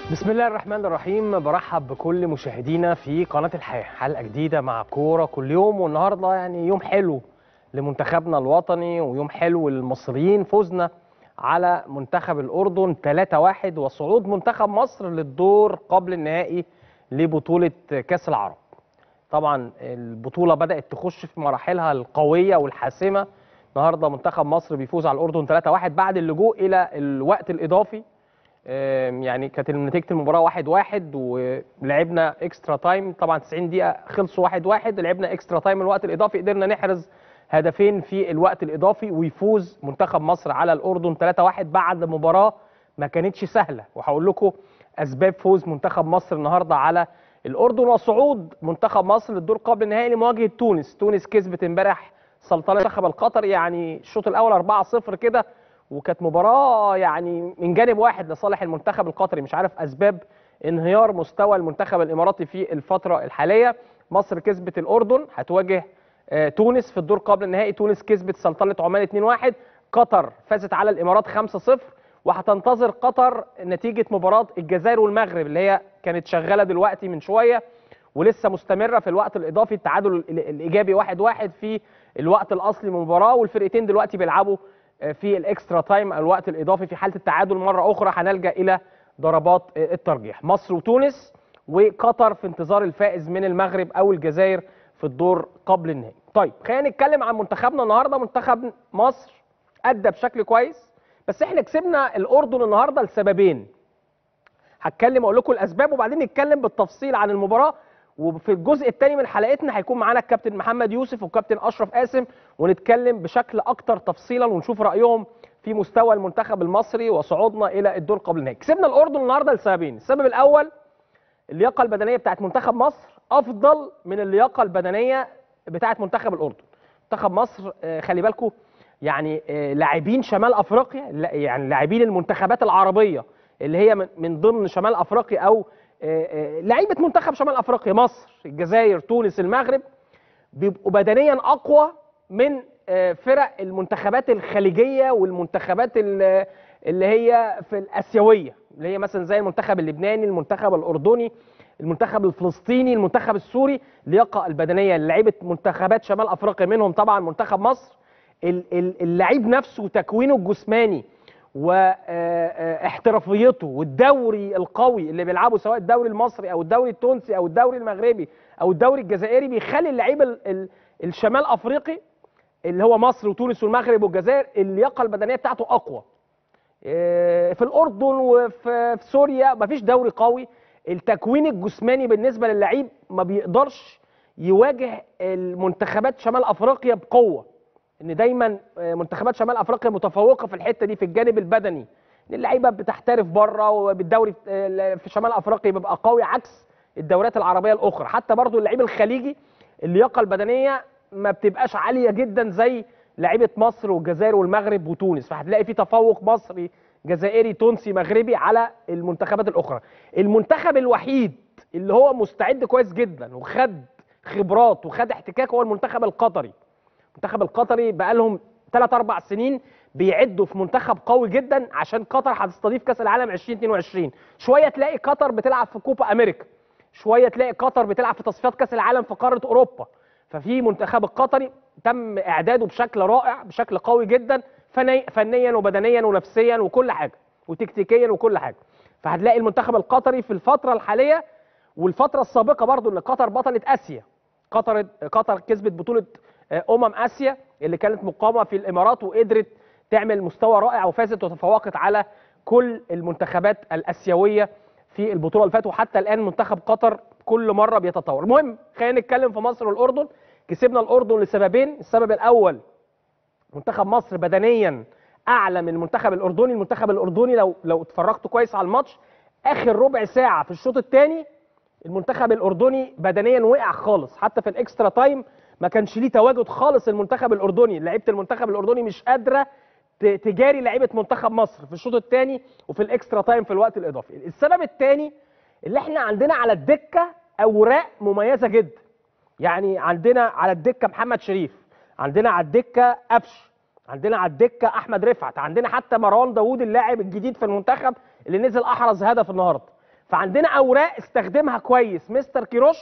بسم الله الرحمن الرحيم برحب بكل مشاهدينا في قناة الحياة حلقة جديدة مع كورة كل يوم والنهاردة يعني يوم حلو لمنتخبنا الوطني ويوم حلو للمصريين فوزنا على منتخب الأردن 3-1 وصعود منتخب مصر للدور قبل النهائي لبطولة كأس العرب طبعا البطولة بدأت تخش في مراحلها القوية والحاسمة النهاردة منتخب مصر بيفوز على الأردن 3-1 بعد اللجوء إلى الوقت الإضافي آم، يعني كانت نتيجه المباراه 1-1 واحد واحد ولعبنا اكسترا تايم طبعا 90 دقيقه خلصوا 1-1 واحد واحد لعبنا اكسترا تايم الوقت الاضافي قدرنا نحرز هدفين في الوقت الاضافي ويفوز منتخب مصر على الاردن 3-1 بعد مباراه ما كانتش سهله وهقول لكم اسباب فوز منتخب مصر النهارده على الاردن وصعود منتخب مصر للدور قبل النهائي لمواجهه تونس تونس كسبت امبارح سلطنه المنتخب القطري يعني الشوط الاول 4-0 كده وكانت مباراه يعني من جانب واحد لصالح المنتخب القطري مش عارف اسباب انهيار مستوى المنتخب الاماراتي في الفتره الحاليه مصر كسبت الاردن هتواجه آه، تونس في الدور قبل النهائي تونس كسبت سلطنه عمان 2-1 قطر فازت على الامارات 5-0 وهتنتظر قطر نتيجه مباراه الجزائر والمغرب اللي هي كانت شغاله دلوقتي من شويه ولسه مستمره في الوقت الاضافي التعادل ال- الايجابي 1-1 في الوقت الاصلي من المباراه والفرقتين دلوقتي بيلعبوا في الاكسترا تايم الوقت الاضافي في حاله التعادل مره اخرى هنلجا الى ضربات الترجيح مصر وتونس وقطر في انتظار الفائز من المغرب او الجزائر في الدور قبل النهائي طيب خلينا نتكلم عن منتخبنا النهارده منتخب مصر ادى بشكل كويس بس احنا كسبنا الاردن النهارده لسببين هتكلم اقول لكم الاسباب وبعدين نتكلم بالتفصيل عن المباراه وفي الجزء الثاني من حلقتنا هيكون معانا الكابتن محمد يوسف والكابتن اشرف قاسم ونتكلم بشكل اكتر تفصيلا ونشوف رايهم في مستوى المنتخب المصري وصعودنا الى الدور قبل النهائي كسبنا الاردن النهارده لسببين السبب الاول اللياقه البدنيه بتاعت منتخب مصر افضل من اللياقه البدنيه بتاعت منتخب الاردن منتخب مصر آه، خلي بالكم يعني آه، لاعبين شمال افريقيا لا- يعني لاعبين المنتخبات العربيه اللي هي من- من ضمن شمال افريقيا او آه، آه، لعيبه منتخب شمال افريقيا مصر الجزائر تونس المغرب بيبقوا بدنيا اقوى من آه، فرق المنتخبات الخليجيه والمنتخبات ال- اللي هي في الاسيويه اللي هي مثلا زي المنتخب اللبناني المنتخب الاردني المنتخب الفلسطيني المنتخب السوري اللياقه البدنيه لعيبه منتخبات شمال افريقيا منهم طبعا منتخب مصر ال- ال- اللعيب نفسه وتكوينه الجسماني واحترافيته والدوري القوي اللي بيلعبه سواء الدوري المصري او الدوري التونسي او الدوري المغربي او الدوري الجزائري بيخلي اللعيب ال- ال- الشمال افريقي اللي هو مصر وتونس والمغرب والجزائر اللياقه البدنيه بتاعته اقوى إيه، في الاردن وفي في سوريا مفيش دوري قوي التكوين الجسماني بالنسبه للعيب ما بيقدرش يواجه المنتخبات شمال افريقيا بقوه ان دايما آه، منتخبات شمال افريقيا متفوقه في الحته دي في الجانب البدني ان اللعيبه بتحترف بره وبالدوري آه، في شمال افريقيا بيبقى قوي عكس الدوريات العربيه الاخرى حتى برضو اللعيب الخليجي اللياقه البدنيه ما بتبقاش عاليه جدا زي لعيبه مصر والجزائر والمغرب وتونس فهتلاقي في تفوق مصري جزائري تونسي مغربي على المنتخبات الاخرى المنتخب الوحيد اللي هو مستعد كويس جدا وخد خبرات وخد احتكاك هو المنتخب القطري المنتخب القطري بقى لهم 3 4 سنين بيعدوا في منتخب قوي جدا عشان قطر هتستضيف كاس العالم 2022 شويه تلاقي قطر بتلعب في كوبا امريكا شويه تلاقي قطر بتلعب في تصفيات كاس العالم في قاره اوروبا ففي منتخب القطري تم اعداده بشكل رائع بشكل قوي جدا فني فنيا وبدنيا ونفسيا وكل حاجه وتكتيكيا وكل حاجه فهتلاقي المنتخب القطري في الفتره الحاليه والفتره السابقه برضو ان قطر بطله اسيا قطر قطر كسبت بطوله آه، امم اسيا اللي كانت مقامه في الامارات وقدرت تعمل مستوى رائع وفازت وتفوقت على كل المنتخبات الاسيويه في البطوله اللي فاتت وحتى الان منتخب قطر كل مره بيتطور المهم خلينا نتكلم في مصر والاردن كسبنا الاردن لسببين السبب الاول منتخب مصر بدنيا اعلى من المنتخب الاردني المنتخب الاردني لو لو اتفرجت كويس على الماتش اخر ربع ساعه في الشوط الثاني المنتخب الاردني بدنيا وقع خالص حتى في الاكسترا تايم ما كانش ليه تواجد خالص المنتخب الاردني لعيبه المنتخب الاردني مش قادره ت- تجاري لعيبه منتخب مصر في الشوط الثاني وفي الاكسترا تايم في الوقت الاضافي السبب الثاني اللي احنا عندنا على الدكه اوراق مميزه جدا يعني عندنا على الدكه محمد شريف عندنا على الدكه قفش عندنا على الدكه احمد رفعت عندنا حتى مروان داوود اللاعب الجديد في المنتخب اللي نزل احرز هدف النهارده فعندنا اوراق استخدمها كويس مستر كيروش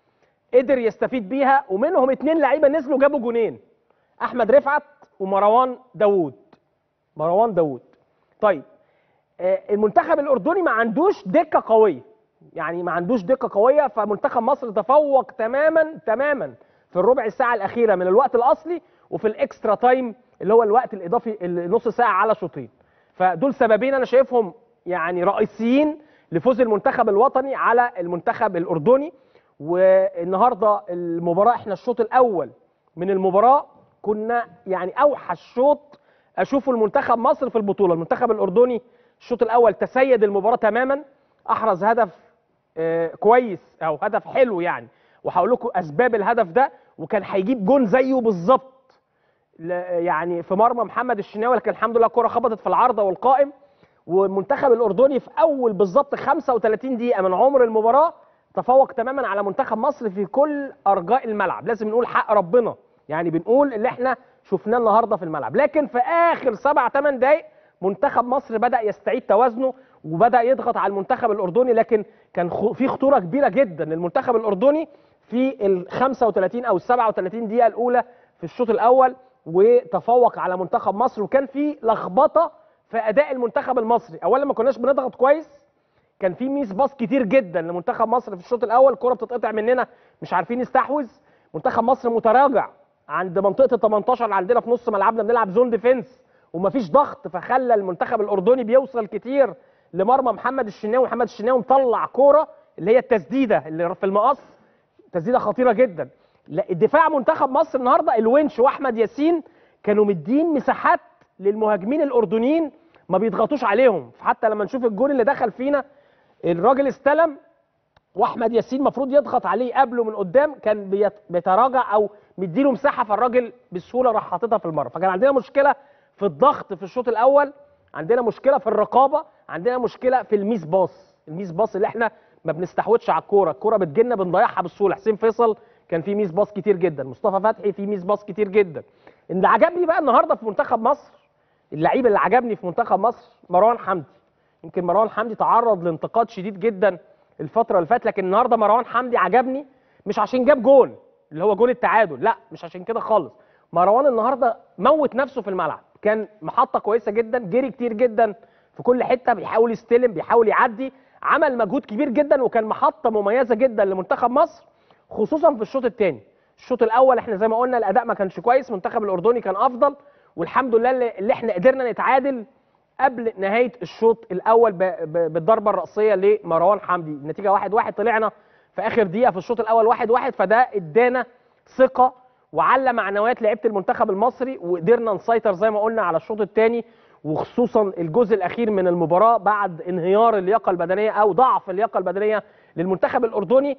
قدر يستفيد بيها ومنهم اتنين لعيبه نزلوا جابوا جونين احمد رفعت ومروان داوود مروان داوود طيب آه، المنتخب الاردني ما عندوش دكه قويه يعني ما عندوش دكه قويه فمنتخب مصر تفوق تماما تماما في الربع ساعه الاخيره من الوقت الاصلي وفي الاكسترا تايم اللي هو الوقت الاضافي النص ساعه على شوطين فدول سببين انا شايفهم يعني رئيسيين لفوز المنتخب الوطني على المنتخب الاردني والنهارده المباراه احنا الشوط الاول من المباراه كنا يعني اوحش شوط اشوفه المنتخب مصر في البطوله المنتخب الاردني الشوط الاول تسيد المباراه تماما احرز هدف آه، كويس او هدف حلو يعني وهقول لكم اسباب الهدف ده وكان هيجيب جون زيه بالظبط ل- يعني في مرمى محمد الشناوي لكن الحمد لله الكره خبطت في العارضه والقائم والمنتخب الاردني في اول بالظبط 35 دقيقه من عمر المباراه تفوق تماما على منتخب مصر في كل ارجاء الملعب لازم نقول حق ربنا يعني بنقول اللي احنا شفناه النهارده في الملعب لكن في اخر سبع ثمان دقائق منتخب مصر بدا يستعيد توازنه وبدا يضغط على المنتخب الاردني لكن كان خ- في خطوره كبيره جدا للمنتخب الاردني في ال 35 او ال 37 دقيقه الاولى في الشوط الاول وتفوق على منتخب مصر وكان في لخبطه في اداء المنتخب المصري اولا ما كناش بنضغط كويس كان في ميس باص كتير جدا لمنتخب مصر في الشوط الاول الكره بتتقطع مننا مش عارفين نستحوذ منتخب مصر متراجع عند منطقه ال 18 اللي عندنا في نص ملعبنا بنلعب زون ديفنس ومفيش ضغط فخلى المنتخب الاردني بيوصل كتير لمرمى محمد الشناوي محمد الشناوي مطلع كوره اللي هي التسديده اللي في المقص تسديده خطيره جدا لا الدفاع منتخب مصر النهارده الونش واحمد ياسين كانوا مدين مساحات للمهاجمين الاردنيين ما بيضغطوش عليهم حتى لما نشوف الجول اللي دخل فينا الراجل استلم واحمد ياسين المفروض يضغط عليه قبله من قدام كان بيت- بيتراجع او مديله مساحه فالراجل بسهوله راح حاططها في المرمى فكان عندنا مشكله في الضغط في الشوط الاول عندنا مشكله في الرقابه عندنا مشكله في الميس باص الميس باص اللي احنا ما بنستحوذش على الكوره الكوره بتجيلنا بنضيعها بسهوله حسين فيصل كان في ميس باص كتير جدا مصطفى فتحي في ميس باص كتير جدا اللي عجبني بقى النهارده في منتخب مصر اللعيب اللي عجبني في منتخب مصر مروان حمدي يمكن مروان حمدي تعرض لانتقاد شديد جدا الفتره اللي فاتت لكن النهارده مروان حمدي عجبني مش عشان جاب جون اللي هو جون التعادل لا مش عشان كده خالص مروان النهارده موت نفسه في الملعب كان محطه كويسه جدا جري كتير جدا في كل حته بيحاول يستلم بيحاول يعدي عمل مجهود كبير جدا وكان محطه مميزه جدا لمنتخب مصر خصوصا في الشوط الثاني الشوط الاول احنا زي ما قلنا الاداء ما كانش كويس المنتخب الاردني كان افضل والحمد لله اللي اللي احنا قدرنا نتعادل قبل نهايه الشوط الاول ب- ب- بالضربه الراسيه لمروان حمدي النتيجه 1-1 واحد واحد طلعنا في اخر دقيقه في الشوط الاول 1-1 واحد واحد فده ادانا ثقه وعلى معنويات لعيبه المنتخب المصري وقدرنا نسيطر زي ما قلنا على الشوط الثاني وخصوصا الجزء الاخير من المباراه بعد انهيار اللياقه البدنيه او ضعف اللياقه البدنيه للمنتخب الاردني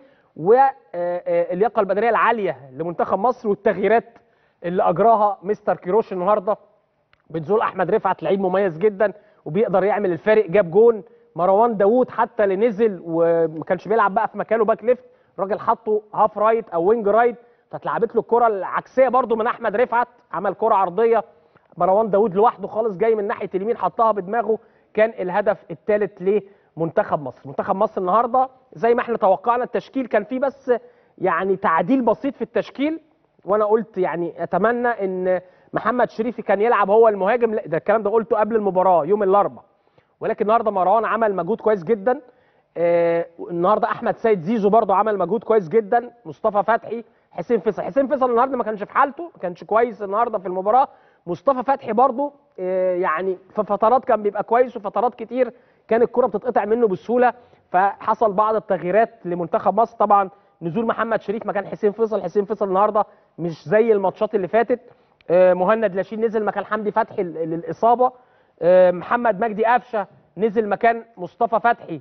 واللياقه البدنيه العاليه لمنتخب مصر والتغييرات اللي اجراها مستر كيروش النهارده بنزول احمد رفعت لعيب مميز جدا وبيقدر يعمل الفارق جاب جون مروان داوود حتى اللي نزل وما كانش بيلعب بقى في مكانه باك ليفت الراجل حطه هاف رايت او وينج رايت فاتلعبت له الكره العكسيه برده من احمد رفعت عمل كره عرضيه مروان داوود لوحده خالص جاي من ناحيه اليمين حطها بدماغه كان الهدف الثالث لمنتخب مصر منتخب مصر النهارده زي ما احنا توقعنا التشكيل كان فيه بس يعني تعديل بسيط في التشكيل وانا قلت يعني اتمنى ان محمد شريفي كان يلعب هو المهاجم لا ده الكلام ده قلته قبل المباراه يوم الاربعاء ولكن النهارده مروان عمل مجهود كويس جدا آه النهارده احمد سيد زيزو برضه عمل مجهود كويس جدا مصطفى فتحي حسين فيصل حسين فيصل النهارده ما كانش في حالته ما كانش كويس النهارده في المباراه مصطفى فتحي برضه آه يعني في فترات كان بيبقى كويس وفترات كتير كان الكره بتتقطع منه بسهوله فحصل بعض التغييرات لمنتخب مصر طبعا نزول محمد شريف مكان حسين فيصل حسين فيصل النهارده مش زي الماتشات اللي فاتت آه، مهند لاشين نزل مكان حمدي فتحي ل- للاصابه آه، محمد مجدي قفشه نزل مكان مصطفى فتحي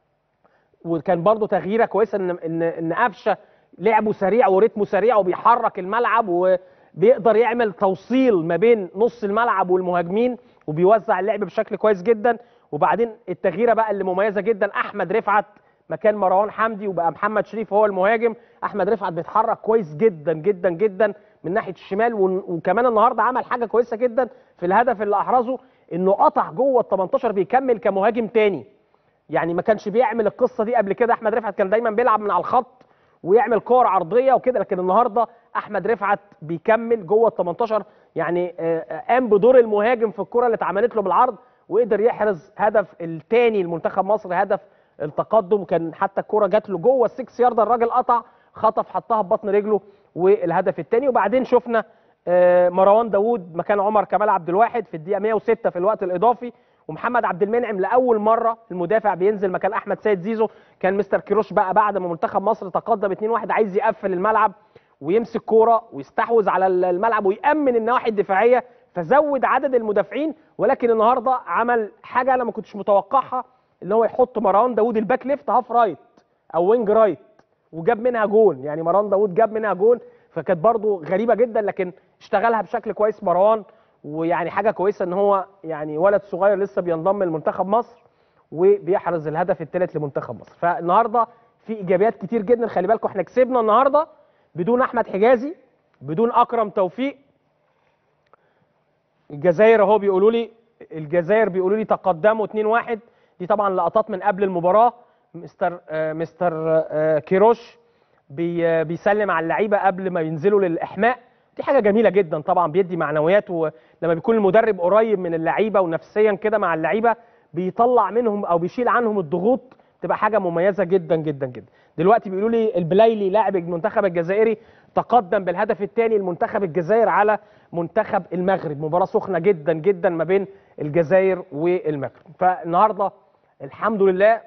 وكان برضه تغييره كويسه ان ان ان قفشه لعبه سريع وريتمه سريع وبيحرك الملعب وبيقدر يعمل توصيل ما بين نص الملعب والمهاجمين وبيوزع اللعب بشكل كويس جدا وبعدين التغييره بقى اللي مميزه جدا احمد رفعت مكان مروان حمدي وبقى محمد شريف هو المهاجم احمد رفعت بيتحرك كويس جدا جدا جدا من ناحيه الشمال ون- وكمان النهارده عمل حاجه كويسه جدا في الهدف اللي احرزه انه قطع جوه ال 18 بيكمل كمهاجم تاني يعني ما كانش بيعمل القصه دي قبل كده احمد رفعت كان دايما بيلعب من على الخط ويعمل كور عرضيه وكده لكن النهارده احمد رفعت بيكمل جوه ال 18 يعني آه، آه، قام بدور المهاجم في الكره اللي اتعملت له بالعرض وقدر يحرز هدف الثاني لمنتخب مصر هدف التقدم كان حتى الكره جات له جوه السكس يارده الراجل قطع خطف حطها ببطن رجله والهدف الثاني وبعدين شفنا آه، مروان داوود مكان عمر كمال عبد الواحد في الدقيقه 106 في الوقت الاضافي ومحمد عبد المنعم لاول مره المدافع بينزل مكان احمد سيد زيزو كان مستر كيروش بقى بعد ما منتخب مصر تقدم 2-1 عايز يقفل الملعب ويمسك كوره ويستحوذ على الملعب ويامن النواحي الدفاعيه فزود عدد المدافعين ولكن النهارده عمل حاجه انا ما كنتش متوقعها اللي هو يحط مروان داوود الباك ليفت هاف رايت او وينج رايت وجاب منها جون يعني مروان داوود جاب منها جون فكانت برضو غريبه جدا لكن اشتغلها بشكل كويس مروان ويعني حاجه كويسه ان هو يعني ولد صغير لسه بينضم لمنتخب مصر وبيحرز الهدف الثالث لمنتخب مصر فالنهارده في ايجابيات كتير جدا خلي بالكم احنا كسبنا النهارده بدون احمد حجازي بدون اكرم توفيق الجزائر اهو بيقولوا لي الجزائر بيقولوا لي تقدموا 2-1 دي طبعا لقطات من قبل المباراه مستر آه مستر آه كيروش بي آه بيسلم على اللعيبه قبل ما ينزلوا للاحماء دي حاجه جميله جدا طبعا بيدي معنويات ولما بيكون المدرب قريب من اللعيبه ونفسيا كده مع اللعيبه بيطلع منهم او بيشيل عنهم الضغوط تبقى حاجه مميزه جدا جدا جدا دلوقتي بيقولوا لي البلايلي لاعب المنتخب الجزائري تقدم بالهدف الثاني لمنتخب الجزائر على منتخب المغرب مباراه سخنه جدا جدا ما بين الجزائر والمغرب فالنهارده الحمد لله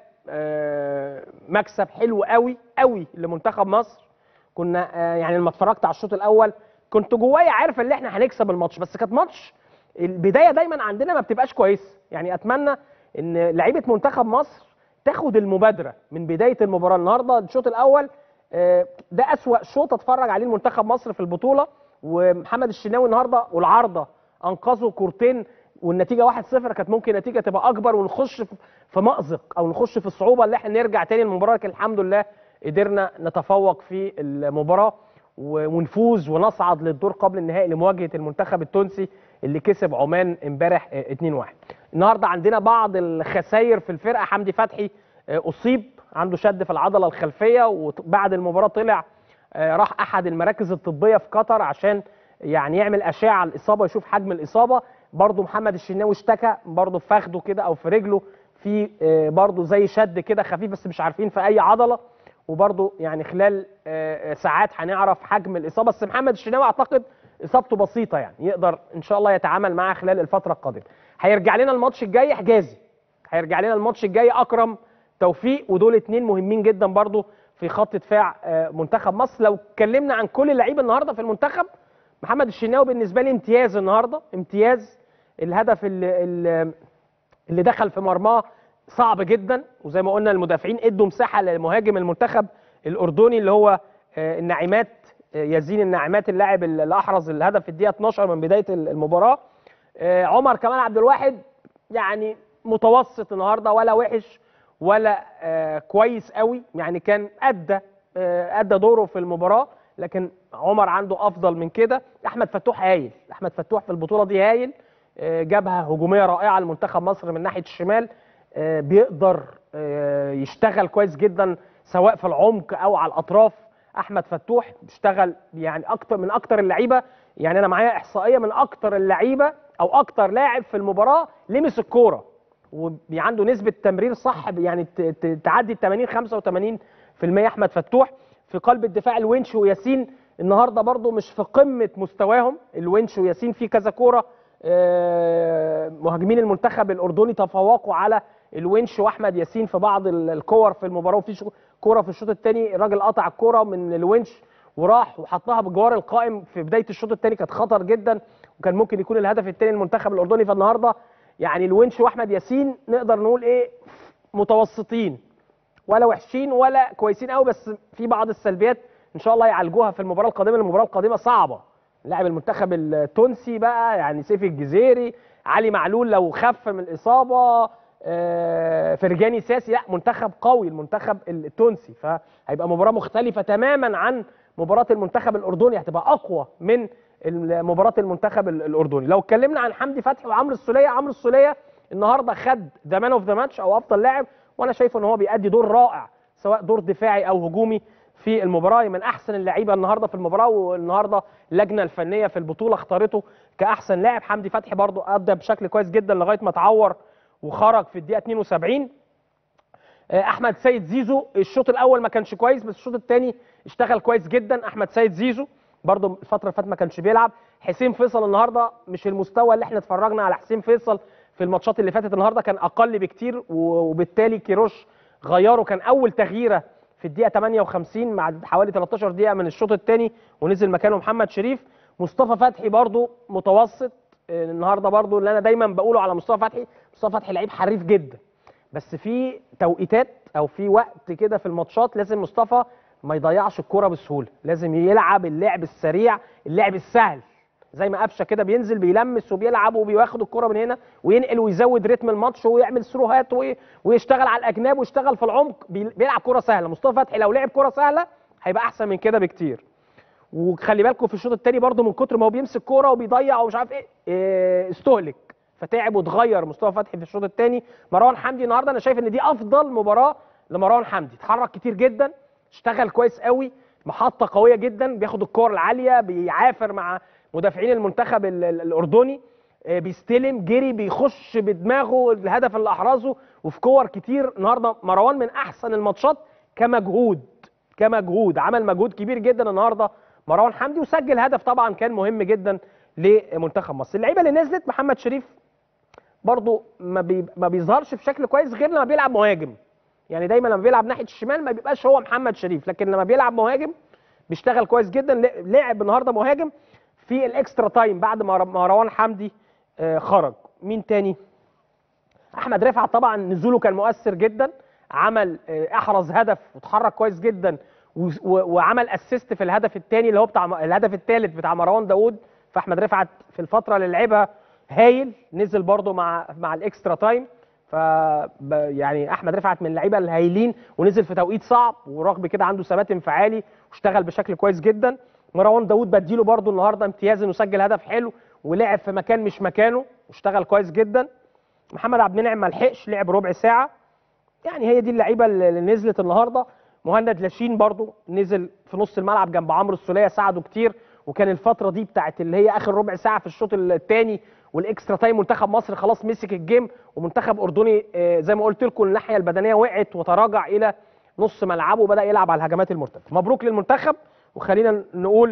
آه، مكسب حلو قوي قوي لمنتخب مصر كنا آه، يعني لما اتفرجت على الشوط الاول كنت جوايا عارف ان احنا هنكسب الماتش بس كانت ماتش البدايه دايما عندنا ما بتبقاش كويسه يعني اتمنى ان لعيبه منتخب مصر تاخد المبادره من بدايه المباراه النهارده الشوط الاول آه، ده اسوا شوط اتفرج عليه المنتخب مصر في البطوله ومحمد الشناوي النهارده والعارضه انقذوا كورتين والنتيجه 1-0 كانت ممكن النتيجه تبقى اكبر ونخش في- في مأزق او نخش في الصعوبه اللي احنا نرجع تاني المباراه لكن الحمد لله قدرنا نتفوق في المباراه و- ونفوز ونصعد للدور قبل النهائي لمواجهه المنتخب التونسي اللي كسب عمان امبارح آه، 2-1 النهارده عندنا بعض الخسائر في الفرقه حمدي فتحي آه، اصيب عنده شد في العضله الخلفيه وبعد المباراه طلع آه، راح احد المراكز الطبيه في قطر عشان يعني يعمل اشعه على الاصابه ويشوف حجم الاصابه برضه محمد الشناوي اشتكى برضه في فخده كده او في رجله في آه، برضه زي شد كده خفيف بس مش عارفين في اي عضله وبرضه يعني خلال آه، آه، ساعات هنعرف حجم الاصابه بس محمد الشناوي اعتقد اصابته بسيطه يعني يقدر ان شاء الله يتعامل معاها خلال الفتره القادمه هيرجع لنا الماتش الجاي حجازي هيرجع لنا الماتش الجاي اكرم توفيق ودول اتنين مهمين جدا برضو في خط دفاع آه، منتخب مصر لو اتكلمنا عن كل اللعيبه النهارده في المنتخب محمد الشناوي بالنسبه لي امتياز النهارده امتياز الهدف اللي, اللي اللي دخل في مرماه صعب جدا وزي ما قلنا المدافعين ادوا مساحه لمهاجم المنتخب الاردني اللي هو آه، الناعمات آه، يزين الناعمات اللاعب اللي احرز الهدف في الدقيقه 12 من بدايه المباراه آه، عمر كمال عبد الواحد يعني متوسط النهارده ولا وحش ولا آه، كويس قوي يعني كان ادى آه، ادى دوره في المباراه لكن عمر عنده افضل من كده احمد فتوح هايل احمد فتوح في البطوله دي هايل آه، جبهه هجوميه رائعه لمنتخب مصر من ناحيه الشمال آه، بيقدر آه، يشتغل كويس جدا سواء في العمق او على الاطراف احمد فتوح بيشتغل يعني اكتر من اكتر اللعيبه يعني انا معايا احصائيه من اكتر اللعيبه او اكتر لاعب في المباراه لمس الكوره وعنده نسبه تمرير صح يعني ت- ت- تعدي ال 80 85% احمد فتوح في قلب الدفاع الونش وياسين النهارده برضو مش في قمه مستواهم الونش وياسين في كذا كوره آه، مهاجمين المنتخب الاردني تفوقوا على الونش واحمد ياسين في بعض ال- الكور في المباراه وفي شو- كوره في الشوط الثاني الراجل قطع الكوره من الونش وراح وحطها بجوار القائم في بدايه الشوط الثاني كانت خطر جدا وكان ممكن يكون الهدف الثاني للمنتخب الاردني فالنهارده يعني الونش واحمد ياسين نقدر نقول ايه متوسطين ولا وحشين ولا كويسين قوي بس في بعض السلبيات ان شاء الله يعالجوها في المباراه القادمه المباراه القادمه صعبه لاعب المنتخب التونسي بقى يعني سيف الجزيري علي معلول لو خف من الاصابه آه، فرجاني ساسي لا منتخب قوي المنتخب التونسي فهيبقى مباراه مختلفه تماما عن مباراه المنتخب الاردني هتبقى اقوى من مباراه المنتخب ال- الاردني لو اتكلمنا عن حمدي فتحي وعمرو السوليه عمرو السوليه النهارده خد ذا مان اوف ذا ماتش او افضل لاعب وانا شايفه ان هو بيأدي دور رائع سواء دور دفاعي او هجومي في المباراه من احسن اللعيبه النهارده في المباراه والنهارده اللجنه الفنيه في البطوله اختارته كاحسن لاعب حمدي فتحي برضو ادى بشكل كويس جدا لغايه ما اتعور وخرج في الدقيقه 72 آه، احمد سيد زيزو الشوط الاول ما كانش كويس بس الشوط الثاني اشتغل كويس جدا احمد سيد زيزو برضو الفتره اللي فاتت ما كانش بيلعب حسين فيصل النهارده مش المستوى اللي احنا اتفرجنا على حسين فيصل في الماتشات اللي فاتت النهارده كان اقل بكتير وبالتالي كيروش غيره كان اول تغييره في الدقيقه 58 مع حوالي 13 دقيقه من الشوط الثاني ونزل مكانه محمد شريف مصطفى فتحي برضو متوسط آه، النهارده برضو اللي انا دايما بقوله على مصطفى فتحي مصطفى فتحي لعيب حريف جدا بس في توقيتات او في وقت كده في الماتشات لازم مصطفى ما يضيعش الكرة بسهوله لازم يلعب اللعب السريع اللعب السهل زي ما قفشه كده بينزل بيلمس وبيلعب وبياخد الكرة من هنا وينقل ويزود رتم الماتش ويعمل سروهات ويشتغل على الاجناب ويشتغل في العمق بيلعب كرة سهله مصطفى فتحي لو لعب كرة سهله هيبقى احسن من كده بكتير وخلي بالكم في الشوط الثاني برده من كتر ما هو بيمسك كوره وبيضيع ومش عارف ايه, إيه استهلك فتعب واتغير مصطفى فتحي في الشوط الثاني مروان حمدي النهارده انا شايف ان دي افضل مباراه لمروان حمدي اتحرك كتير جدا اشتغل كويس قوي محطه قويه جدا بياخد الكور العاليه بيعافر مع مدافعين المنتخب الاردني آه، بيستلم جري بيخش بدماغه الهدف اللي احرزه وفي كور كتير النهارده مروان من احسن الماتشات كمجهود كمجهود عمل مجهود كبير جدا النهارده مروان حمدي وسجل هدف طبعا كان مهم جدا لمنتخب مصر اللعيبه اللي نزلت محمد شريف برضه ما, بي... ما بيظهرش بشكل كويس غير لما بيلعب مهاجم يعني دايما لما بيلعب ناحيه الشمال ما بيبقاش هو محمد شريف لكن لما بيلعب مهاجم بيشتغل كويس جدا لعب النهارده مهاجم في الاكسترا تايم بعد ما مروان حمدي آه، خرج مين تاني احمد رفعت طبعا نزوله كان مؤثر جدا عمل آه، احرز هدف وتحرك كويس جدا وعمل اسيست في الهدف الثاني اللي هو بتاع الهدف الثالث بتاع مروان داوود فاحمد رفعت في الفتره اللي لعبها هايل نزل برده مع مع الاكسترا تايم ف يعني احمد رفعت من اللعيبه الهايلين ونزل في توقيت صعب ورغم كده عنده ثبات انفعالي واشتغل بشكل كويس جدا مروان داوود بديله برده النهارده امتياز انه سجل هدف حلو ولعب في مكان مش مكانه واشتغل كويس جدا محمد عبد المنعم ما لحقش لعب ربع ساعه يعني هي دي اللعيبه اللي نزلت النهارده مهند لاشين برده نزل في نص الملعب جنب عمرو السوليه ساعده كتير وكان الفتره دي بتاعت اللي هي اخر ربع ساعه في الشوط الثاني والاكسترا تايم منتخب مصر خلاص مسك الجيم ومنتخب اردني آه، زي ما قلت لكم الناحيه البدنيه وقعت وتراجع الى نص ملعبه وبدا يلعب على الهجمات المرتده مبروك للمنتخب وخلينا نقول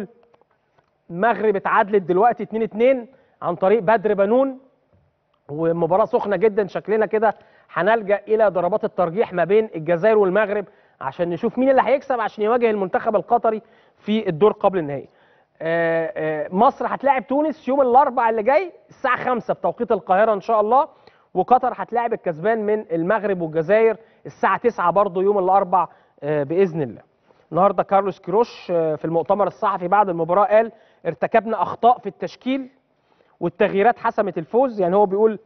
المغرب اتعادلت دلوقتي 2 2 عن طريق بدر بنون ومباراه سخنه جدا شكلنا كده هنلجا الى ضربات الترجيح ما بين الجزائر والمغرب عشان نشوف مين اللي هيكسب عشان يواجه المنتخب القطري في الدور قبل النهائي آه، آه، مصر هتلاعب تونس يوم الاربعاء اللي جاي الساعه 5 بتوقيت القاهره ان شاء الله وقطر هتلاعب الكسبان من المغرب والجزائر الساعه 9 برضه يوم الاربعاء آه، باذن الله النهارده كارلوس كروش في المؤتمر الصحفي بعد المباراه قال ارتكبنا اخطاء في التشكيل والتغييرات حسمت الفوز يعني هو بيقول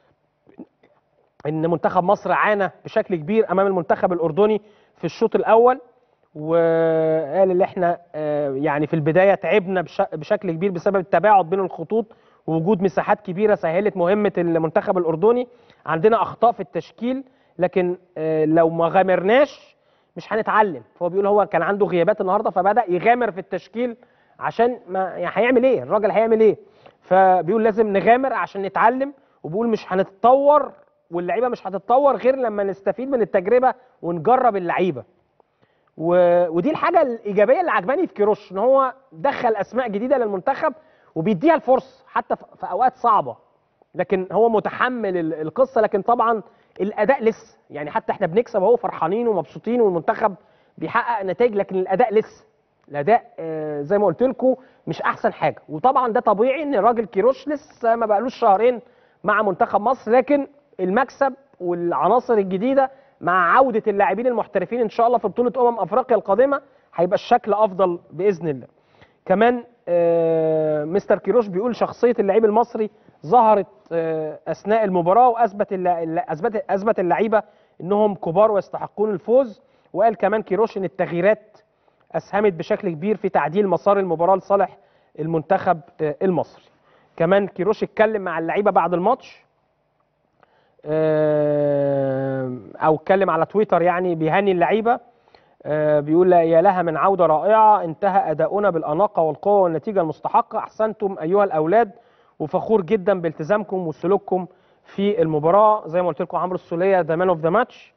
ان منتخب مصر عانى بشكل كبير امام المنتخب الاردني في الشوط الاول وقال اللي احنا آه، يعني في البدايه تعبنا بشكل كبير بسبب التباعد بين الخطوط ووجود مساحات كبيره سهلت مهمه المنتخب الاردني عندنا اخطاء في التشكيل لكن آه، لو ما غامرناش مش هنتعلم فهو بيقول هو كان عنده غيابات النهارده فبدا يغامر في التشكيل عشان ما يعني هيعمل ايه الراجل هيعمل ايه فبيقول لازم نغامر عشان نتعلم وبيقول مش هنتطور واللعيبه مش هتتطور غير لما نستفيد من التجربه ونجرب اللعيبه و... ودي الحاجه الايجابيه اللي عجباني في كيروش ان هو دخل اسماء جديده للمنتخب وبيديها الفرصه حتى في اوقات صعبه لكن هو متحمل القصه لكن طبعا الاداء لسه يعني حتى احنا بنكسب اهو فرحانين ومبسوطين والمنتخب بيحقق نتائج لكن الاداء لسه الاداء آه، زي ما قلت لكم مش احسن حاجه وطبعا ده طبيعي ان الراجل كيروش لسه ما بقالوش شهرين مع منتخب مصر لكن المكسب والعناصر الجديده مع عوده اللاعبين المحترفين ان شاء الله في بطوله امم افريقيا القادمه هيبقى الشكل افضل باذن الله كمان آه مستر كيروش بيقول شخصيه اللعيب المصري ظهرت آه اثناء المباراه واثبت اثبت اثبت اللعيبه انهم كبار ويستحقون الفوز وقال كمان كيروش ان التغييرات اسهمت بشكل كبير في تعديل مسار المباراه لصالح المنتخب آه المصري كمان كيروش اتكلم مع اللعيبه بعد الماتش آه، او اتكلم على تويتر يعني بيهني اللعيبه آه، بيقول يا لها من عوده رائعه انتهى اداؤنا بالاناقه والقوه والنتيجه المستحقه احسنتم ايها الاولاد وفخور جدا بالتزامكم وسلوككم في المباراه زي ما قلت لكم عمرو السوليه ذا مان اوف ذا ماتش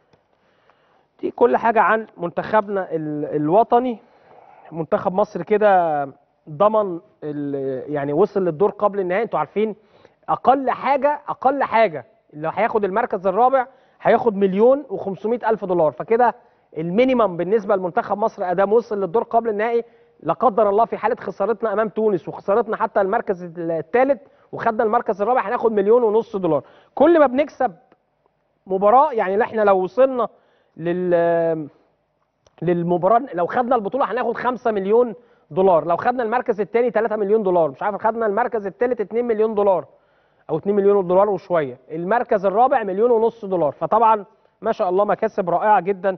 دي كل حاجه عن منتخبنا ال- الوطني منتخب مصر كده ضمن ال- يعني وصل للدور قبل النهائي انتوا عارفين اقل حاجه اقل حاجه اللي هياخد المركز الرابع هياخد مليون و500 الف دولار فكده المينيمم بالنسبه لمنتخب مصر ادام وصل للدور قبل النهائي لا قدر الله في حاله خسارتنا امام تونس وخسارتنا حتى المركز الثالث وخدنا المركز الرابع هناخد مليون ونص دولار كل ما بنكسب مباراه يعني احنا لو وصلنا لل للمباراه لو خدنا البطوله هناخد 5 مليون دولار لو خدنا المركز الثاني 3 مليون دولار مش عارف خدنا المركز الثالث 2 مليون دولار او 2 مليون دولار وشويه المركز الرابع مليون ونص دولار فطبعا ما شاء الله مكاسب رائعه جدا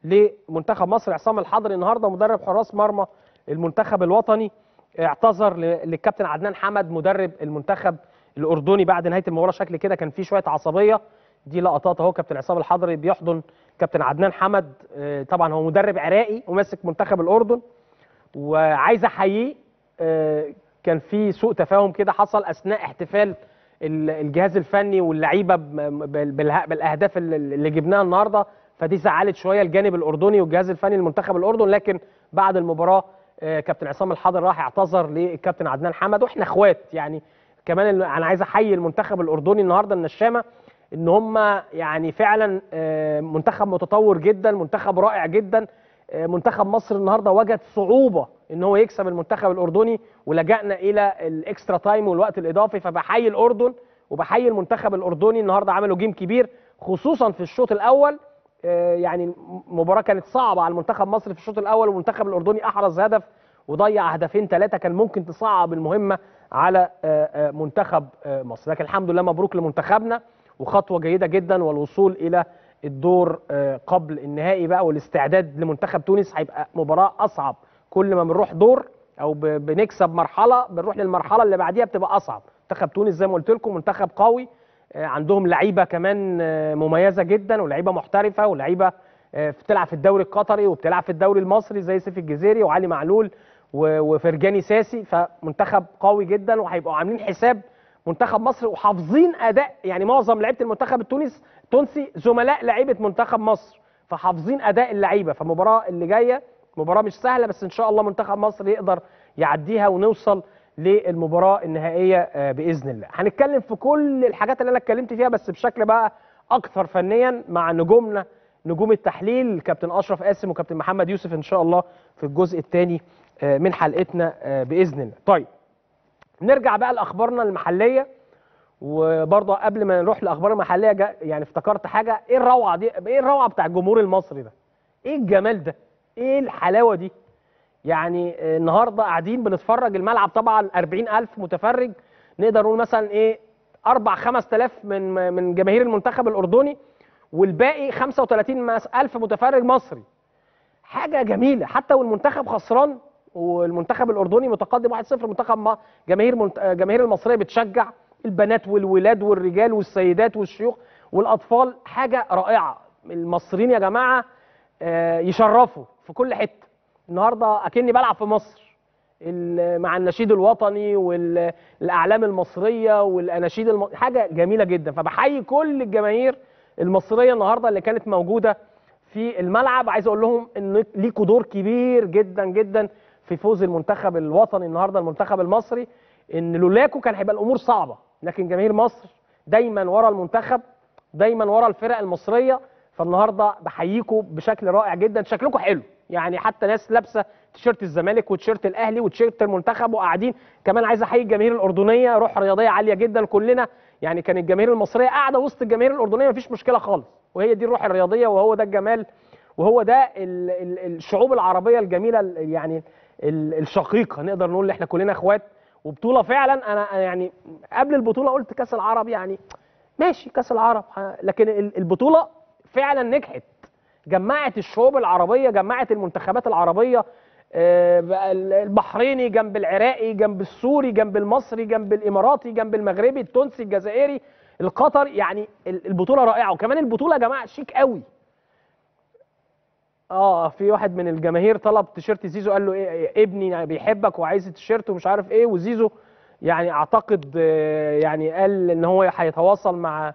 لمنتخب مصر عصام الحضري النهارده مدرب حراس مرمى المنتخب الوطني اعتذر ل- للكابتن عدنان حمد مدرب المنتخب الاردني بعد نهايه المباراه شكل كده كان في شويه عصبيه دي لقطات اهو كابتن عصام الحضري بيحضن كابتن عدنان حمد آه، طبعا هو مدرب عراقي وماسك منتخب الاردن وعايز احييه آه، كان في سوء تفاهم كده حصل اثناء احتفال ال- الجهاز الفني واللعيبه ب- بال- بالها- بالاهداف اللي اللي جبناها النهارده فدي زعلت شويه الجانب الاردني والجهاز الفني لمنتخب الاردن لكن بعد المباراه آه، كابتن عصام الحضر راح اعتذر للكابتن عدنان حمد واحنا اخوات يعني كمان ال- انا عايز احيي المنتخب الاردني النهارده النشامه ان هم يعني فعلا آه، منتخب متطور جدا منتخب رائع جدا آه، منتخب مصر النهارده وجد صعوبه ان هو يكسب المنتخب الاردني ولجأنا الى الاكسترا تايم والوقت الاضافي فبحيي الاردن وبحيي المنتخب الاردني النهارده عملوا جيم كبير خصوصا في الشوط الاول آه، يعني مباراه كانت صعبه على المنتخب مصر في الشوط الاول والمنتخب الاردني احرز هدف وضيع هدفين ثلاثه كان ممكن تصعب المهمه على آه، آه، منتخب آه، مصر لكن الحمد لله مبروك لمنتخبنا وخطوه جيده جدا والوصول الى الدور آه، قبل النهائي بقى والاستعداد لمنتخب تونس هيبقى مباراه اصعب كل ما بنروح دور او ب- بنكسب مرحله بنروح للمرحله اللي بعديها بتبقى اصعب منتخب تونس زي ما قلت لكم منتخب قوي آه، عندهم لعيبه كمان آه، مميزه جدا ولعيبه محترفه ولعيبه آه، بتلعب في الدوري القطري وبتلعب في الدوري المصري زي سيف الجزيري وعلي معلول و- وفرجاني ساسي فمنتخب قوي جدا وهيبقوا عاملين حساب منتخب مصر وحافظين اداء يعني معظم لعيبه المنتخب التونس التونسي زملاء لعيبه منتخب مصر فحافظين اداء اللعيبه فالمباراه اللي جايه مباراه مش سهله بس ان شاء الله منتخب مصر يقدر يعديها ونوصل للمباراه النهائيه آه، باذن الله هنتكلم في كل الحاجات اللي انا اتكلمت فيها بس بشكل بقى اكثر فنيا مع نجومنا نجوم التحليل كابتن اشرف قاسم وكابتن محمد يوسف ان شاء الله في الجزء الثاني من حلقتنا آه، باذن الله طيب نرجع بقى لاخبارنا المحليه وبرضه قبل ما نروح لاخبار المحليه جا يعني افتكرت حاجه ايه الروعه دي ايه الروعه بتاع الجمهور المصري ده ايه الجمال ده ايه الحلاوه دي يعني آه، النهارده قاعدين بنتفرج الملعب طبعا 40000 متفرج نقدر نقول مثلا ايه 4 5000 من من جماهير المنتخب الاردني والباقي 35000 متفرج مصري حاجه جميله حتى والمنتخب خسران والمنتخب الاردني متقدم 1-0 منتخب ما- جماهير منت... جماهير المصريه بتشجع البنات والولاد والرجال والسيدات والشيوخ والاطفال حاجه رائعه المصريين يا جماعه آه، يشرفوا في كل حته النهارده اكني بلعب في مصر ال- مع النشيد الوطني والاعلام المصريه والاناشيد الم... حاجه جميله جدا فبحيي كل الجماهير المصريه النهارده اللي كانت موجوده في الملعب عايز اقول لهم ان ليكوا دور كبير جدا جدا في فوز المنتخب الوطني النهارده المنتخب المصري ان لولاكوا كان هيبقى الامور صعبه لكن جماهير مصر دايما ورا المنتخب دايما ورا الفرق المصريه فالنهارده بحييكوا بشكل رائع جدا شكلكم حلو يعني حتى ناس لابسه تيشيرت الزمالك وتيشيرت الاهلي وتيشيرت المنتخب وقاعدين كمان عايز احيي الجماهير الاردنيه روح رياضيه عاليه جدا كلنا يعني كان الجماهير المصريه قاعده وسط الجماهير الاردنيه مفيش مشكله خالص وهي دي الروح الرياضيه وهو ده الجمال وهو ده ال- ال- الشعوب العربيه الجميله ال- يعني ال- الشقيقه نقدر نقول ان احنا كلنا اخوات وبطوله فعلا انا أنا يعني قبل البطوله قلت كاس العرب يعني ماشي كاس العرب ه- لكن ال- البطوله فعلا نجحت جمعت الشعوب العربيه جمعت المنتخبات العربيه آه، بقى ال- البحريني جنب العراقي جنب السوري جنب المصري جنب الاماراتي جنب المغربي التونسي الجزائري القطر يعني ال- البطوله رائعه وكمان البطوله يا جماعه شيك قوي اه في واحد من الجماهير طلب تيشيرت زيزو قال له ايه إيه، ابني بيحبك وعايز التيشيرت ومش عارف ايه وزيزو يعني اعتقد آه، يعني قال ان هو هيتواصل مع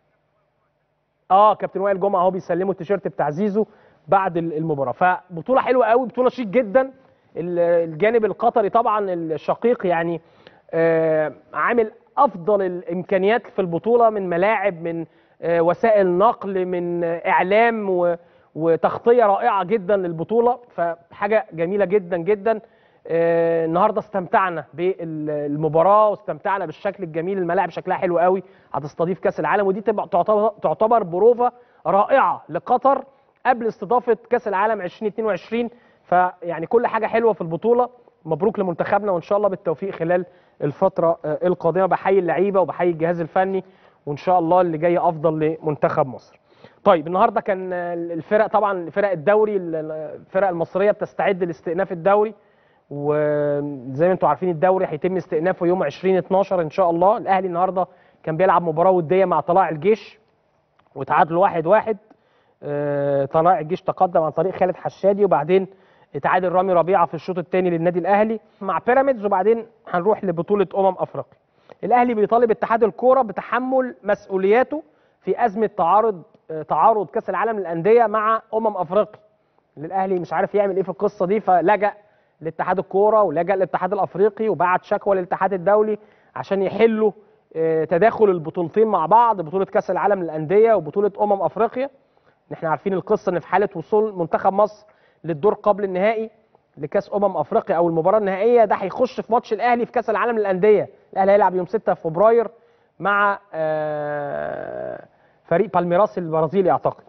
اه كابتن وائل جمعه اهو بيسلموا التيشيرت بتاع زيزو بعد ال- المباراه فبطوله حلوه قوي بطوله شيك جدا ال- الجانب القطري طبعا الشقيق يعني آه، عامل افضل الامكانيات في البطوله من ملاعب من آه، وسائل نقل من آه، اعلام و- وتغطيه رائعه جدا للبطوله فحاجه جميله جدا جدا آه، النهارده استمتعنا بالمباراه واستمتعنا بالشكل الجميل الملاعب شكلها حلو قوي هتستضيف كاس العالم ودي تبقى تعتبر تعتبر بروفه رائعه لقطر قبل استضافه كاس العالم 2022 فيعني كل حاجه حلوه في البطوله مبروك لمنتخبنا وان شاء الله بالتوفيق خلال الفتره آه، القادمه بحيي اللعيبه وبحيي الجهاز الفني وان شاء الله اللي جاي افضل لمنتخب مصر طيب النهارده كان آه، الفرق طبعا فرق الدوري الفرق المصريه بتستعد لاستئناف الدوري وزي ما انتم عارفين الدوري هيتم استئنافه يوم 20 12 ان شاء الله الاهلي النهارده كان بيلعب مباراه وديه مع طلائع الجيش وتعادلوا واحد واحد آه، طلائع الجيش تقدم عن طريق خالد حشادي وبعدين اتعادل رامي ربيعه في الشوط الثاني للنادي الاهلي مع بيراميدز وبعدين هنروح لبطوله امم افريقيا الاهلي بيطالب اتحاد الكوره بتحمل مسؤولياته في ازمه تعارض آه، تعارض كاس العالم للانديه مع امم افريقيا الاهلي مش عارف يعمل ايه في القصه دي فلجأ لاتحاد الكوره ولجأ للاتحاد الافريقي وبعت شكوى للاتحاد الدولي عشان يحلوا آه، تداخل البطولتين مع بعض بطوله كاس العالم للانديه وبطوله امم افريقيا احنا عارفين القصه ان في حاله وصول منتخب مصر للدور قبل النهائي لكاس امم افريقيا او المباراه النهائيه ده هيخش في ماتش الاهلي في كاس العالم للانديه الاهلي هيلعب يوم 6 فبراير مع آه، فريق بالميراس البرازيلي اعتقد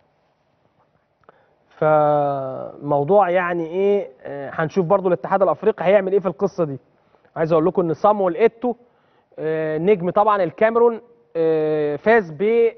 فموضوع يعني ايه آه، هنشوف برضو الاتحاد الافريقي هيعمل ايه في القصه دي عايز اقول لكم ان صامويل ايتو آه، نجم طبعا الكاميرون آه، فاز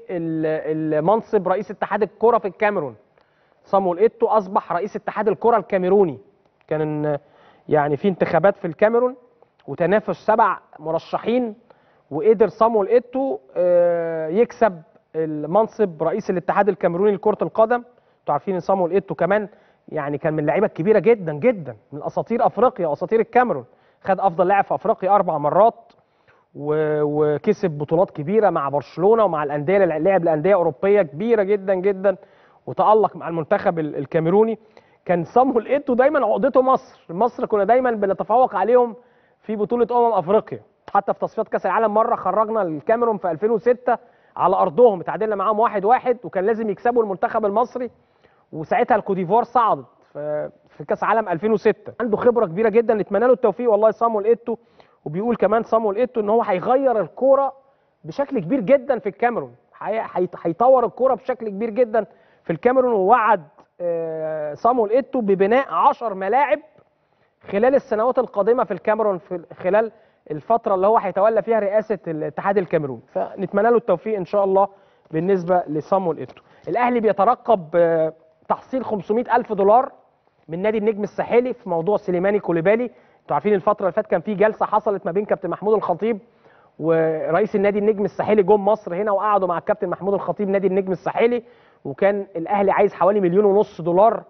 بالمنصب رئيس اتحاد الكره في الكاميرون صامويل ايتو اصبح رئيس اتحاد الكره الكاميروني كان يعني في انتخابات في الكاميرون وتنافس سبع مرشحين وقدر صامويل ايتو آه، يكسب المنصب رئيس الاتحاد الكاميروني لكره القدم انتوا عارفين ان صامويل ايتو كمان يعني كان من اللعيبه الكبيره جدا جدا من اساطير افريقيا واساطير الكاميرون خد افضل لاعب في افريقيا اربع مرات و- وكسب بطولات كبيره مع برشلونه ومع الانديه اللي لعب لانديه اوروبيه كبيره جدا جدا وتالق مع المنتخب ال- الكاميروني كان صامويل ايتو دايما عقدته مصر مصر كنا دايما بنتفوق عليهم في بطوله امم افريقيا حتى في تصفيات كاس العالم مره خرجنا الكاميرون في 2006 على ارضهم اتعادلنا معاهم واحد واحد وكان لازم يكسبوا المنتخب المصري وساعتها الكوديفوار صعدت في في كاس عالم 2006 عنده خبره كبيره جدا نتمنى له التوفيق والله صامويل ايتو وبيقول كمان صامويل ايتو ان هو هيغير الكوره بشكل كبير جدا في الكاميرون هي- هي- هيطور الكوره بشكل كبير جدا في الكاميرون ووعد آه، صامويل ايتو ببناء 10 ملاعب خلال السنوات القادمه في الكاميرون في خلال الفتره اللي هو هيتولى فيها رئاسه الاتحاد الكاميروني فنتمنى له التوفيق ان شاء الله بالنسبه لصامويل ايتو الاهلي بيترقب آه، تحصيل 500 الف دولار من نادي النجم الساحلي في موضوع سليماني كوليبالي انتوا عارفين الفتره اللي فاتت كان في جلسه حصلت ما بين كابتن محمود الخطيب ورئيس النادي النجم الساحلي جم مصر هنا وقعدوا مع الكابتن محمود الخطيب نادي النجم الساحلي وكان الاهلي عايز حوالي مليون ونص دولار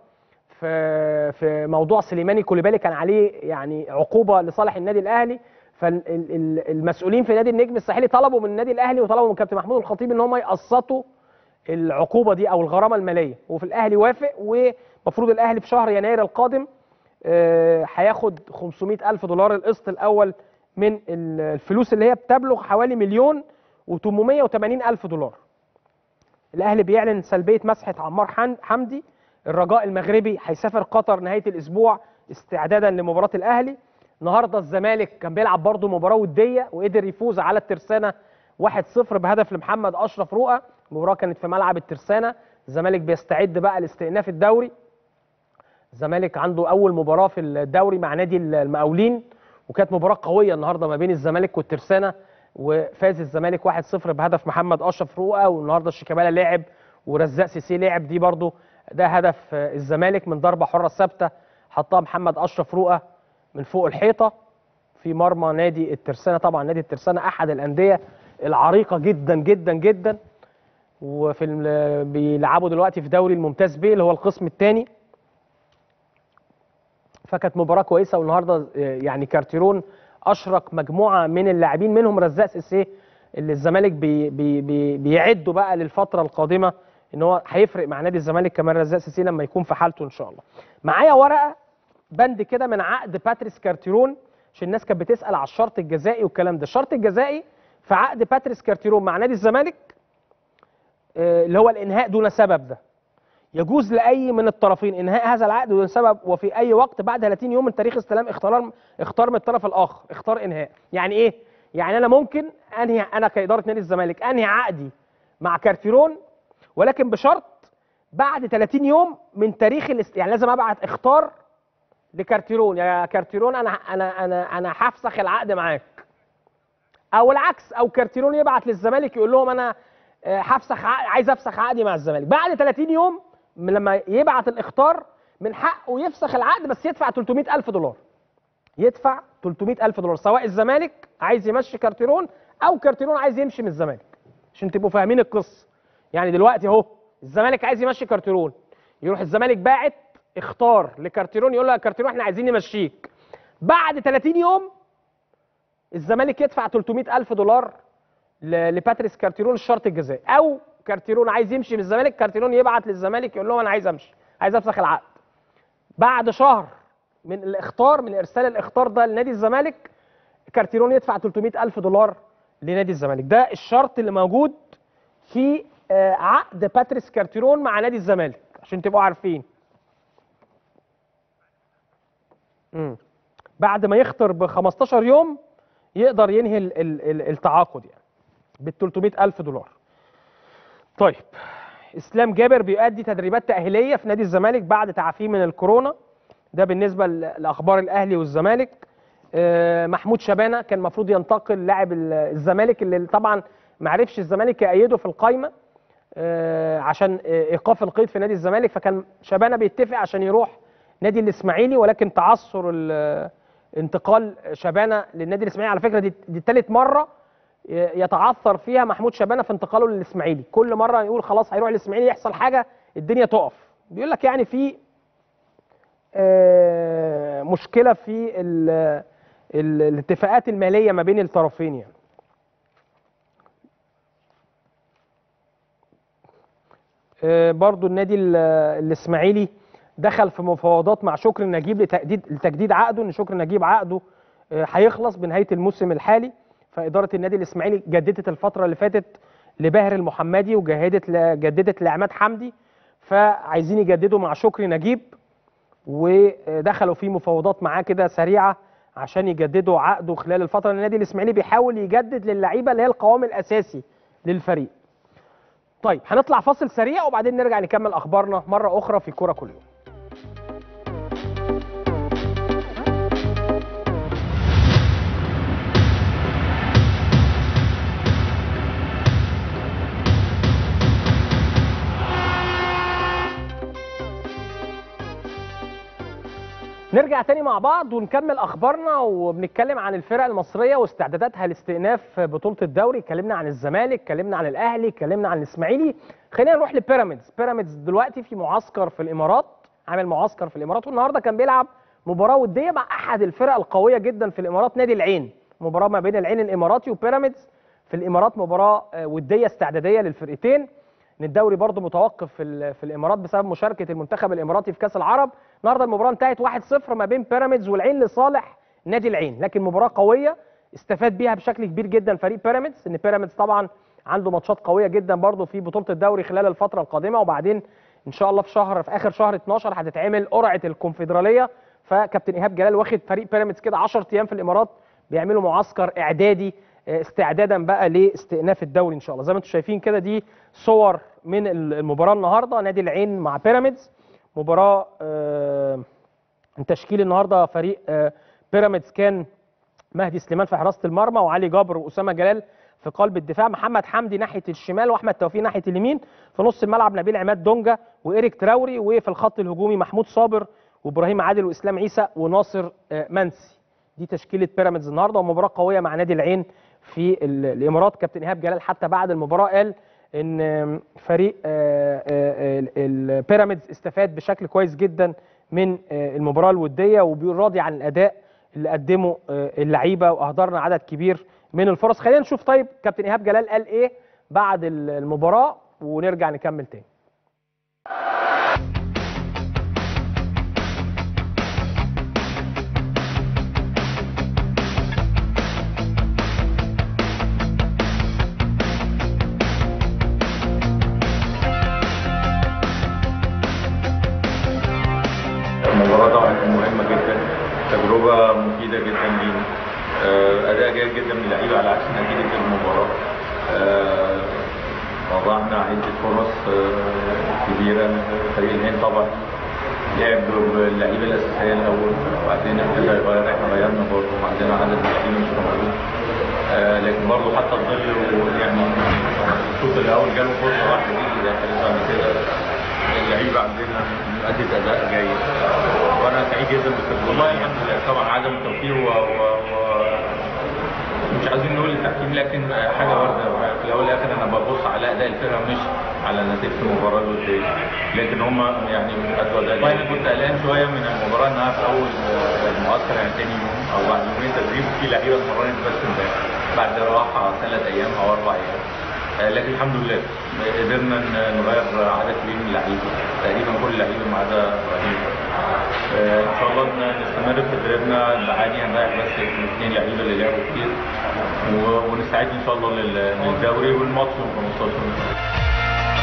في في موضوع سليماني كوليبالي كان عليه يعني عقوبه لصالح النادي الاهلي فالمسؤولين في نادي النجم الساحلي طلبوا من النادي الاهلي وطلبوا من كابتن محمود الخطيب ان هم يقسطوا العقوبه دي او الغرامه الماليه وفي الاهلي وافق ومفروض الاهلي في شهر يناير القادم آه، هياخد 500 الف دولار القسط الاول من ال- الفلوس اللي هي بتبلغ حوالي مليون و880 الف دولار الاهلي بيعلن سلبيه مسحه عمار حن- حمدي الرجاء المغربي هيسافر قطر نهايه الاسبوع استعدادا لمباراه الاهلي النهارده الزمالك كان بيلعب برضه مباراه وديه وقدر يفوز على الترسانه 1-0 بهدف لمحمد اشرف رؤى المباراه كانت في ملعب الترسانه الزمالك بيستعد بقى لاستئناف الدوري الزمالك عنده اول مباراه في الدوري مع نادي المقاولين وكانت مباراه قويه النهارده ما بين الزمالك والترسانه وفاز الزمالك 1-0 بهدف محمد اشرف رؤى والنهارده الشيكابالا لعب ورزاق سيسي لعب دي برضو ده هدف آه، الزمالك من ضربه حره ثابته حطها محمد اشرف رؤى من فوق الحيطه في مرمى نادي الترسانه طبعا نادي الترسانه احد الانديه العريقه جدا جدا جدا وفي ال- بيلعبوا دلوقتي في دوري الممتاز بيه اللي هو القسم الثاني فكانت مباراه كويسه والنهارده آه، يعني كارتيرون اشرك مجموعه من اللاعبين منهم رزاق سيسي اللي الزمالك بي بي بي بيعدوا بقى للفتره القادمه ان هو هيفرق مع نادي الزمالك كمان رزاق سيسي لما يكون في حالته ان شاء الله. معايا ورقه بند كده من عقد باتريس كارتيرون عشان الناس كانت بتسال على الشرط الجزائي والكلام ده، الشرط الجزائي في عقد باتريس كارتيرون مع نادي الزمالك آه، اللي هو الانهاء دون سبب ده. يجوز لاي من الطرفين انهاء هذا العقد دون سبب وفي اي وقت بعد 30 يوم من تاريخ استلام اختار اختار من الطرف الاخر اختار انهاء يعني ايه يعني انا ممكن انهي انا كاداره نادي الزمالك انهي عقدي مع كارتيرون ولكن بشرط بعد 30 يوم من تاريخ الاست... يعني لازم ابعت اختار لكارتيرون يا كارتيرون انا انا انا انا هفسخ العقد معاك او العكس او كارتيرون يبعت للزمالك يقول لهم انا آه، هفسخ عقد عايز افسخ عقدي مع الزمالك بعد 30 يوم من لما يبعت الاختار من حقه يفسخ العقد بس يدفع 300 الف دولار يدفع 300 الف دولار سواء الزمالك عايز يمشي كارتيرون او كارتيرون عايز يمشي من الزمالك عشان تبقوا فاهمين القصه يعني دلوقتي اهو الزمالك عايز يمشي كارتيرون يروح الزمالك باعت اختار لكارتيرون يقول له يا كارتيرون احنا عايزين نمشيك بعد 30 يوم الزمالك يدفع 300 الف دولار ل- لباتريس كارتيرون الشرط الجزائي او كارتيرون عايز يمشي من الزمالك كارتيرون يبعت للزمالك يقول لهم انا عايز امشي عايز افسخ العقد بعد شهر من الاختار من ارسال الاختار ده لنادي الزمالك كارتيرون يدفع 300 الف دولار لنادي الزمالك ده الشرط اللي موجود في آه، عقد باتريس كارتيرون مع نادي الزمالك عشان تبقوا عارفين مم. بعد ما يخطر ب 15 يوم يقدر ينهي ال- ال- ال- التعاقد يعني بال 300 الف دولار طيب اسلام جابر بيؤدي تدريبات تاهيليه في نادي الزمالك بعد تعافيه من الكورونا ده بالنسبه ل- لاخبار الاهلي والزمالك آه، محمود شبانه كان المفروض ينتقل لاعب ال- الزمالك اللي طبعا ما عرفش الزمالك يأيده في القايمه آه، عشان آه، ايقاف القيد في نادي الزمالك فكان شبانه بيتفق عشان يروح نادي الاسماعيلي ولكن تعثر ال- انتقال شبانه للنادي الاسماعيلي على فكره دي, دي ثالث مره ي- يتعثر فيها محمود شبانه في انتقاله للاسماعيلي كل مره يقول خلاص هيروح الاسماعيلي يحصل حاجه الدنيا تقف بيقول لك يعني في آه، مشكله في ال- ال- الاتفاقات الماليه ما بين الطرفين يعني آه، برضو النادي ال- الاسماعيلي دخل في مفاوضات مع شكر نجيب لتجديد لتجديد عقده ان شكر نجيب عقده آه، هيخلص بنهايه الموسم الحالي فاداره النادي الاسماعيلي جددت الفتره اللي فاتت لباهر المحمدي وجددت ل- جددت لعماد حمدي فعايزين يجددوا مع شكري نجيب ودخلوا في مفاوضات معاه كده سريعه عشان يجددوا عقده خلال الفتره النادي الاسماعيلي بيحاول يجدد للعيبه اللي هي القوام الاساسي للفريق طيب هنطلع فاصل سريع وبعدين نرجع نكمل اخبارنا مره اخرى في كوره كل يوم نرجع تاني مع بعض ونكمل اخبارنا وبنتكلم عن الفرق المصريه واستعداداتها لاستئناف بطوله الدوري اتكلمنا عن الزمالك اتكلمنا عن الاهلي اتكلمنا عن الاسماعيلي خلينا نروح لبيراميدز بيراميدز دلوقتي في معسكر في الامارات عامل معسكر في الامارات والنهارده كان بيلعب مباراه وديه مع احد الفرق القويه جدا في الامارات نادي العين مباراه ما بين العين الاماراتي وبيراميدز في الامارات مباراه آه، وديه استعداديه للفرقتين ان الدوري برضه متوقف في ال- في الامارات بسبب مشاركه المنتخب الاماراتي في كاس العرب النهارده المباراه انتهت 1-0 ما بين بيراميدز والعين لصالح نادي العين لكن مباراه قويه استفاد بيها بشكل كبير جدا فريق بيراميدز ان بيراميدز طبعا عنده ماتشات قويه جدا برضه في بطوله الدوري خلال الفتره القادمه وبعدين ان شاء الله في شهر في اخر شهر 12 هتتعمل قرعه الكونفدراليه فكابتن ايهاب جلال واخد فريق بيراميدز كده 10 ايام في الامارات بيعملوا معسكر اعدادي آه، استعدادا بقى لاستئناف الدوري ان شاء الله زي ما انتم شايفين كده دي صور من المباراه النهارده نادي العين مع بيراميدز مباراه آه، تشكيل النهارده فريق آه، بيراميدز كان مهدي سليمان في حراسه المرمى وعلي جابر واسامه جلال في قلب الدفاع محمد حمدي ناحيه الشمال واحمد توفيق ناحيه اليمين في نص الملعب نبيل عماد دونجا وايريك تراوري وفي الخط الهجومي محمود صابر وابراهيم عادل واسلام عيسى وناصر آه، منسي دي تشكيله بيراميدز النهارده ومباراه قويه مع نادي العين في ال- الامارات كابتن ايهاب جلال حتى بعد المباراه قال ان فريق آه، آه، ال- البيراميدز استفاد بشكل كويس جدا من آه، المباراه الوديه وبيقول راضي عن الاداء اللي قدمه آه، اللعيبه واهدرنا عدد كبير من الفرص خلينا نشوف طيب كابتن ايهاب جلال قال ايه بعد ال- المباراه ونرجع نكمل تاني المباراة طبعا كانت مهمة جدا تجربة مفيدة جدا لينا آه، أداء جيد جدا من اللعيبة على عكس نتيجة المباراة آه، وضعنا عدة فرص آه، كبيرة فريق الهند طبعا لعب باللعيبة الأساسية الأول وبعدين ابتدى يغير احنا غيرنا برضه عندنا عدد من اللعيبة مش موجود آه، لكن برضه حتى الظل يعني الشوط الأول جاله فرصة واحدة دي ده كانت بعد كده اللعيبه عندنا ادت اداء جيد وانا سعيد جدا بالتجربه والله الحمد لله طبعا عدم التوفيق و, و... و... مش عايزين نقول التحكيم لكن حاجه وارده في الاول والاخر انا ببص على اداء الفرقه مش على نتيجه المباراه الوديه لكن هم يعني ادوا اداء جيد. انا كنت قلقان شويه من المباراه انها في اول المعسكر يعني تاني يوم او بعد يومين تدريب في لعيبه اتمرنت بس امبارح بعد راحه ثلاث ايام او اربع ايام آه، لكن الحمد لله قدرنا ن- نغير عدد كبير من اللعيبه تقريبا كل اللعيبه ما عدا ابراهيم آه، ان شاء الله ن- نستمر في تدريبنا عادي هنريح بس الاثنين لعيبه اللي لعبوا كتير و- ونستعد ان شاء الله لل- للدوري والماتش يوم 15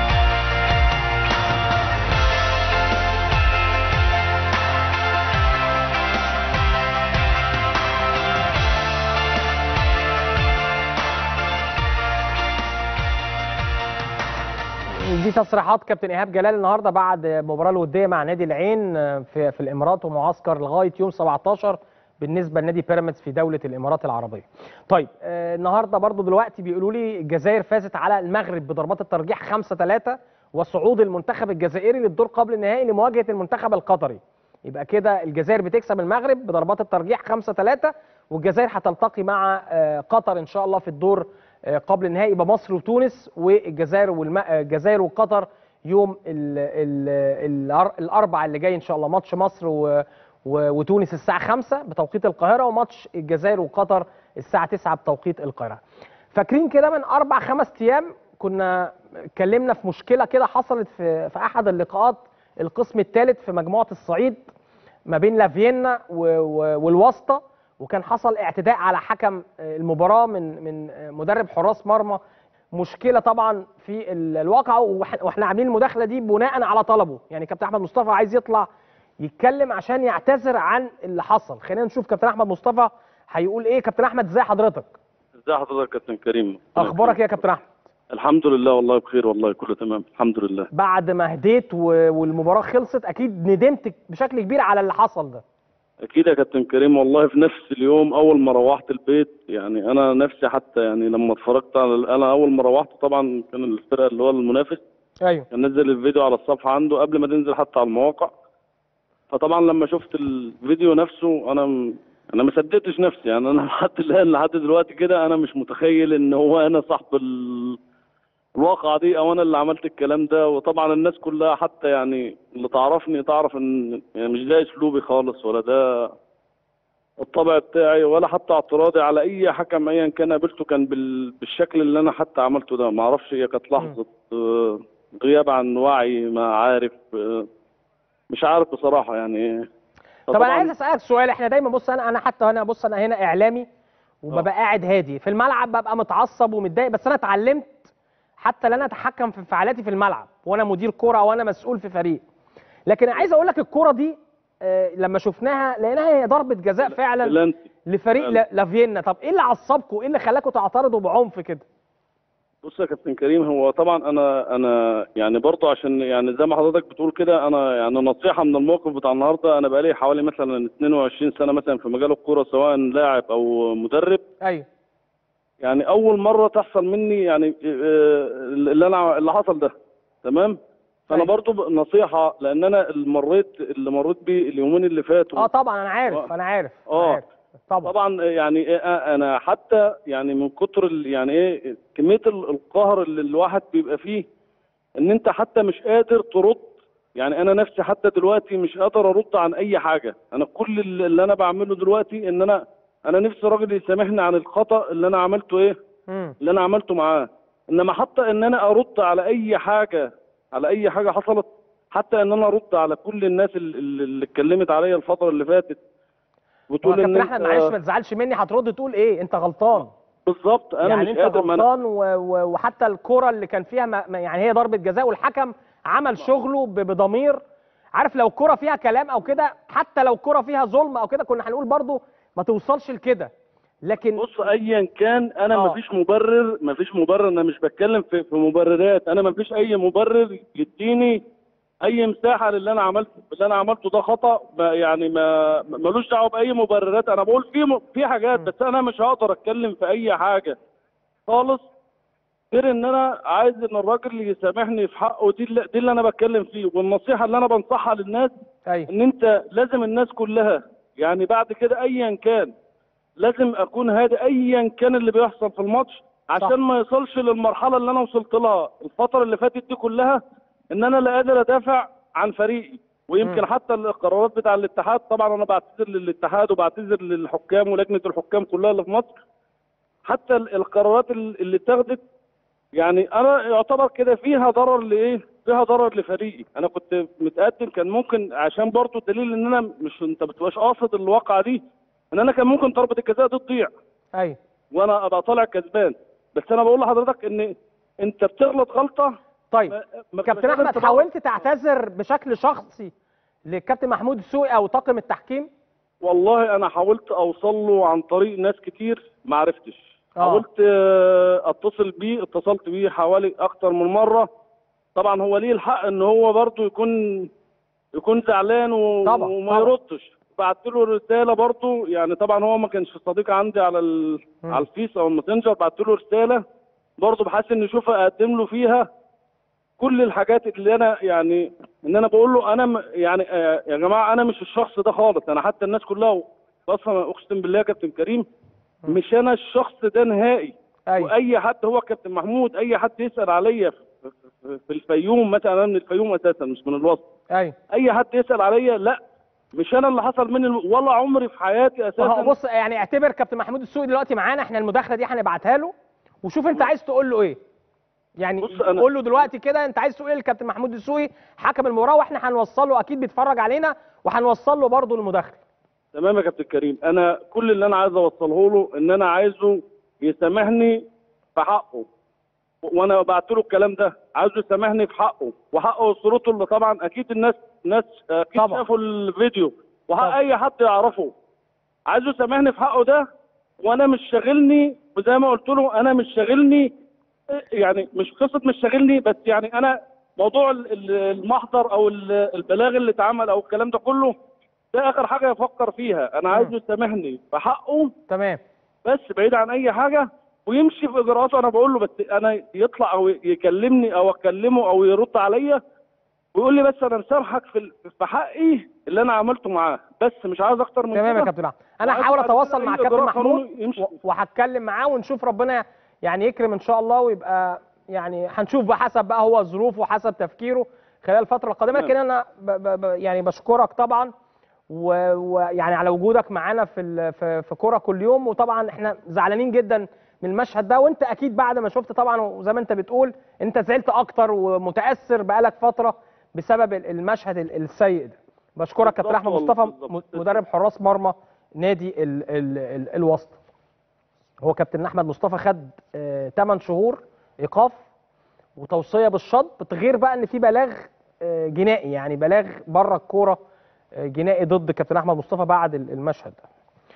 دي تصريحات كابتن ايهاب جلال النهارده بعد المباراه الوديه مع نادي العين في في الامارات ومعسكر لغايه يوم 17 بالنسبه لنادي بيراميدز في دوله الامارات العربيه. طيب آه، النهارده برضو دلوقتي بيقولوا لي الجزائر فازت على المغرب بضربات الترجيح 5 3 وصعود المنتخب الجزائري للدور قبل النهائي لمواجهه المنتخب القطري. يبقى كده الجزائر بتكسب المغرب بضربات الترجيح 5 3 والجزائر هتلتقي مع آه، قطر ان شاء الله في الدور آه، قبل النهائي يبقى مصر وتونس والجزائر والجزائر وقطر يوم ال ال ال الاربع اللي جاي ان شاء الله ماتش مصر و و- وتونس الساعه 5 بتوقيت القاهره وماتش الجزائر وقطر الساعه 9 بتوقيت القاهره فاكرين كده من اربع خمس ايام كنا اتكلمنا في مشكله كده حصلت في في احد اللقاءات القسم الثالث في مجموعه الصعيد ما بين لافيينا و- و- والواسطه وكان حصل اعتداء على حكم المباراه من من مدرب حراس مرمى مشكله طبعا في ال- الواقع وإح- واحنا عاملين المداخله دي بناء على طلبه يعني كابتن احمد مصطفى عايز يطلع يتكلم عشان يعتذر عن اللي حصل خلينا نشوف كابتن احمد مصطفى هيقول ايه كابتن احمد ازي حضرتك ازي حضرتك يا كابتن كريم اخبارك ايه يا كابتن احمد الحمد لله والله بخير والله كله تمام الحمد لله بعد ما هديت و- والمباراه خلصت اكيد ندمت بشكل كبير على اللي حصل ده اكيد يا كابتن كريم والله في نفس اليوم اول ما روحت البيت يعني انا نفسي حتى يعني لما اتفرجت على انا اول ما روحت طبعا كان الفرقه اللي هو المنافس ايوه كان نزل الفيديو على الصفحه عنده قبل ما تنزل حتى على المواقع فطبعا لما شفت الفيديو نفسه انا م... انا ما صدقتش نفسي يعني انا لحد الان لحد دلوقتي كده انا مش متخيل ان هو انا صاحب ال... الواقعة دي او انا اللي عملت الكلام ده وطبعا الناس كلها حتى يعني اللي تعرفني تعرف ان يعني مش ده اسلوبي خالص ولا ده الطبع بتاعي ولا حتى اعتراضي على اي حكم ايا كان قابلته كان بال... بالشكل اللي انا حتى عملته ده ما اعرفش هي كانت لحظه آه، غياب عن وعي ما عارف آه، مش عارف بصراحه يعني طب انا فطبعاً- عايز اسالك سؤال احنا دايما بص انا انا حتى هنا بص انا هنا اعلامي وببقى قاعد هادي في الملعب ببقى متعصب ومتضايق بس انا اتعلمت حتى لا اتحكم في انفعالاتي في الملعب وانا مدير كوره او انا مسؤول في فريق لكن عايز اقول لك الكوره دي آه، لما شفناها لقيناها هي ضربه جزاء فعلا بلانتي لفريق فعلا. لا- لافيينا طب ايه اللي عصبكم ايه اللي خلاكم تعترضوا بعنف كده بص يا كابتن كريم هو طبعا انا انا يعني برضه عشان يعني زي ما حضرتك بتقول كده انا يعني نصيحه من الموقف بتاع النهارده انا بقالي حوالي مثلا 22 سنه مثلا في مجال الكوره سواء لاعب او مدرب ايوه يعني اول مره تحصل مني يعني آه، اللي انا اللي حصل ده تمام فانا أيوة. برضو ب- نصيحه لان انا اللي مريت اللي مريت بيه اليومين اللي فاتوا اه طبعا انا عارف آه. انا عارف أنا اه عارف طبعا طبعا يعني إيه انا حتى يعني من كتر ال- يعني ايه كميه ال- القهر اللي الواحد بيبقى فيه ان انت حتى مش قادر ترد يعني انا نفسي حتى دلوقتي مش قادر ارد عن اي حاجه انا كل اللي اللي انا بعمله دلوقتي ان انا انا نفسي راجل يسامحني عن الخطا اللي انا عملته ايه مم. اللي انا عملته معاه انما حتى ان انا ارد على اي حاجه على اي حاجه حصلت حتى ان انا ارد على كل الناس اللي, اللي اتكلمت عليا الفتره اللي فاتت هو وتقول ان كابتن احمد انت- معلش ما تزعلش مني هترد تقول ايه انت غلطان بالظبط انا يعني مش انت قادر ما أنا- غلطان و... و... وحتى الكرة اللي كان فيها ما... ما- يعني هي ضربة جزاء والحكم عمل شغله ب... بضمير عارف لو الكرة فيها كلام او كده حتى لو الكرة فيها ظلم او كده كنا هنقول برضو ما توصلش لكده لكن بص ايا كان انا آه. مفيش مبرر مفيش مبرر انا مش بتكلم في, في مبررات انا مفيش اي مبرر يديني اي مساحه للي انا عملته اللي انا عملته ده خطا ما يعني ما ملوش دعوه باي مبررات انا بقول في م- في حاجات بس انا مش هقدر اتكلم في اي حاجه خالص غير ان انا عايز ان الراجل يسامحني في حقه دي اللي, دي اللي انا بتكلم فيه والنصيحه اللي انا بنصحها للناس ايوه ان انت لازم الناس كلها يعني بعد كده ايا كان لازم اكون هادي ايا كان اللي بيحصل في الماتش عشان صح. ما يوصلش للمرحله اللي انا وصلت لها الفتره اللي فاتت دي كلها ان انا لا قادر ادافع عن فريقي ويمكن مم. حتى القرارات بتاع الاتحاد طبعا انا بعتذر للاتحاد وبعتذر للحكام ولجنه الحكام كلها اللي في مصر حتى ال- القرارات ال- اللي اتخذت يعني انا يعتبر كده فيها ضرر لايه؟ فيها ضرر لفريقي، انا كنت متقدم كان ممكن عشان برضه دليل ان انا مش انت بتبقاش قاصد الواقعه دي ان انا كان ممكن ضربه الجزاء دي تضيع ايوه وانا ابقى طالع كسبان، بس انا بقول لحضرتك ان انت بتغلط غلطه طيب ما- ما كابتن مش قادر احمد تبرر. حاولت تعتذر بشكل شخصي للكابتن محمود السوقي او طاقم التحكيم والله انا حاولت اوصل له عن طريق ناس كتير ما عرفتش آه. حاولت آه، اتصل بيه اتصلت بيه حوالي اكتر من مره طبعا هو ليه الحق ان هو برضه يكون يكون زعلان و... طبعاً، وما طبعاً. يردش بعت له رساله برضه يعني طبعا هو ما كانش صديق عندي على ال... مم. على الفيس او الماسنجر بعت له رساله برضه بحيث ان اشوف اقدم له فيها كل الحاجات اللي انا يعني ان انا بقول له انا م- يعني آه يا جماعه انا مش الشخص ده خالص انا حتى الناس كلها اصلا اقسم بالله يا كابتن كريم مش انا الشخص ده نهائي ايوه واي حد هو كابتن محمود اي حد يسال عليا في- في في الفيوم مثلا انا من الفيوم اساسا مش من الوسط ايوه اي حد يسال عليا لا مش انا اللي حصل مني الم- ولا عمري في حياتي ما هو اساسا بص يعني اعتبر كابتن محمود السوقي دلوقتي معانا احنا المداخله دي هنبعتها له وشوف انت عايز تقول له ايه يعني بص أنا- قول له دلوقتي كده انت عايز تقول ايه للكابتن محمود السوقي حكم المباراه واحنا هنوصل له اكيد بيتفرج علينا وهنوصل له برضه المداخله تمام يا كابتن كريم انا كل اللي انا عايز اوصله له ان انا عايزه يسامحني في حقه و- وانا بعت له الكلام ده عايزه يسامحني في حقه وحق اسرته اللي طبعا اكيد الناس ناس اكيد طبعا. شافوا الفيديو وحق طبعا. اي حد يعرفه عايزه يسامحني في حقه ده وانا مش شاغلني وزي ما قلت له انا مش شاغلني يعني مش قصه مش شاغلني بس يعني انا موضوع ال- ال- المحضر او ال- البلاغ اللي اتعمل او الكلام ده كله ده اخر حاجه يفكر فيها انا عايزه يسامحني في حقه تمام بس بعيد عن اي حاجه ويمشي في اجراءاته انا بقول له بس انا يطلع او يكلمني او اكلمه او يرد عليا ويقول لي بس انا مسامحك في ال- في حقي اللي انا عملته معاه بس مش عايز اكتر من تمام يا كده كابتن احمد انا وعايز هحاول بعد اتواصل كده مع أي كابتن إجراء محمود قانوني يمشي. و- وهتكلم معاه ونشوف ربنا يعني يكرم ان شاء الله ويبقى يعني هنشوف بقى حسب بقى هو ظروفه وحسب تفكيره خلال الفتره القادمه تمام. لكن انا ب ب ب يعني بشكرك طبعا و- ويعني على وجودك معانا في ال- في في كوره كل يوم وطبعا احنا زعلانين جدا من المشهد ده وانت اكيد بعد ما شفت طبعا وزي ما انت بتقول انت زعلت اكتر ومتاثر بقالك فتره بسبب ال- المشهد ال- السيء ده بشكرك كابتن بالظبط احمد والله، مصطفى بالظبط. م- مدرب حراس مرمى نادي ال ال ال الوسط هو كابتن احمد مصطفى خد 8 شهور ايقاف وتوصيه بالشطب غير بقى ان في بلاغ آه، جنائي يعني بلاغ بره الكوره آه، جنائي ضد كابتن احمد مصطفى بعد ال- المشهد ده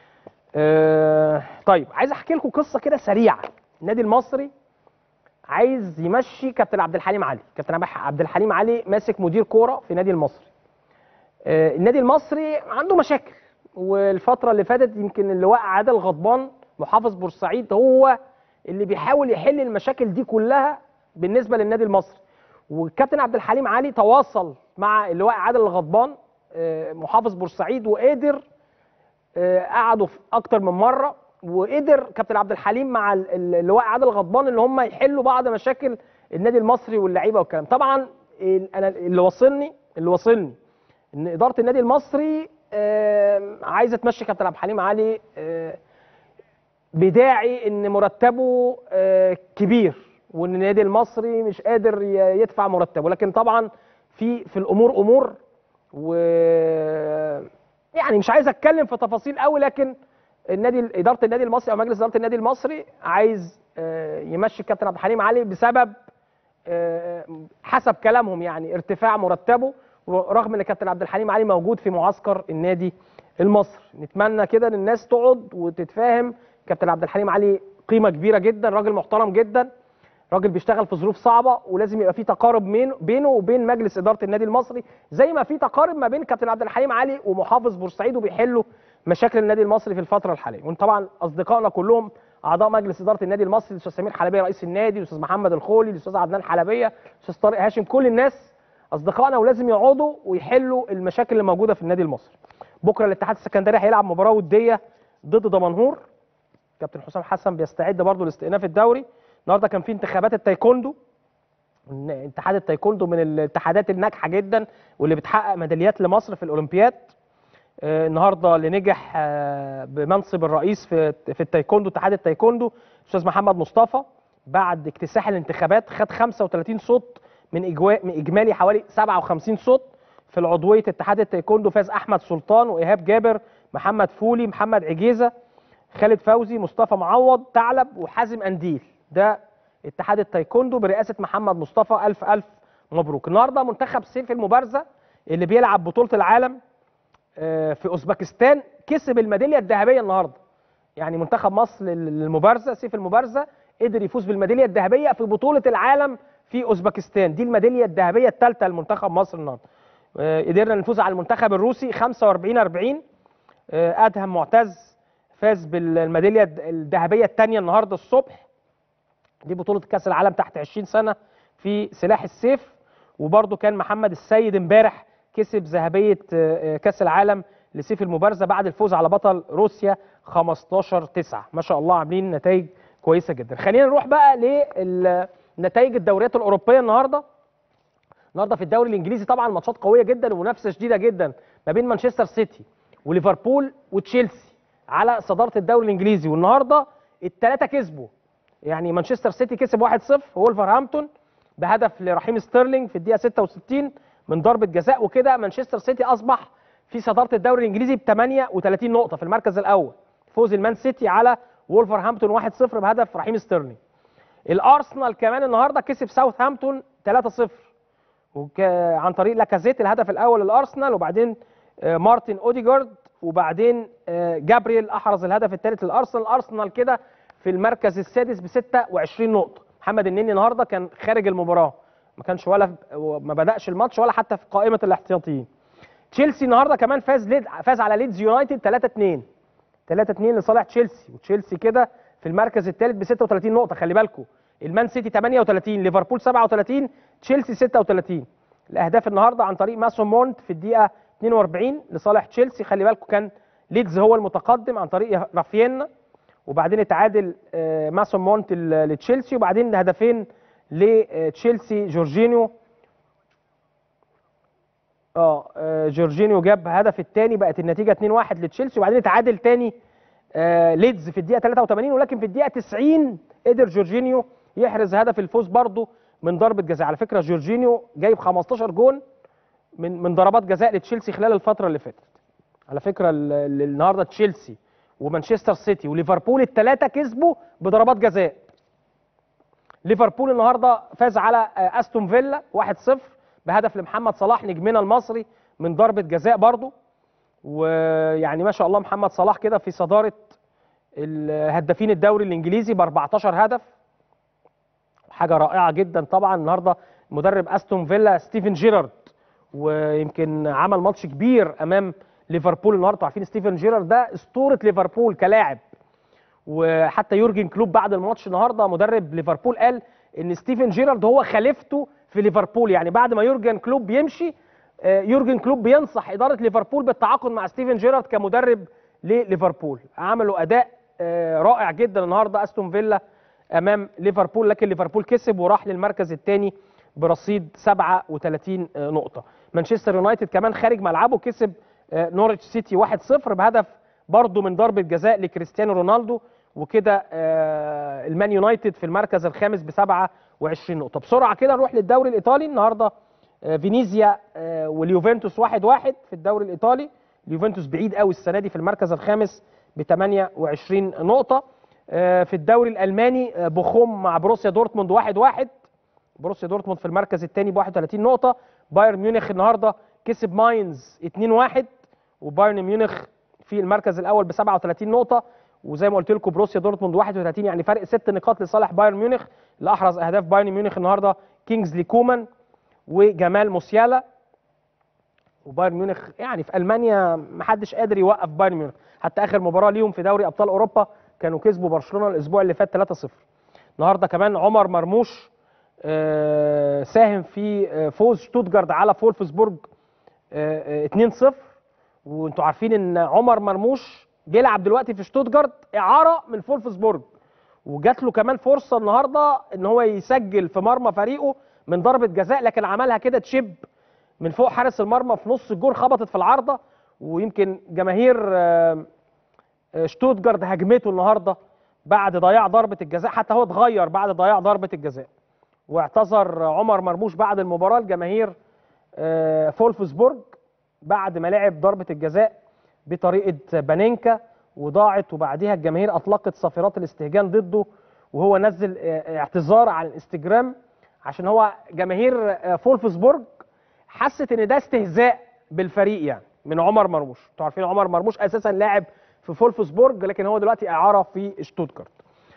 آه، طيب عايز احكي لكم قصه كده سريعه النادي المصري عايز يمشي كابتن عبد الحليم علي كابتن عبد الحليم علي ماسك مدير كوره في نادي المصري آه، النادي المصري عنده مشاكل والفتره اللي فاتت يمكن اللواء عادل غضبان محافظ بورسعيد هو اللي بيحاول يحل المشاكل دي كلها بالنسبه للنادي المصري والكابتن عبد الحليم علي تواصل مع اللواء عادل الغضبان آه، محافظ بورسعيد وقدر آه، قعدوا في اكتر من مره وقدر كابتن عبد الحليم مع ال- ال- اللواء عادل غضبان ان هم يحلوا بعض مشاكل النادي المصري واللعيبه والكلام طبعا ال- انا اللي وصلني اللي وصلني ان اداره النادي المصري آه، عايزه تمشي كابتن عبد الحليم علي آه، بداعي ان مرتبه آه، كبير وان النادي المصري مش قادر ي- يدفع مرتبه لكن طبعا في في الامور امور و يعني مش عايز اتكلم في تفاصيل قوي لكن النادي اداره النادي المصري او مجلس اداره النادي المصري عايز آه، يمشي الكابتن عبد الحليم علي بسبب آه، حسب كلامهم يعني ارتفاع مرتبه ورغم ان كابتن عبد الحليم علي موجود في معسكر النادي المصري نتمنى كده ان الناس تقعد وتتفاهم كابتن عبد الحليم علي قيمه كبيره جدا راجل محترم جدا راجل بيشتغل في ظروف صعبه ولازم يبقى في تقارب مين- بينه وبين مجلس اداره النادي المصري زي ما في تقارب ما بين كابتن عبد الحليم علي ومحافظ بورسعيد وبيحلوا مشاكل النادي المصري في الفتره الحاليه وطبعا اصدقائنا كلهم اعضاء مجلس اداره النادي المصري الاستاذ سمير حلبيه رئيس النادي الاستاذ محمد الخولي الاستاذ عدنان حلبيه الاستاذ طارق هاشم كل الناس اصدقائنا ولازم يقعدوا ويحلوا المشاكل اللي موجوده في النادي المصري بكره الاتحاد السكندري هيلعب مباراه وديه ضد دمنهور كابتن حسام حسن بيستعد برضه لاستئناف الدوري النهارده كان في انتخابات التايكوندو إن اتحاد التايكوندو من الاتحادات الناجحه جدا واللي بتحقق ميداليات لمصر في الاولمبياد آه، النهارده اللي نجح آه، بمنصب الرئيس في في التايكوندو اتحاد التايكوندو استاذ محمد مصطفى بعد اكتساح الانتخابات خد 35 صوت من إجوا... من اجمالي حوالي 57 صوت في العضويه اتحاد التايكوندو فاز احمد سلطان وايهاب جابر محمد فولي محمد عجيزه خالد فوزي مصطفى معوض ثعلب وحازم انديل ده اتحاد التايكوندو برئاسه محمد مصطفى الف الف مبروك النهارده منتخب سيف المبارزه اللي بيلعب بطوله العالم آه، في اوزبكستان كسب الميداليه الذهبيه النهارده يعني منتخب مصر لل- للمبارزه سيف المبارزه قدر يفوز بالميداليه الذهبيه في بطوله العالم في اوزبكستان دي الميداليه الذهبيه الثالثه لمنتخب مصر النهارده آه، قدرنا نفوز على المنتخب الروسي 45 40 آه، ادهم معتز فاز بالميداليه الد- الذهبيه الثانيه النهارده الصبح دي بطوله كاس العالم تحت 20 سنه في سلاح السيف وبرده كان محمد السيد امبارح كسب ذهبيه آه، آه، كاس العالم لسيف المبارزه بعد الفوز على بطل روسيا 15 9 ما شاء الله عاملين نتائج كويسه جدا خلينا نروح بقى لنتائج الدوريات الاوروبيه النهارده النهارده في الدوري الانجليزي طبعا ماتشات قويه جدا ومنافسه شديده جدا ما بين مانشستر سيتي وليفربول وتشيلسي على صداره الدوري الانجليزي والنهارده الثلاثه كسبوا يعني مانشستر سيتي كسب 1-0 وولفرهامبتون بهدف لرحيم ستيرلينج في الدقيقه 66 من ضربه جزاء وكده مانشستر سيتي اصبح في صداره الدوري الانجليزي ب 38 نقطه في المركز الاول فوز المان سيتي على وولفرهامبتون 1-0 بهدف رحيم ستيرلينج الارسنال كمان النهارده كسب ساوثهامبتون 3-0 وك... عن طريق لاكازيت الهدف الاول للارسنال وبعدين آه، مارتن اوديجارد وبعدين آه، جابرييل احرز الهدف الثالث للارسنال الارسنال كده في المركز السادس ب 26 نقطه محمد النني النهارده كان خارج المباراه ما كانش ولا ما بداش الماتش ولا حتى في قائمه الاحتياطيين تشيلسي النهارده كمان فاز ليد فاز على ليدز يونايتد 3 2 3 2 لصالح تشيلسي وتشيلسي كده في المركز الثالث ب 36 نقطه خلي بالكم المان سيتي 38 ليفربول 37 تشيلسي 36 الاهداف النهارده عن طريق ماسون مونت في الدقيقه 42 لصالح تشيلسي خلي بالكم كان ليدز هو المتقدم عن طريق رافينا وبعدين اتعادل آه، ماسون مونت ل- لتشيلسي وبعدين هدفين لتشيلسي جورجينيو اه آه، جورجينيو جاب هدف الثاني بقت النتيجه 2-1 لتشيلسي وبعدين اتعادل تاني آه، ليدز في الدقيقه 83 ولكن في الدقيقه 90 قدر جورجينيو يحرز هدف الفوز برضه من ضربه جزاء على فكره جورجينيو جايب 15 جون من من ضربات جزاء لتشيلسي خلال الفتره اللي فاتت على فكره ال- ال- النهارده تشيلسي ومانشستر سيتي وليفربول الثلاثه كسبوا بضربات جزاء ليفربول النهارده فاز على آه، استون فيلا 1-0 بهدف لمحمد صلاح نجمنا المصري من ضربه جزاء برضه ويعني ما شاء الله محمد صلاح كده في صداره الهدافين الدوري الانجليزي ب 14 هدف حاجه رائعه جدا طبعا النهارده مدرب استون فيلا ستيفن جيرارد ويمكن عمل ماتش كبير امام ليفربول النهارده أنتوا عارفين ستيفن جيرارد ده اسطوره ليفربول كلاعب وحتى يورجن كلوب بعد الماتش النهارده مدرب ليفربول قال ان ستيفن جيرارد هو خليفته في ليفربول يعني بعد ما يورجن كلوب يمشي آه، يورجن كلوب بينصح اداره ليفربول بالتعاقد مع ستيفن جيرارد كمدرب لليفربول عملوا اداء آه، رائع جدا النهارده استون فيلا امام ليفربول لكن ليفربول كسب وراح للمركز الثاني برصيد 37 نقطه مانشستر يونايتد كمان خارج ملعبه كسب آه، نورwich سيتي 1-0 بهدف برضه من ضربه جزاء لكريستيانو رونالدو وكده آه، المان يونايتد في المركز الخامس ب 27 نقطه بسرعه كده نروح للدوري الايطالي النهارده آه، فينيزيا آه، واليوفنتوس 1-1 في الدوري الايطالي اليوفنتوس بعيد قوي السنه دي في المركز الخامس ب 28 نقطه آه، في الدوري الالماني آه، بوخوم مع بروسيا دورتموند 1-1 بروسيا دورتموند في المركز الثاني ب 31 نقطه بايرن ميونخ النهارده كسب ماينز 2-1 وبايرن ميونخ في المركز الاول ب 37 نقطه وزي ما قلت لكم بروسيا دورتموند 31 يعني فرق ست نقاط لصالح بايرن ميونخ اللي احرز اهداف بايرن ميونخ النهارده كينجزلي كومان وجمال موسيالا وبايرن ميونخ يعني في المانيا ما حدش قادر يوقف بايرن ميونخ حتى اخر مباراه ليهم في دوري ابطال اوروبا كانوا كسبوا برشلونه الاسبوع اللي فات 3-0 النهارده كمان عمر مرموش آه، ساهم في آه، فوز شتوتجارد على فولفسبورج آه، آه، 2-0 وانتوا عارفين ان عمر مرموش بيلعب دلوقتي في شتوتجارت اعاره من فولفسبورج وجات له كمان فرصه النهارده ان هو يسجل في مرمى فريقه من ضربه جزاء لكن عملها كده تشيب من فوق حارس المرمى في نص الجول خبطت في العارضه ويمكن جماهير آه، آه، شتوتجارت هجمته النهارده بعد ضياع ضربه الجزاء حتى هو اتغير بعد ضياع ضربه الجزاء واعتذر عمر مرموش بعد المباراه الجماهير فولفسبورج بعد ما لعب ضربه الجزاء بطريقه بانينكا وضاعت وبعديها الجماهير اطلقت صافرات الاستهجان ضده وهو نزل آه، اعتذار على الانستجرام عشان هو جماهير آه، فولفسبورج حست ان ده استهزاء بالفريق يعني من عمر مرموش انتوا عارفين عمر مرموش اساسا لاعب في فولفسبورج لكن هو دلوقتي اعاره في شتوتجارت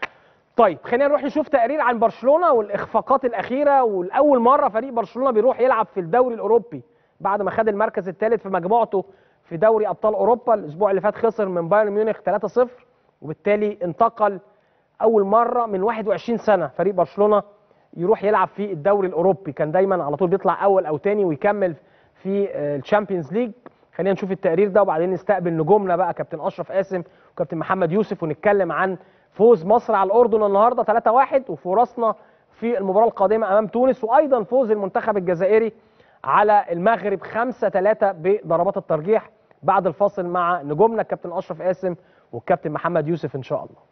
طيب خلينا نروح نشوف تقرير عن برشلونه والاخفاقات الاخيره والاول مره فريق برشلونه بيروح يلعب في الدوري الاوروبي بعد ما خد المركز الثالث في مجموعته في دوري ابطال اوروبا الاسبوع اللي فات خسر من بايرن ميونخ 3-0 وبالتالي انتقل اول مره من 21 سنه فريق برشلونه يروح يلعب في الدوري الاوروبي كان دايما على طول بيطلع اول او تاني ويكمل في الشامبيونز ليج خلينا نشوف التقرير ده وبعدين نستقبل نجومنا بقى كابتن اشرف قاسم وكابتن محمد يوسف ونتكلم عن فوز مصر على الاردن النهارده 3-1 وفرصنا في المباراه القادمه امام تونس وايضا فوز المنتخب الجزائري على المغرب 5-3 بضربات الترجيح بعد الفاصل مع نجومنا الكابتن اشرف قاسم والكابتن محمد يوسف ان شاء الله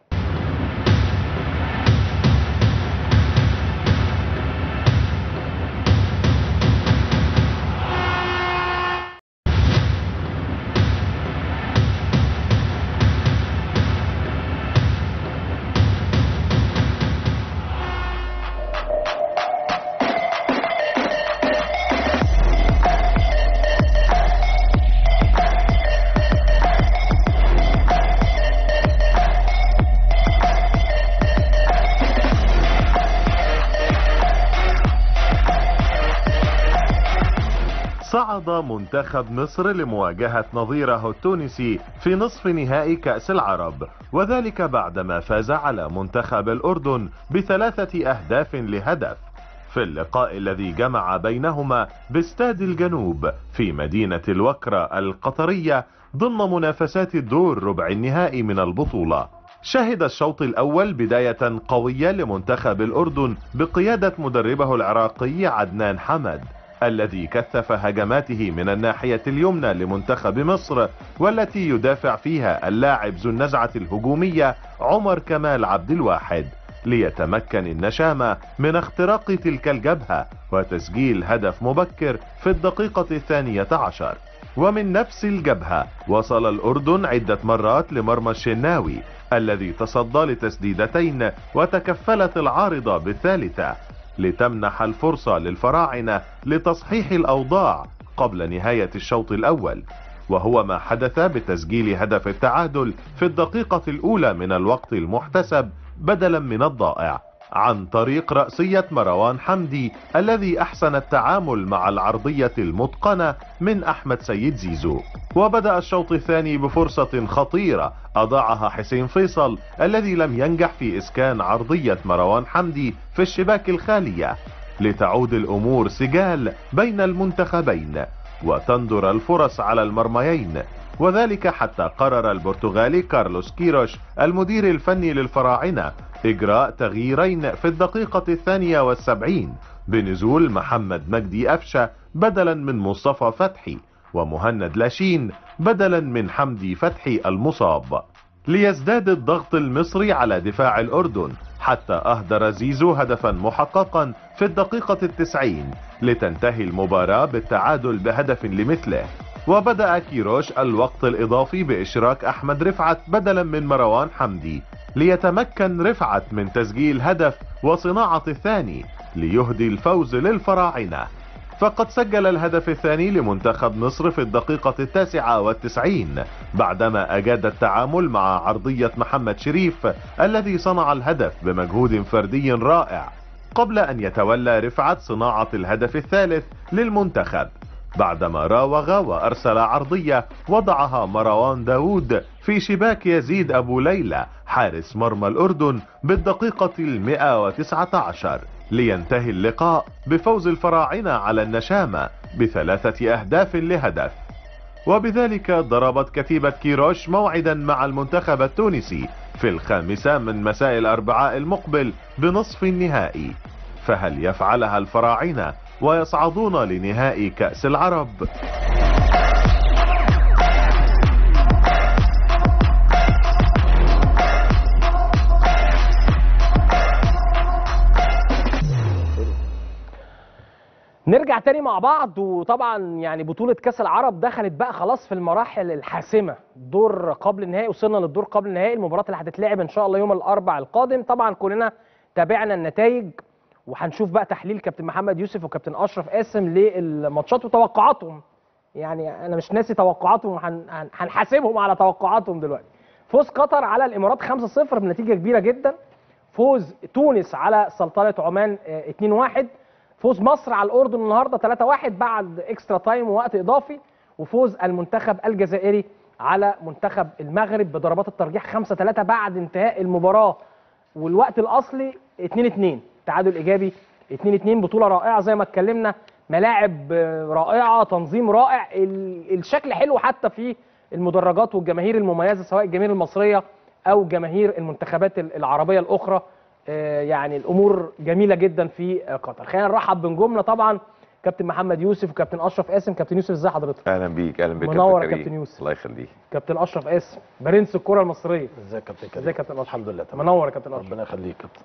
صعد منتخب مصر لمواجهة نظيره التونسي في نصف نهائي كأس العرب وذلك بعدما فاز على منتخب الأردن بثلاثة أهداف لهدف في اللقاء الذي جمع بينهما باستاد الجنوب في مدينة الوكرة القطرية ضمن منافسات الدور ربع النهائي من البطولة شهد الشوط الأول بداية قوية لمنتخب الأردن بقيادة مدربه العراقي عدنان حمد الذي كثف هجماته من الناحية اليمنى لمنتخب مصر والتي يدافع فيها اللاعب ذو النزعة الهجومية عمر كمال عبد الواحد ليتمكن النشامة من اختراق تلك الجبهة وتسجيل هدف مبكر في الدقيقة الثانية عشر ومن نفس الجبهة وصل الأردن عدة مرات لمرمى الشناوي الذي تصدى لتسديدتين وتكفلت العارضة بالثالثة لتمنح الفرصة للفراعنة لتصحيح الأوضاع قبل نهاية الشوط الأول وهو ما حدث بتسجيل هدف التعادل في الدقيقة الأولى من الوقت المحتسب بدلا من الضائع عن طريق رأسية مروان حمدي الذي أحسن التعامل مع العرضية المتقنة من أحمد سيد زيزو وبدأ الشوط الثاني بفرصة خطيرة أضاعها حسين فيصل الذي لم ينجح في إسكان عرضية مروان حمدي في الشباك الخالية لتعود الأمور سجال بين المنتخبين وتندر الفرص على المرميين وذلك حتى قرر البرتغالي كارلوس كيروش المدير الفني للفراعنة إجراء تغييرين في الدقيقة الثانية والسبعين بنزول محمد مجدي أفشة بدلا من مصطفى فتحي ومهند لاشين بدلا من حمدي فتحي المصاب ليزداد الضغط المصري على دفاع الأردن حتى أهدر زيزو هدفا محققا في الدقيقة التسعين لتنتهي المباراة بالتعادل بهدف لمثله وبدأ كيروش الوقت الإضافي بإشراك أحمد رفعت بدلا من مروان حمدي ليتمكن رفعت من تسجيل هدف وصناعة الثاني ليهدي الفوز للفراعنة فقد سجل الهدف الثاني لمنتخب مصر في الدقيقة التاسعة والتسعين بعدما أجاد التعامل مع عرضية محمد شريف الذي صنع الهدف بمجهود فردي رائع قبل أن يتولى رفعت صناعة الهدف الثالث للمنتخب بعدما راوغ وأرسل عرضية وضعها مروان داود في شباك يزيد أبو ليلى حارس مرمى الأردن بالدقيقة المئة وتسعة عشر لينتهي اللقاء بفوز الفراعنة على النشامة بثلاثة أهداف لهدف وبذلك ضربت كتيبة كيروش موعدا مع المنتخب التونسي في الخامسة من مساء الأربعاء المقبل بنصف النهائي فهل يفعلها الفراعنة ويصعدون لنهائي كأس العرب؟ نرجع تاني مع بعض وطبعا يعني بطولة كأس العرب دخلت بقى خلاص في المراحل الحاسمة دور قبل النهائي وصلنا للدور قبل النهائي المباراة اللي هتتلعب ان شاء الله يوم الاربع القادم طبعا كلنا تابعنا النتائج وهنشوف بقى تحليل كابتن محمد يوسف وكابتن اشرف قاسم للماتشات وتوقعاتهم يعني انا مش ناسي توقعاتهم وهن- هن- هنحاسبهم على توقعاتهم دلوقتي فوز قطر على الامارات 5-0 بنتيجة كبيرة جدا فوز تونس على سلطنة عمان آه، 2-1 فوز مصر على الاردن النهارده 3-1 بعد اكسترا تايم ووقت اضافي وفوز المنتخب الجزائري على منتخب المغرب بضربات الترجيح 5-3 بعد انتهاء المباراه والوقت الاصلي 2-2 تعادل ايجابي 2-2 بطوله رائعه زي ما اتكلمنا ملاعب آه، رائعه تنظيم رائع ال- الشكل حلو حتى في المدرجات والجماهير المميزه سواء الجماهير المصريه او جماهير المنتخبات ال- العربيه الاخرى آه، يعني الامور جميله جدا في آه، قطر خلينا نرحب بنجومنا طبعا كابتن محمد يوسف وكابتن اشرف قاسم كابتن يوسف ازي حضرتك اهلا بيك اهلا بيك منور يا كريم. كابتن يوسف. الله يخليك كابتن اشرف قاسم برنس الكره المصريه ازيك يا كابتن كريم ازيك يا كابتن اشرف الحمد لله تمام منور يا كابتن اشرف ربنا يخليك يا كابتن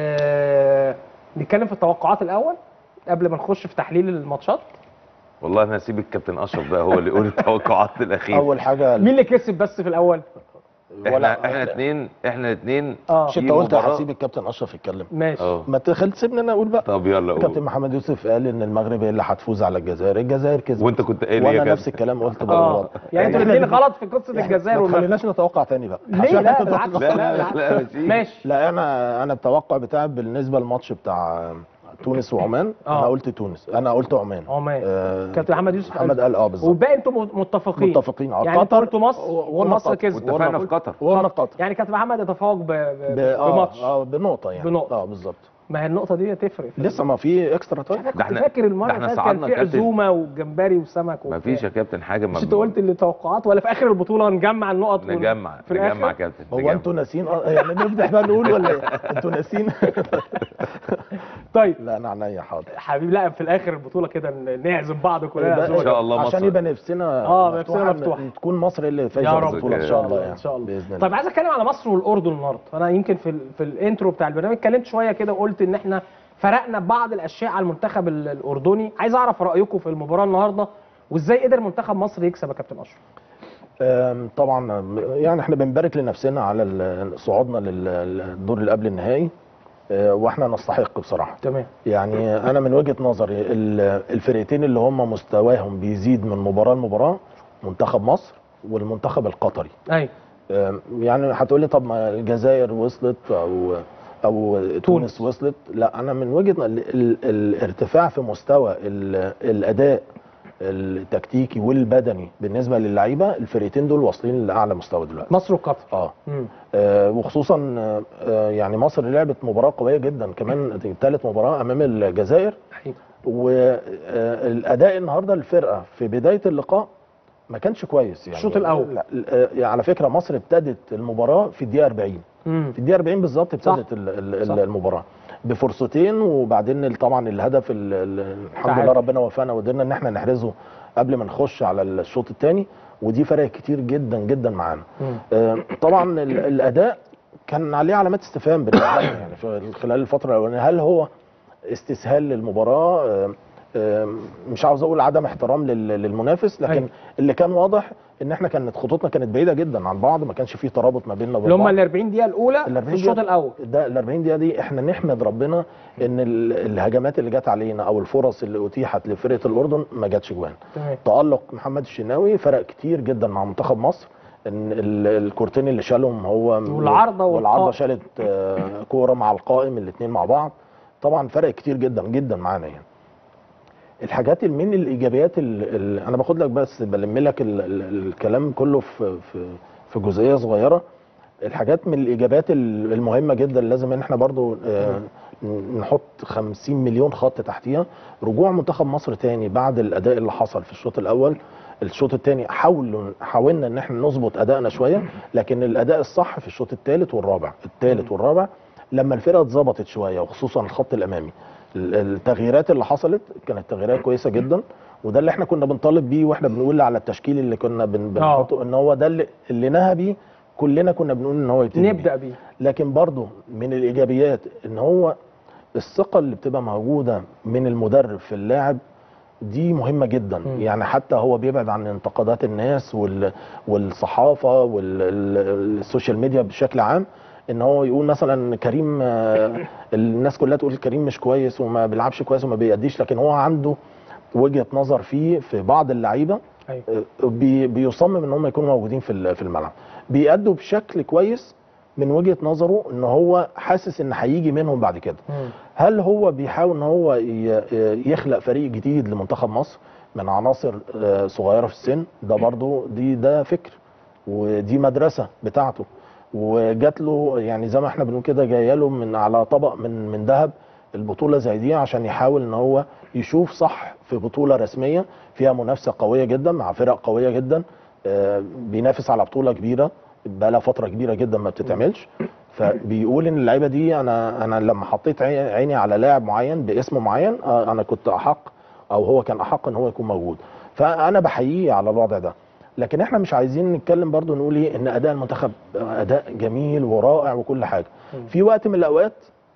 آه، نتكلم في التوقعات الاول قبل ما نخش في تحليل الماتشات والله انا هسيب الكابتن اشرف بقى هو اللي يقول التوقعات الاخيره اول حاجه مين اللي كسب بس في الاول احنا احنا اثنين احنا اثنين اه مش انت قلت هسيب الكابتن اشرف يتكلم ماشي اه ما تخل سيبني انا اقول بقى طب يلا كابتن قول محمد يوسف قال ان المغرب هي اللي هتفوز على الجزائر الجزائر كسبت وانت كنت قايل ايه يا وانا كابتن؟ نفس الكلام قلت اه برضه يعني انتوا الاثنين غلط في قصه الجزائر ما والمغرب تخليناش نتوقع تاني بقى ليه عشان لا إحنا بالعكس لا لا بالعكس. لا ماشي ماشي لا انا انا التوقع بتاعي بالنسبه للماتش بتاع تونس وعمان آه. انا قلت تونس انا قلت عمان عمان آه كابتن محمد يوسف محمد قال اه بالظبط وباقي انتم متفقين متفقين على يعني انتوا قطر قلتوا مصر و- ومصر قطر. كسبت واتفقنا في قطر وقلنا قطر يعني كابتن محمد يتفوق ب... ب... ب- اه بماتش اه بنقطه يعني بنقطة. اه بالظبط ما هي النقطه دي تفرق في لسه ما في اكسترا تايم انا كنت احنا- فاكر المره ده احنا اللي فاتت كان صعدنا في كابتن. عزومه وجمبري وسمك وبتاع. مفيش يا كابتن حاجه مش انت قلت اللي توقعات ولا في اخر البطوله نجمع النقط ون- نجمع في نجمع الاخر يا كابتن هو نجمع. انتوا ناسين آه، يعني نفتح بقى نقول ولا إيه؟ انتوا ناسين طيب لا انا عينيا حاضر حبيبي لا في الاخر البطوله كده ن- نعزم بعض كلنا يبقى- عزومة. إن شاء الله عشان مصر. يبقى نفسنا آه، نفسنا مفتوحة. إن تكون مصر اللي فايزه يا رب بالبطوله ان كده. شاء الله يعني ان شاء الله باذن الله طيب عايز اتكلم على مصر والاردن النهارده انا يمكن في ال... في الانترو بتاع البرنامج اتكلمت شويه كده وقلت ان احنا فرقنا بعض الاشياء على المنتخب ال- الاردني عايز اعرف رايكم في المباراه النهارده وازاي قدر منتخب مصر يكسب يا كابتن اشرف آم، طبعا يعني احنا بنبارك لنفسنا على ال- صعودنا للدور اللي قبل النهائي آه، واحنا نستحق بصراحه تمام يعني انا من وجهه نظري ال- الفرقتين اللي هم مستواهم بيزيد من مباراه لمباراه منتخب مصر والمنتخب القطري ايوه آم، يعني هتقول لي طب ما الجزائر وصلت او او تونس. تونس وصلت لا انا من وجهه ال- ال- الارتفاع في مستوى ال- الاداء التكتيكي والبدني بالنسبه للعيبه الفرقتين دول واصلين لاعلى مستوى دلوقتي مصر وقطر اه مم. آه، وخصوصا آه، يعني مصر لعبت مباراه قويه جدا كمان ثالث مباراه امام الجزائر أيوة. والاداء النهارده الفرقه في بدايه اللقاء ما كانش كويس يعني الشوط الأول. لا لا، على فكره مصر ابتدت المباراه في الدقيقه 40 مم. في الدقيقه 40 بالظبط ابتدت صح. ال- ال- صح. المباراه بفرصتين وبعدين ال- طبعا الهدف ال- ال- الحمد تعادل. لله ربنا وفقنا وقدرنا ان احنا نحرزه قبل ما نخش على الشوط الثاني ودي فرق كتير جدا جدا معانا مم. آه، طبعا ال- الاداء كان عليه علامات استفهام بالنسبه لنا يعني في خلال الفتره الاولانيه هل هو استسهال للمباراه آه، آه، مش عاوز اقول عدم احترام لل- للمنافس لكن أيوة. اللي كان واضح ان احنا كانت خطوطنا كانت بعيده جدا عن بعض ما كانش فيه ترابط ما بيننا وبين اللي هم بعض ال 40 دقيقه الاولى ال في 40 الشوط دقيقة- الاول ده ال 40 دقيقه دي احنا نحمد ربنا ان ال- الهجمات اللي جت علينا او الفرص اللي اتيحت لفرقه الاردن ما جاتش جوان تمام تالق محمد الشناوي فرق كتير جدا مع منتخب مصر ان ال- الكورتين اللي شالهم هو والعارضة والعارضه والقائم. شالت آه، كوره مع القائم الاثنين مع بعض طبعا فرق كتير جدا جدا معانا يعني الحاجات اللي من الايجابيات اللي انا باخد لك بس بلم لك ال ال الكلام كله في في في جزئيه صغيره الحاجات من الايجابيات ال- المهمه جدا لازم ان احنا برضو آه، نحط 50 مليون خط تحتيها رجوع منتخب مصر تاني بعد الاداء اللي حصل في الشوط الاول الشوط الثاني حاولوا حاولنا ان احنا نظبط ادائنا شويه لكن الاداء الصح في الشوط الثالث والرابع الثالث والرابع لما الفرقه اتظبطت شويه وخصوصا الخط الامامي ال- التغييرات اللي حصلت كانت تغييرات كويسه جدا وده اللي احنا كنا بنطالب بيه واحنا بنقول على التشكيل اللي كنا بن- بنحطه ان هو ده اللي, اللي نهى بيه كلنا كنا بنقول ان هو يبتدي بيه. نبدا بيه لكن برضه من الايجابيات ان هو الثقه اللي بتبقى موجوده من المدرب في اللاعب دي مهمه جدا مم. يعني حتى هو بيبعد عن انتقادات الناس وال والصحافه والسوشيال ميديا بشكل عام ان هو يقول مثلا كريم آه، الناس كلها تقول كريم مش كويس وما بيلعبش كويس وما بيأديش لكن هو عنده وجهه نظر فيه في بعض اللعيبه ايوه آه، بي بيصمم ان هم يكونوا موجودين في ال- في الملعب بيأدوا بشكل كويس من وجهه نظره ان هو حاسس ان هيجي منهم بعد كده مم. هل هو بيحاول ان هو ي- يخلق فريق جديد لمنتخب مصر من عناصر آه، صغيره في السن ده برضو دي ده فكر ودي مدرسه بتاعته وجات له يعني زي ما احنا بنقول كده جايه له من على طبق من من ذهب البطوله زي دي عشان يحاول ان هو يشوف صح في بطوله رسميه فيها منافسه قويه جدا مع فرق قويه جدا آه، بينافس على بطوله كبيره بقى لها فتره كبيره جدا ما بتتعملش فبيقول ان اللعيبه دي انا انا لما حطيت عي- عيني على لاعب معين باسم معين آه، انا كنت احق او هو كان احق ان هو يكون موجود فانا بحييه على الوضع ده لكن احنا مش عايزين نتكلم برضو نقول ايه ان اداء المنتخب اداء جميل ورائع وكل حاجه في وقت من الاوقات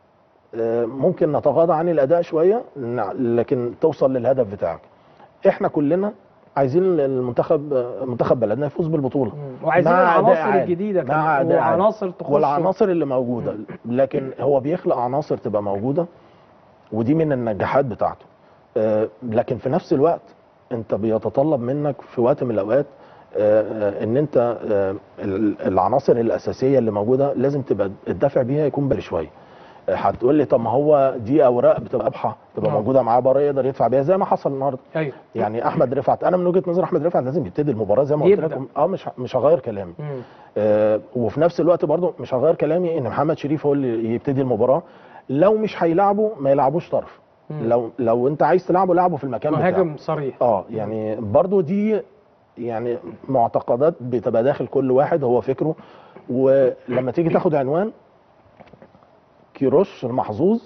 آه، ممكن نتغاضى عن الاداء شويه نع- لكن توصل للهدف بتاعك احنا كلنا عايزين المنتخب آه، منتخب بلدنا يفوز بالبطوله مم. وعايزين مع أداء العناصر عالي. الجديده مع كمان أداء عالي. وعناصر تخش والعناصر اللي موجوده لكن هو بيخلق عناصر تبقى موجوده ودي من النجاحات بتاعته آه، لكن في نفس الوقت انت بيتطلب منك في وقت من الاوقات آه، آه، ان انت آه، ال- العناصر الاساسيه اللي موجوده لازم تبقى الدافع بيها يكون بالي شويه آه، هتقول لي طب ما هو دي اوراق بتبقى ابحى تبقى نعم. موجوده معاه بره يقدر يدفع بيها زي ما حصل النهارده ايوه يعني احمد رفعت انا من وجهه نظر احمد رفعت لازم يبتدي المباراه زي ما قلت يبدأ. لكم اه مش ه- مش هغير كلامي مم. آه، وفي نفس الوقت برضو مش هغير كلامي ان محمد شريف هو اللي يبتدي المباراه لو مش هيلعبه ما يلعبوش طرف مم. لو لو انت عايز تلعبه لعبه في المكان بتاعه مهاجم صريح اه يعني برضو دي يعني معتقدات بتبقى داخل كل واحد هو فكره ولما تيجي تاخد عنوان كيروش المحظوظ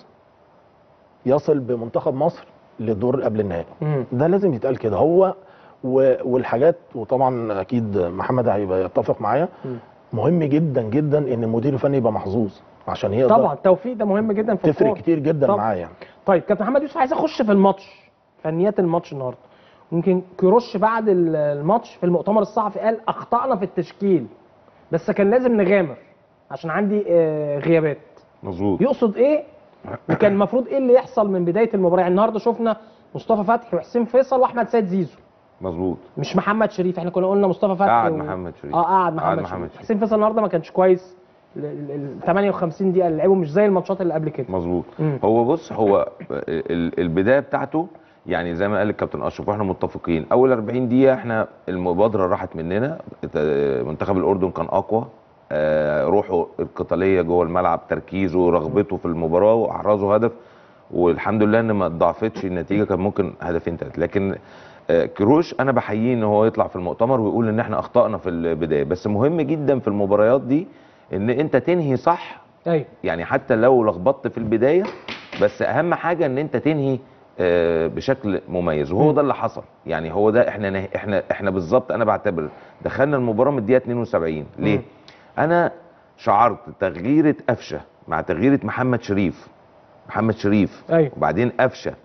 يصل بمنتخب مصر للدور قبل النهائي مم. ده لازم يتقال كده هو و- والحاجات وطبعا اكيد محمد هيبقى يتفق معايا مم. مهم جدا جدا ان المدير الفني يبقى محظوظ عشان يقدر طبعا التوفيق ده مهم جدا في تفرق الكورة. كتير جدا طبعا. معاه يعني طيب كابتن محمد يوسف عايز اخش في الماتش فنيات الماتش النهارده ممكن كيروش بعد ال- الماتش في المؤتمر الصحفي قال اخطانا في التشكيل بس كان لازم نغامر عشان عندي آه، غيابات مظبوط يقصد ايه وكان المفروض ايه اللي يحصل من بدايه المباراه يعني النهارده شفنا مصطفى فتحي وحسين فيصل واحمد سيد زيزو مظبوط مش محمد شريف احنا كنا قلنا مصطفى فتحي قعد و- محمد شريف. اه قعد محمد, قعد شريف. محمد شريف. حسين فيصل النهارده ما كانش كويس ال- ال ال- 58 دقيقه اللي لعبه مش زي الماتشات اللي قبل كده مظبوط مم. هو بص هو ال- البدايه بتاعته يعني زي ما قال الكابتن اشرف واحنا متفقين اول 40 دقيقه احنا المبادره راحت مننا منتخب الاردن كان اقوى آه، روحه القتاليه جوه الملعب تركيزه رغبته في المباراه واحرازه هدف والحمد لله ان ما ضاعفتش النتيجه كان ممكن هدفين ثلاثه لكن آه، كروش انا بحييه ان هو يطلع في المؤتمر ويقول ان احنا اخطانا في البدايه بس مهم جدا في المباريات دي ان انت تنهي صح ايوه يعني حتى لو لخبطت في البدايه بس اهم حاجه ان انت تنهي آه، بشكل مميز وهو ده اللي حصل يعني هو ده احنا نه- احنا احنا بالظبط انا بعتبر دخلنا المباراه من الدقيقه 72 ليه مم. انا شعرت تغييره قفشه مع تغييره محمد شريف محمد شريف أيوة. وبعدين قفشه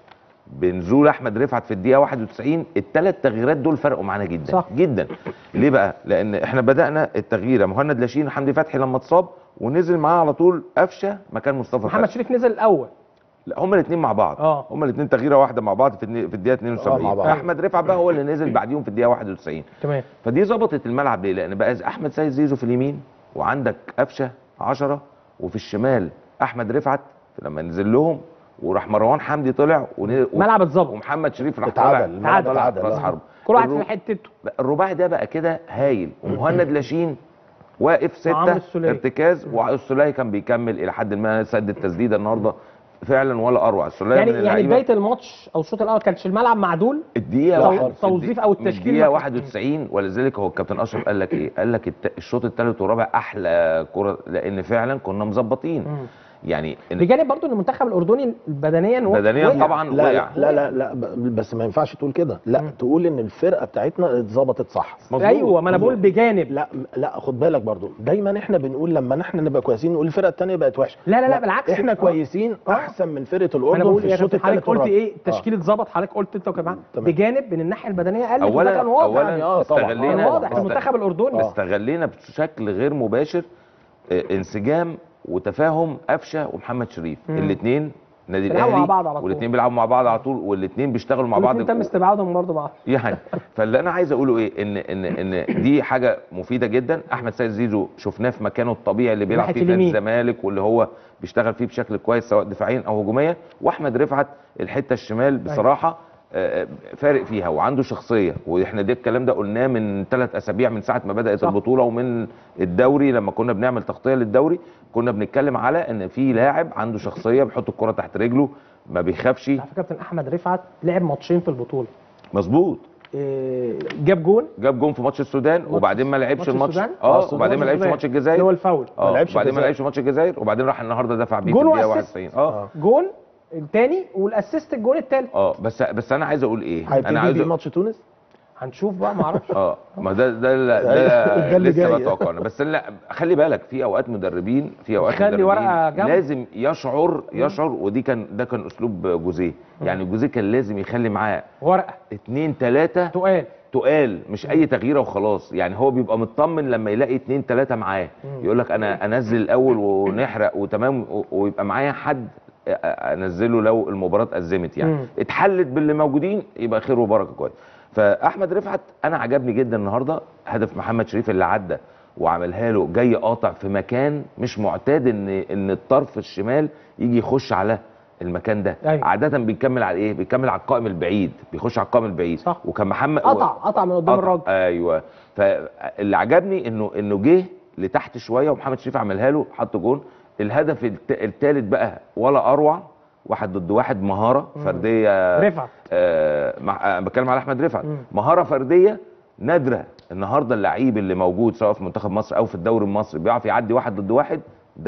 بنزول احمد رفعت في الدقيقه 91 الثلاث تغييرات دول فرقوا معانا جدا صح. جدا ليه بقى لان احنا بدانا التغيير مهند لاشين وحمدي فتحي لما اتصاب ونزل معاه على طول قفشه مكان مصطفى محمد فتحي شريف نزل الاول لا هما الاثنين مع بعض آه. هما الاثنين تغييره واحده مع بعض في الدني- في الدقيقه 72 مع بعض. احمد رفعت بقى هو اللي نزل بعديهم في الدقيقه 91 تمام فدي ظبطت الملعب ليه لان بقى احمد سيد زيزو في اليمين وعندك قفشه 10 وفي الشمال احمد رفعت لما نزل لهم وراح مروان حمدي طلع ون... ملعب اتظبط ومحمد شريف راح اتعدل، طالع الملعب طالع اتعدل، راس آه. حرب كل واحد الرو- في حتته الرباعي ده بقى كده هايل ومهند لاشين واقف وعمرو ستة السولية. ارتكاز والسوليه كان بيكمل الى حد ما سد التسديده النهارده فعلا ولا اروع السوليه يعني من يعني اللعيبة بدايه الماتش او الشوط الاول كانش الملعب معدول الدقيقه تو- واحد توظيف أو من التشكيل الدقيقه ما- 91 ولذلك هو الكابتن اشرف قال لك ايه قال لك الت- الشوط الثالث والرابع احلى كره لان فعلا كنا مظبطين مم. يعني إن- بجانب برضو ان المنتخب الاردني بدنيا وقع. بدنيا وقع. طبعا لا وقع لا لا لا, لا ب- بس ما ينفعش تقول كده لا مم. تقول ان الفرقه بتاعتنا اتظبطت صح مظبوط. ايوه ما انا بقول بجانب لا لا خد بالك برضو دايما احنا بنقول لما احنا نبقى كويسين نقول الفرقه الثانيه بقت وحشه لا لا لا بالعكس احنا آه. كويسين آه. احسن من فرقه ما انا الاردن بقول في يا الشوط كابتن حضرتك الثالث قلت ايه التشكيل اتظبط حضرتك قلت انت وكمان تمام. بجانب ان الناحيه البدنيه قلت وده اولا كان واضح اولا يعني. آه، طبعاً. كان استغلينا واضح آه. المنتخب الاردني آه. استغلينا بشكل غير مباشر آه، انسجام وتفاهم قفشه ومحمد شريف مم. الاثنين نادي بيلعبوا الاهلي مع بعض على طول. والاثنين بيلعبوا مع بعض على طول والاثنين بيشتغلوا مع بعض والاثنين تم استبعادهم برضه مع يعني فاللي انا عايز اقوله ايه ان ان ان دي حاجه مفيده جدا احمد سيد زيزو شفناه في مكانه الطبيعي اللي بيلعب ناحية فيه في نادي اليمين. الزمالك واللي هو بيشتغل فيه بشكل كويس سواء دفاعيا او هجوميا واحمد رفعت الحته الشمال بصراحه آه، فارق فيها وعنده شخصيه واحنا ده الكلام ده قلناه من ثلاث اسابيع من ساعه ما بدات صح. البطوله ومن الدوري لما كنا بنعمل تغطيه للدوري كنا بنتكلم على ان في لاعب عنده شخصيه بيحط الكره تحت رجله ما بيخافش على فكره كابتن احمد رفعت لعب ماتشين في البطوله مظبوط إيه، جاب جون جاب جون في ماتش السودان وبعدين ما لعبش ماتش الماتش السودان؟ اه السودان وبعدين ما لعبش السودان. ماتش اللي هو الجزائر الفاول اه ما لعبش وبعدين ما الجزائر. لعبش ماتش الجزائر وبعدين راح النهارده دفع بيه في جون الدقيقه وأسيست. 91 اه آه. جون الثاني والاسيست الجون الثالث اه بس بس انا عايز اقول ايه انا هيبتدي عايز بيه أ- ماتش تونس هنشوف بقى ما اعرفش اه ما ده ده ده, ده ده اللي لسه جاي. بتوقعنا بس لا خلي بالك في اوقات مدربين في اوقات خلي مدربين ورقة جنب. لازم يشعر يشعر ودي كان ده كان اسلوب جوزيه يعني جوزيه كان لازم يخلي معاه ورقه اتنين تلاته تقال تقال مش اي تغييره وخلاص يعني هو بيبقى مطمن لما يلاقي اتنين تلاته معاه يقول لك انا انزل الاول ونحرق وتمام و- ويبقى معايا حد أ- أ- انزله لو المباراه ازمت يعني مم. اتحلت باللي موجودين يبقى خير وبركه كويس فاحمد رفعت انا عجبني جدا النهارده هدف محمد شريف اللي عدى وعملها له جاي قاطع في مكان مش معتاد ان ان الطرف الشمال يجي يخش على المكان ده أيوة. عاده بيكمل على ايه بيكمل على القائم البعيد بيخش على القائم البعيد صح. وكان محمد قطع قطع من قدام قطع. الراجل ايوه فاللي عجبني انه انه جه لتحت شويه ومحمد شريف عملها له حط جون الهدف الثالث بقى ولا اروع واحد ضد واحد مهاره فرديه رفعت آه مع آه بتكلم على احمد رفعت مم. مهاره فرديه نادره النهارده اللعيب اللي موجود سواء في منتخب مصر او في الدوري المصري بيعرف يعدي واحد ضد واحد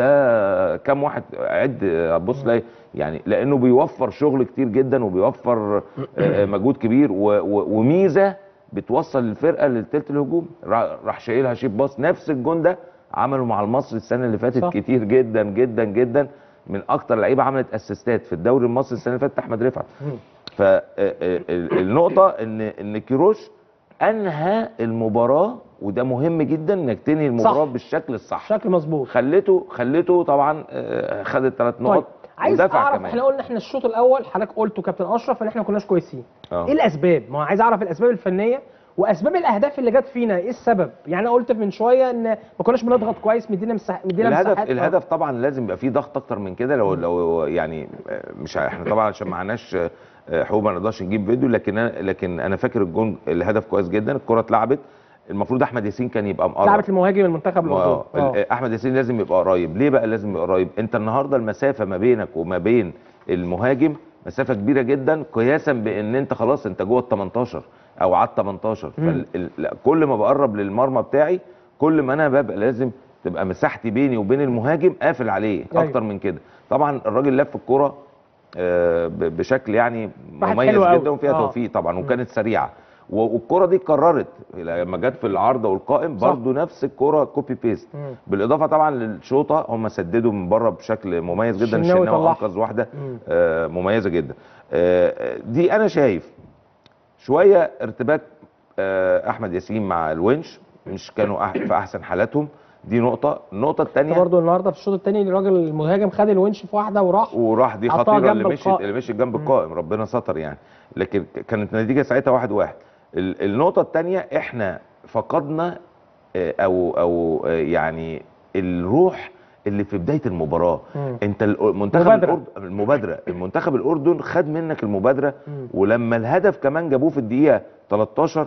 ده كام واحد عد آه، بص لاقي يعني لانه بيوفر شغل كتير جدا وبيوفر آه، آه، مجهود كبير و- و- وميزه بتوصل الفرقه للتلت الهجوم را- راح شايلها شيب باص نفس الجون ده عمله مع المصري السنه اللي فاتت صح. كتير جدا جدا جدا من اكتر لعيبه عملت اسيستات في الدوري المصري السنه اللي فاتت احمد رفعت فالنقطه ان ان كيروش انهى المباراه وده مهم جدا انك تنهي المباراه صح. بالشكل الصح شكل مظبوط خليته خليته طبعا آه، خد الثلاث طيب نقط عايز ودفع اعرف كمان. احنا قلنا احنا الشوط الاول حضرتك قلته كابتن اشرف ان احنا ما كناش كويسين آه. ايه الاسباب ما هو عايز اعرف الاسباب الفنيه واسباب الاهداف اللي جت فينا ايه السبب يعني انا قلت من شويه ان ما كناش بنضغط كويس مدينا مساح مدينا الهدف مساحات الهدف طبعا لازم يبقى فيه ضغط اكتر من كده لو لو يعني آه، مش ع- احنا طبعا عشان معناش آه، حقوق ما نقدرش نجيب فيديو لكن انا لكن انا فاكر الجون الهدف كويس جدا الكره اتلعبت المفروض احمد ياسين كان يبقى مقرب لعبت المهاجم المنتخب الاردني آه، ال- احمد ياسين لازم يبقى قريب ليه بقى لازم يبقى قريب انت النهارده المسافه ما بينك وما بين المهاجم مسافه كبيره جدا قياسا بان انت خلاص انت جوه ال 18 او على ال 18 مم. فكل ما بقرب للمرمى بتاعي كل ما انا ببقى لازم تبقى مساحتي بيني وبين المهاجم قافل عليه أيوة. اكتر من كده طبعا الراجل لف الكوره آه، ب- بشكل يعني واحد مميز حلو أوي. جدا وفيها آه. توفيق طبعا وكانت سريعه و- والكره دي اتكررت لما جت في العارضه والقائم صح. برضو نفس الكره كوبي بيست مم. بالاضافه طبعا للشوطه هم سددوا من بره بشكل مميز جدا الشناوي الشناوي طلعها. انقذ واحده مم. آه، مميزه جدا آه، دي انا شايف شويه ارتباك آه، احمد ياسين مع الونش مش كانوا أح- في احسن حالاتهم دي نقطه النقطه الثانيه برضه النهارده في الشوط الثاني الراجل المهاجم خد الونش في واحده وراح وراح دي حطها خطيره جنب اللي مشيت القائم. اللي مشيت جنب القائم ربنا ستر يعني لكن ك- كانت النتيجه ساعتها واحد واحد ال- النقطه الثانيه احنا فقدنا آه، او او آه، يعني الروح اللي في بدايه المباراه مم. انت ال- منتخب مبادرة. الاردن المبادره المنتخب الاردن خد منك المبادره مم. ولما الهدف كمان جابوه في الدقيقه 13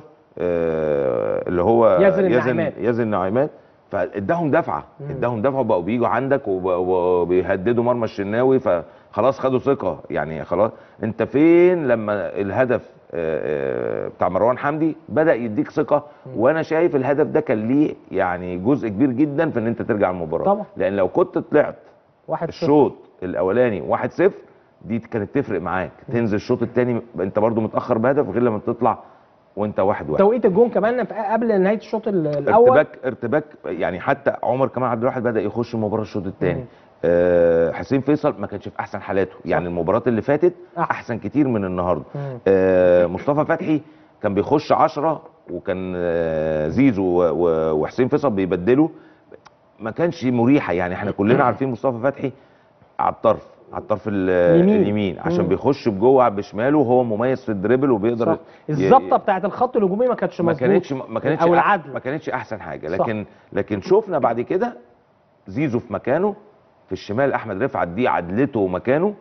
آه، اللي هو ياسر يزن النعيمات. يزن النعيمات فاداهم دفعه مم. اداهم دفعه وبقوا بيجوا عندك وب- وبيهددوا مرمى الشناوي فخلاص خدوا ثقه يعني خلاص انت فين لما الهدف آه، آه، بتاع مروان حمدي بدا يديك ثقه وانا شايف الهدف ده كان ليه يعني جزء كبير جدا في ان انت ترجع المباراه طبعا. لان لو كنت طلعت واحد صفر. الشوط الاولاني 1-0 دي كانت تفرق معاك تنزل الشوط الثاني انت برضو متاخر بهدف غير لما تطلع وانت واحد واحد توقيت الجون كمان في قبل نهايه الشوط ال- الاول ارتباك ارتباك يعني حتى عمر كمال عبد الواحد بدا يخش المباراه الشوط مم. الثاني آه حسين فيصل ما كانش في احسن حالاته يعني المباراه اللي فاتت أحسن. احسن كتير من النهارده مم. آه مصطفى فتحي كان بيخش عشرة وكان آه زيزو و- و- وحسين فيصل بيبدلوا ما كانش مريحه يعني احنا كلنا عارفين مصطفى فتحي على الطرف على الطرف ال- اليمين. اليمين عشان مم. بيخش بجوه بشماله وهو مميز في الدريبل وبيقدر صح. ي- الظبطه بتاعت الخط الهجومي ما كانتش ما مظبوطه كانتش ما كانتش او أح- العدل ما كانتش احسن حاجه صح. لكن لكن شفنا بعد كده زيزو في مكانه في الشمال احمد رفعت دي عدلته مكانه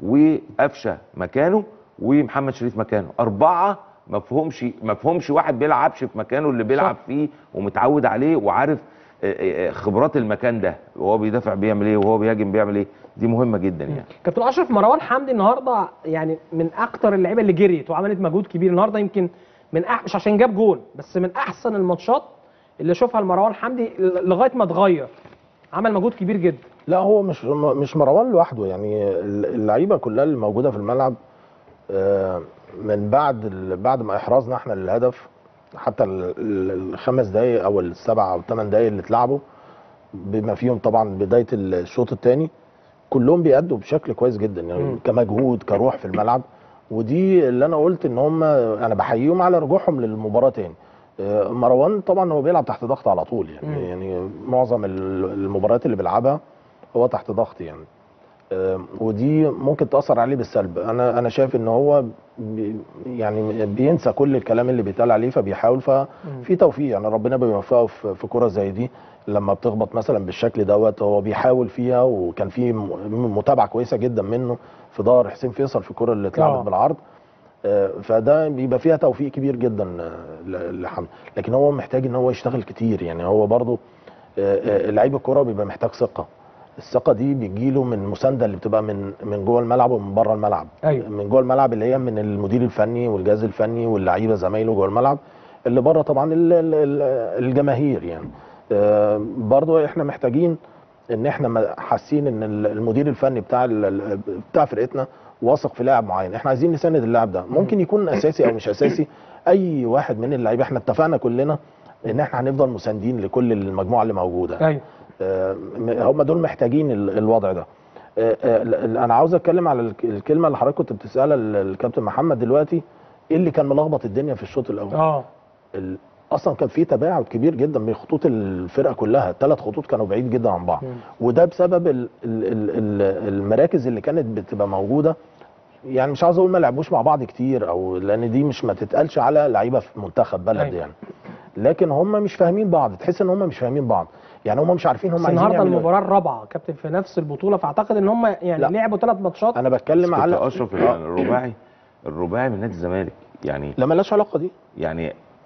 وقفشه مكانه ومحمد شريف مكانه اربعه ما فيهمش ما فيهمش واحد بيلعبش في مكانه اللي بيلعب فيه ومتعود عليه وعارف آه، آه، آه، خبرات المكان ده وهو بيدافع بيعمل ايه وهو بيهاجم بيعمل ايه دي مهمه جدا يعني كابتن اشرف مروان حمدي النهارده يعني من اكتر اللعيبه اللي جريت وعملت مجهود كبير النهارده يمكن من أح... مش عشان جاب جون بس من احسن الماتشات اللي شوفها لمروان حمدي ل- لغايه ما اتغير عمل مجهود كبير جدا لا هو مش مش مروان لوحده يعني اللعيبه كلها اللي موجوده في الملعب آه، من بعد ال- بعد ما احرزنا احنا للهدف حتى ال- ال- الخمس دقائق او السبع او الثمان دقائق اللي اتلعبوا بما فيهم طبعا بدايه الشوط الثاني كلهم بيأدوا بشكل كويس جدا يعني مم. كمجهود كروح في الملعب ودي اللي انا قلت ان هم انا بحييهم على رجوعهم للمباراه تاني آه، مروان طبعا هو بيلعب تحت ضغط على طول يعني مم. يعني معظم ال- المباريات اللي بيلعبها هو تحت ضغط يعني آه، ودي ممكن تاثر عليه بالسلب انا انا شايف ان هو بي يعني بينسى كل الكلام اللي بيتقال عليه فبيحاول ففي توفيق يعني ربنا بيوفقه في في كره زي دي لما بتخبط مثلا بالشكل دوت هو بيحاول فيها وكان في م- متابعه كويسه جدا منه في ظهر حسين فيصل في الكره اللي آه. اتلعبت بالعرض آه، فده بيبقى فيها توفيق كبير جدا آه، ل- لحمد لكن هو محتاج ان هو يشتغل كتير يعني هو برضه آه، آه، لعيب الكوره بيبقى محتاج ثقه الثقه دي بتجيله من المسانده اللي بتبقى من من جوه الملعب ومن بره الملعب أيوة. من جوه الملعب اللي هي من المدير الفني والجهاز الفني واللعيبه زمايله جوه الملعب اللي بره طبعا ال- ال- ال- الجماهير يعني آه، برضو احنا محتاجين ان احنا ما- حاسين ان ال- المدير الفني بتاع ال- ال- بتاع فرقتنا واثق في لاعب معين احنا عايزين نساند اللاعب ده ممكن يكون اساسي او مش اساسي اي واحد من اللعيبه احنا اتفقنا كلنا ان احنا هنفضل مساندين لكل المجموعه اللي موجوده ايوه آه، هم دول محتاجين ال- الوضع ده آه، آه، ال- انا عاوز اتكلم على الك- الكلمه اللي حضرتك كنت بتسالها ال- الكابتن محمد دلوقتي ايه اللي كان ملخبط الدنيا في الشوط الاول اه ال- اصلا كان في تباعد كبير جدا بين خطوط الفرقه كلها الثلاث خطوط كانوا بعيد جدا عن بعض مم. وده بسبب ال ال ال ال المراكز اللي كانت بتبقى موجوده يعني مش عاوز اقول ما لعبوش مع بعض كتير او لان دي مش ما تتقالش على لعيبه في منتخب بلد أيوة. يعني لكن هم مش فاهمين بعض تحس ان هم مش فاهمين بعض يعني هم مش عارفين هم بس عايزين النهارده يعملوا إيه. المباراه الرابعه كابتن في نفس البطوله فاعتقد ان هم يعني لا. لعبوا ثلاث ماتشات انا بتكلم كنت على اشرف الرباعي الرباعي من نادي الزمالك يعني لا مالهاش علاقه دي يعني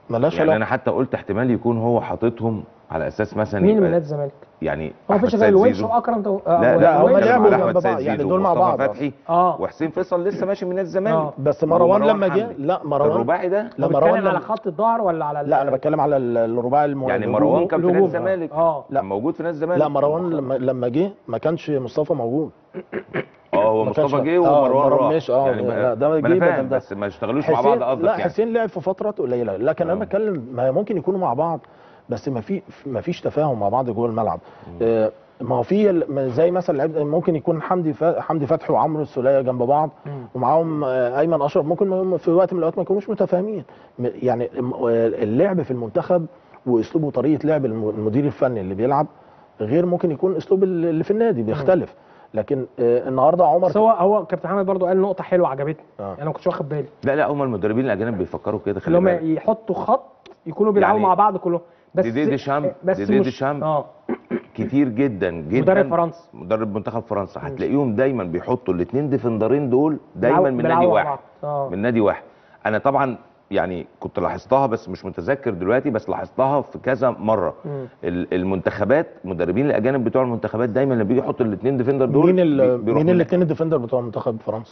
ملاش يعني علاقه انا حتى قلت احتمال يكون هو حاططهم على اساس مثلا مين من يبقى نادي الزمالك؟ يعني هو أحمد مفيش غير سيد الونش زيزو. واكرم تو... لا لا هم هو الونش لعبوا لعبوا جنب احمد بعض، سيد يعني زيزو دول مع ومصطفى بعض. فتحي اه وحسين فيصل لسه ماشي من نادي آه. الزمالك بس مروان لما جه حمدي. لا مروان الرباعي ده لا لما مروان بتتكلم على لما خط الظهر ولا على ال- لا انا بتكلم على ال- الرباعي الم... يعني الهجوم. مروان كان في نادي الهجوم. الزمالك اه لا. كان موجود في نادي الزمالك لا مروان لما لما جه ما كانش مصطفى موجود اه هو ما كانش- مصطفى جه آه، ومروان مروان راح ماشي، آه، يعني لا، ده ما جه انا بدل فاهم ده. بس ما اشتغلوش مع حسين بعض قصدك لا يعني حسين لعب في فترات قليله لكن انا آه. بتكلم ما ممكن يكونوا مع بعض بس ما في ما فيش تفاهم مع بعض جوه الملعب آه، ما هو في ال- ما زي مثلا لعيب ممكن يكون حمدي ف- حمدي فتحي وعمرو السوليه جنب بعض مم. ومعاهم آه، ايمن اشرف ممكن ما- في وقت من الاوقات ما يكونوش متفاهمين م- يعني م- آه، اللعب في المنتخب واسلوب وطريقه لعب الم- المدير الفني اللي بيلعب غير ممكن يكون اسلوب اللي في النادي بيختلف لكن آه، النهارده عمر بس هو هو كابتن محمد برضو قال نقطه حلوه عجبتني آه. يعني انا ما كنتش واخد بالي لا لا هم المدربين الاجانب بيفكروا كده اللي خلي هم بالك يحطوا خط يكونوا بيلعبوا يعني مع بعض كلهم بس ديدي ديشام- بس ديدي مش- ديشام اه كتير جدا جدا مدرب فرنسا مدرب منتخب فرنسا هتلاقيهم دايما بيحطوا الاثنين ديفندرين دول دايما بيلعبوا- من بيلعبوا نادي مع واحد بعض. اه من نادي واحد انا طبعا يعني كنت لاحظتها بس مش متذكر دلوقتي بس لاحظتها في كذا مره مم. ال- المنتخبات المدربين الاجانب بتوع المنتخبات دايما لما بيجي يحطوا الاثنين ديفندر دول مين بي- ال بيروح مين من- الاثنين الديفندر بتوع منتخب فرنسا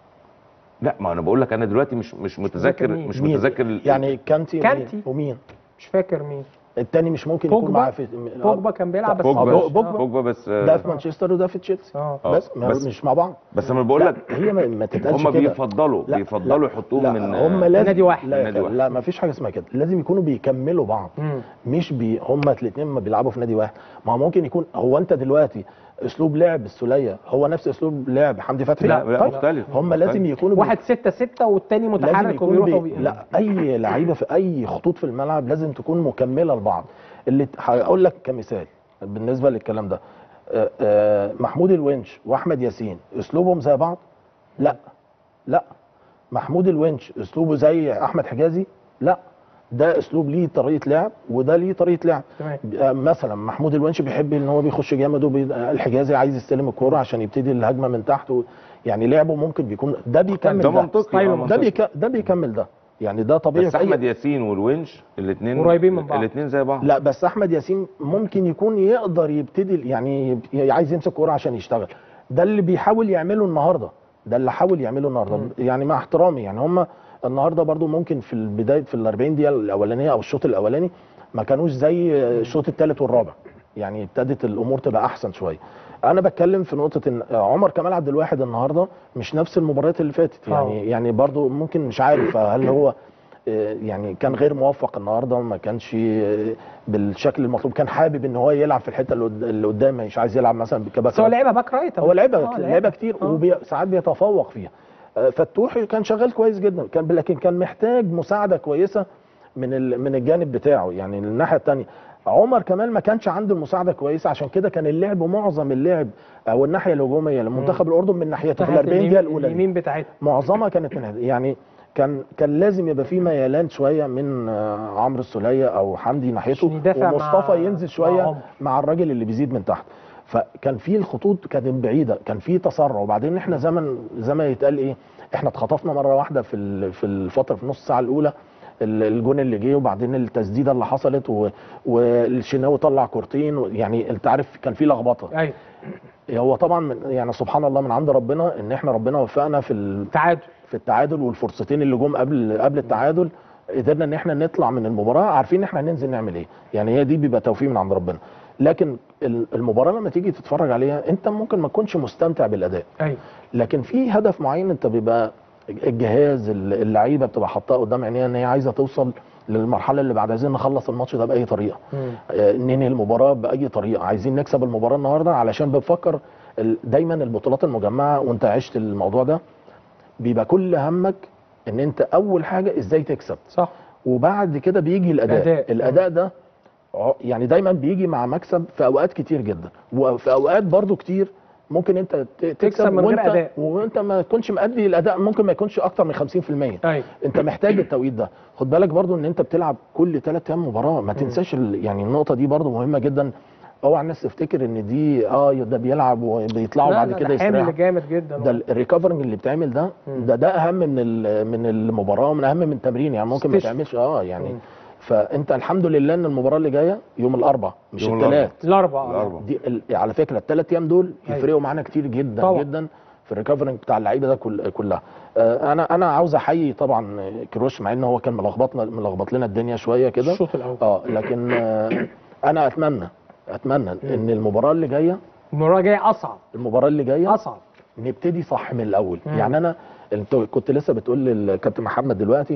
لا ما انا بقول لك انا دلوقتي مش مش متذكر مين؟ مش مين؟ متذكر ال- يعني كانتي ومين؟ كانتي. ومين مش فاكر مين التاني مش ممكن يكون بوجبا؟ معاه في بوجبا كان بيلعب بس بوجبا آه، بوجبا. بوجبا بس ده في مانشستر وده في تشيلسي اه آه، بس, ما بس- مش مع بعض بس انا بقول لا، لك هي ما, ما تتقالش هم كده بيفضلوا لا، بيفضلوا لا، يحطوهم لا من هم لازم نادي واحد. لا, نادي واحد. لا ما فيش حاجه اسمها كده لازم يكونوا بيكملوا بعض مم. مش بي هم الاثنين ما بيلعبوا في نادي واحد ما هو ممكن يكون هو انت دلوقتي اسلوب لعب السوليه هو نفس اسلوب لعب حمدي فتحي لا لا طيب، مختلف هم لازم مختلف. يكونوا بي- واحد ستة ستة والتاني لازم متحرك يكونوا وبيروح بي... وبي... لا اي لعيبه في اي خطوط في الملعب لازم تكون مكمله لبعض اللي هقول لك كمثال بالنسبه للكلام ده آه، آه، محمود الونش واحمد ياسين اسلوبهم زي بعض لا لا محمود الونش اسلوبه زي احمد حجازي لا ده اسلوب ليه طريقه لعب وده ليه طريقه لعب تمام آه، مثلا محمود الونش بيحب ان هو بيخش جامد والحجازي عايز يستلم الكوره عشان يبتدي الهجمه من تحت و... يعني لعبه ممكن بيكون ده بيكمل ده ده منطقي ستايله آه، ده منطقي. بيك... ده بيكمل ده يعني ده طبيعي بس في أي- احمد ياسين والونش الاثنين قريبين من بعض. الاثنين زي بعض لا بس احمد ياسين ممكن يكون يقدر يبتدي يعني يب- عايز يمسك كوره عشان يشتغل ده اللي بيحاول يعمله النهارده ده اللي حاول يعمله النهارده يعني مع احترامي يعني هم النهارده برضو ممكن في البدايه في ال 40 دقيقه الاولانيه او الشوط الاولاني ما كانوش زي الشوط الثالث والرابع يعني ابتدت الامور تبقى احسن شويه انا بتكلم في نقطه ان عمر كمال عبد الواحد النهارده مش نفس المباريات اللي فاتت يعني يعني برضو ممكن مش عارف هل هو آه، يعني كان غير موفق النهارده ما كانش آه، بالشكل المطلوب كان حابب ان هو يلعب في الحته اللي قد- اللي قدام مش عايز يلعب مثلا بس هو كباك لعبها باك رايت هو لعبها آه، لعبها كتير آه. وساعات بيتفوق فيها آه، فتوح كان شغال كويس جدا كان لكن كان محتاج مساعده كويسه من ال- من الجانب بتاعه يعني الناحيه الثانيه عمر كمال ما كانش عنده المساعده كويسه عشان كده كان اللعب معظم اللعب او الناحيه الهجوميه لمنتخب الاردن من ناحيته في ال 40 دقيقه الاولى دي. اليمين بتاعتها معظمها كانت من هذا يعني كان كان لازم يبقى في ميلان شويه من آه، عمرو السوليه او حمدي ناحيته عشان يدافع مع- ومصطفى ينزل مع شويه عمرو. مع الراجل اللي بيزيد من تحت فكان في الخطوط كانت بعيده كان في تسرع وبعدين احنا زمن زي ما يتقال ايه احنا اتخطفنا مره واحده في ال- في الفتره في نص ساعه الاولى ال- الجون اللي جه وبعدين التسديده اللي حصلت و- والشناوي طلع كورتين و- يعني انت عارف كان في لخبطه ايوه هو طبعا من يعني سبحان الله من عند ربنا ان احنا ربنا وفقنا في ال- تعادل في التعادل والفرصتين اللي جم قبل قبل التعادل قدرنا ان احنا نطلع من المباراه عارفين ان احنا هننزل نعمل ايه يعني هي دي بيبقى توفيق من عند ربنا لكن ال- المباراه لما تيجي تتفرج عليها انت ممكن ما تكونش مستمتع بالاداء ايوه لكن في هدف معين انت بيبقى الجهاز اللعيبه بتبقى حاطاه قدام عينيها ان هي عايزه توصل للمرحله اللي بعد عايزين نخلص الماتش ده باي طريقه مم. آه، ننهي المباراه باي طريقه عايزين نكسب المباراه النهارده علشان بنفكر ال- دايما البطولات المجمعه وانت عشت الموضوع ده بيبقى كل همك ان انت اول حاجه ازاي تكسب صح وبعد كده بيجي الاداء الأداء. الاداء ده ع- يعني دايما بيجي مع مكسب في اوقات كتير جدا وفي اوقات برضو كتير ممكن انت ت- تكسب من غير وانت أداء. وانت ما تكونش مأدي الاداء ممكن ما يكونش اكتر من 50% ايوه انت محتاج التوقيت ده خد بالك برضو ان انت بتلعب كل ثلاث ايام مباراه ما تنساش ال- يعني النقطه دي برضو مهمه جدا اوعى الناس تفتكر ان دي اه ده بيلعب وبيطلعوا لا، بعد لا، كده ده يستريحوا حمل جامد جدا ده الريكفرنج اللي بتعمل ده مم. ده ده اهم من ال- من المباراه ومن اهم من التمرين يعني ممكن ما استشفى. تعملش اه يعني مم. فانت الحمد لله ان المباراه اللي جايه يوم الاربعاء مش يوم الثلاث الاربعه الأربعة. دي ال- على فكره الثلاث ايام دول أيوة. يفرقوا معانا كتير جدا طبعا. جدا في الريكفرنج بتاع اللعيبه ده كل كلها آه، انا انا عاوز احيي طبعا كروش مع ان هو كان ملخبطنا ملخبط لنا الدنيا شويه كده الشوط الاول اه لكن آه، انا اتمنى اتمنى ان المباراه اللي جايه المباراه جايه اصعب المباراه اللي جايه اصعب نبتدي صح من الاول مم. يعني انا انت كنت لسه بتقول للكابتن محمد دلوقتي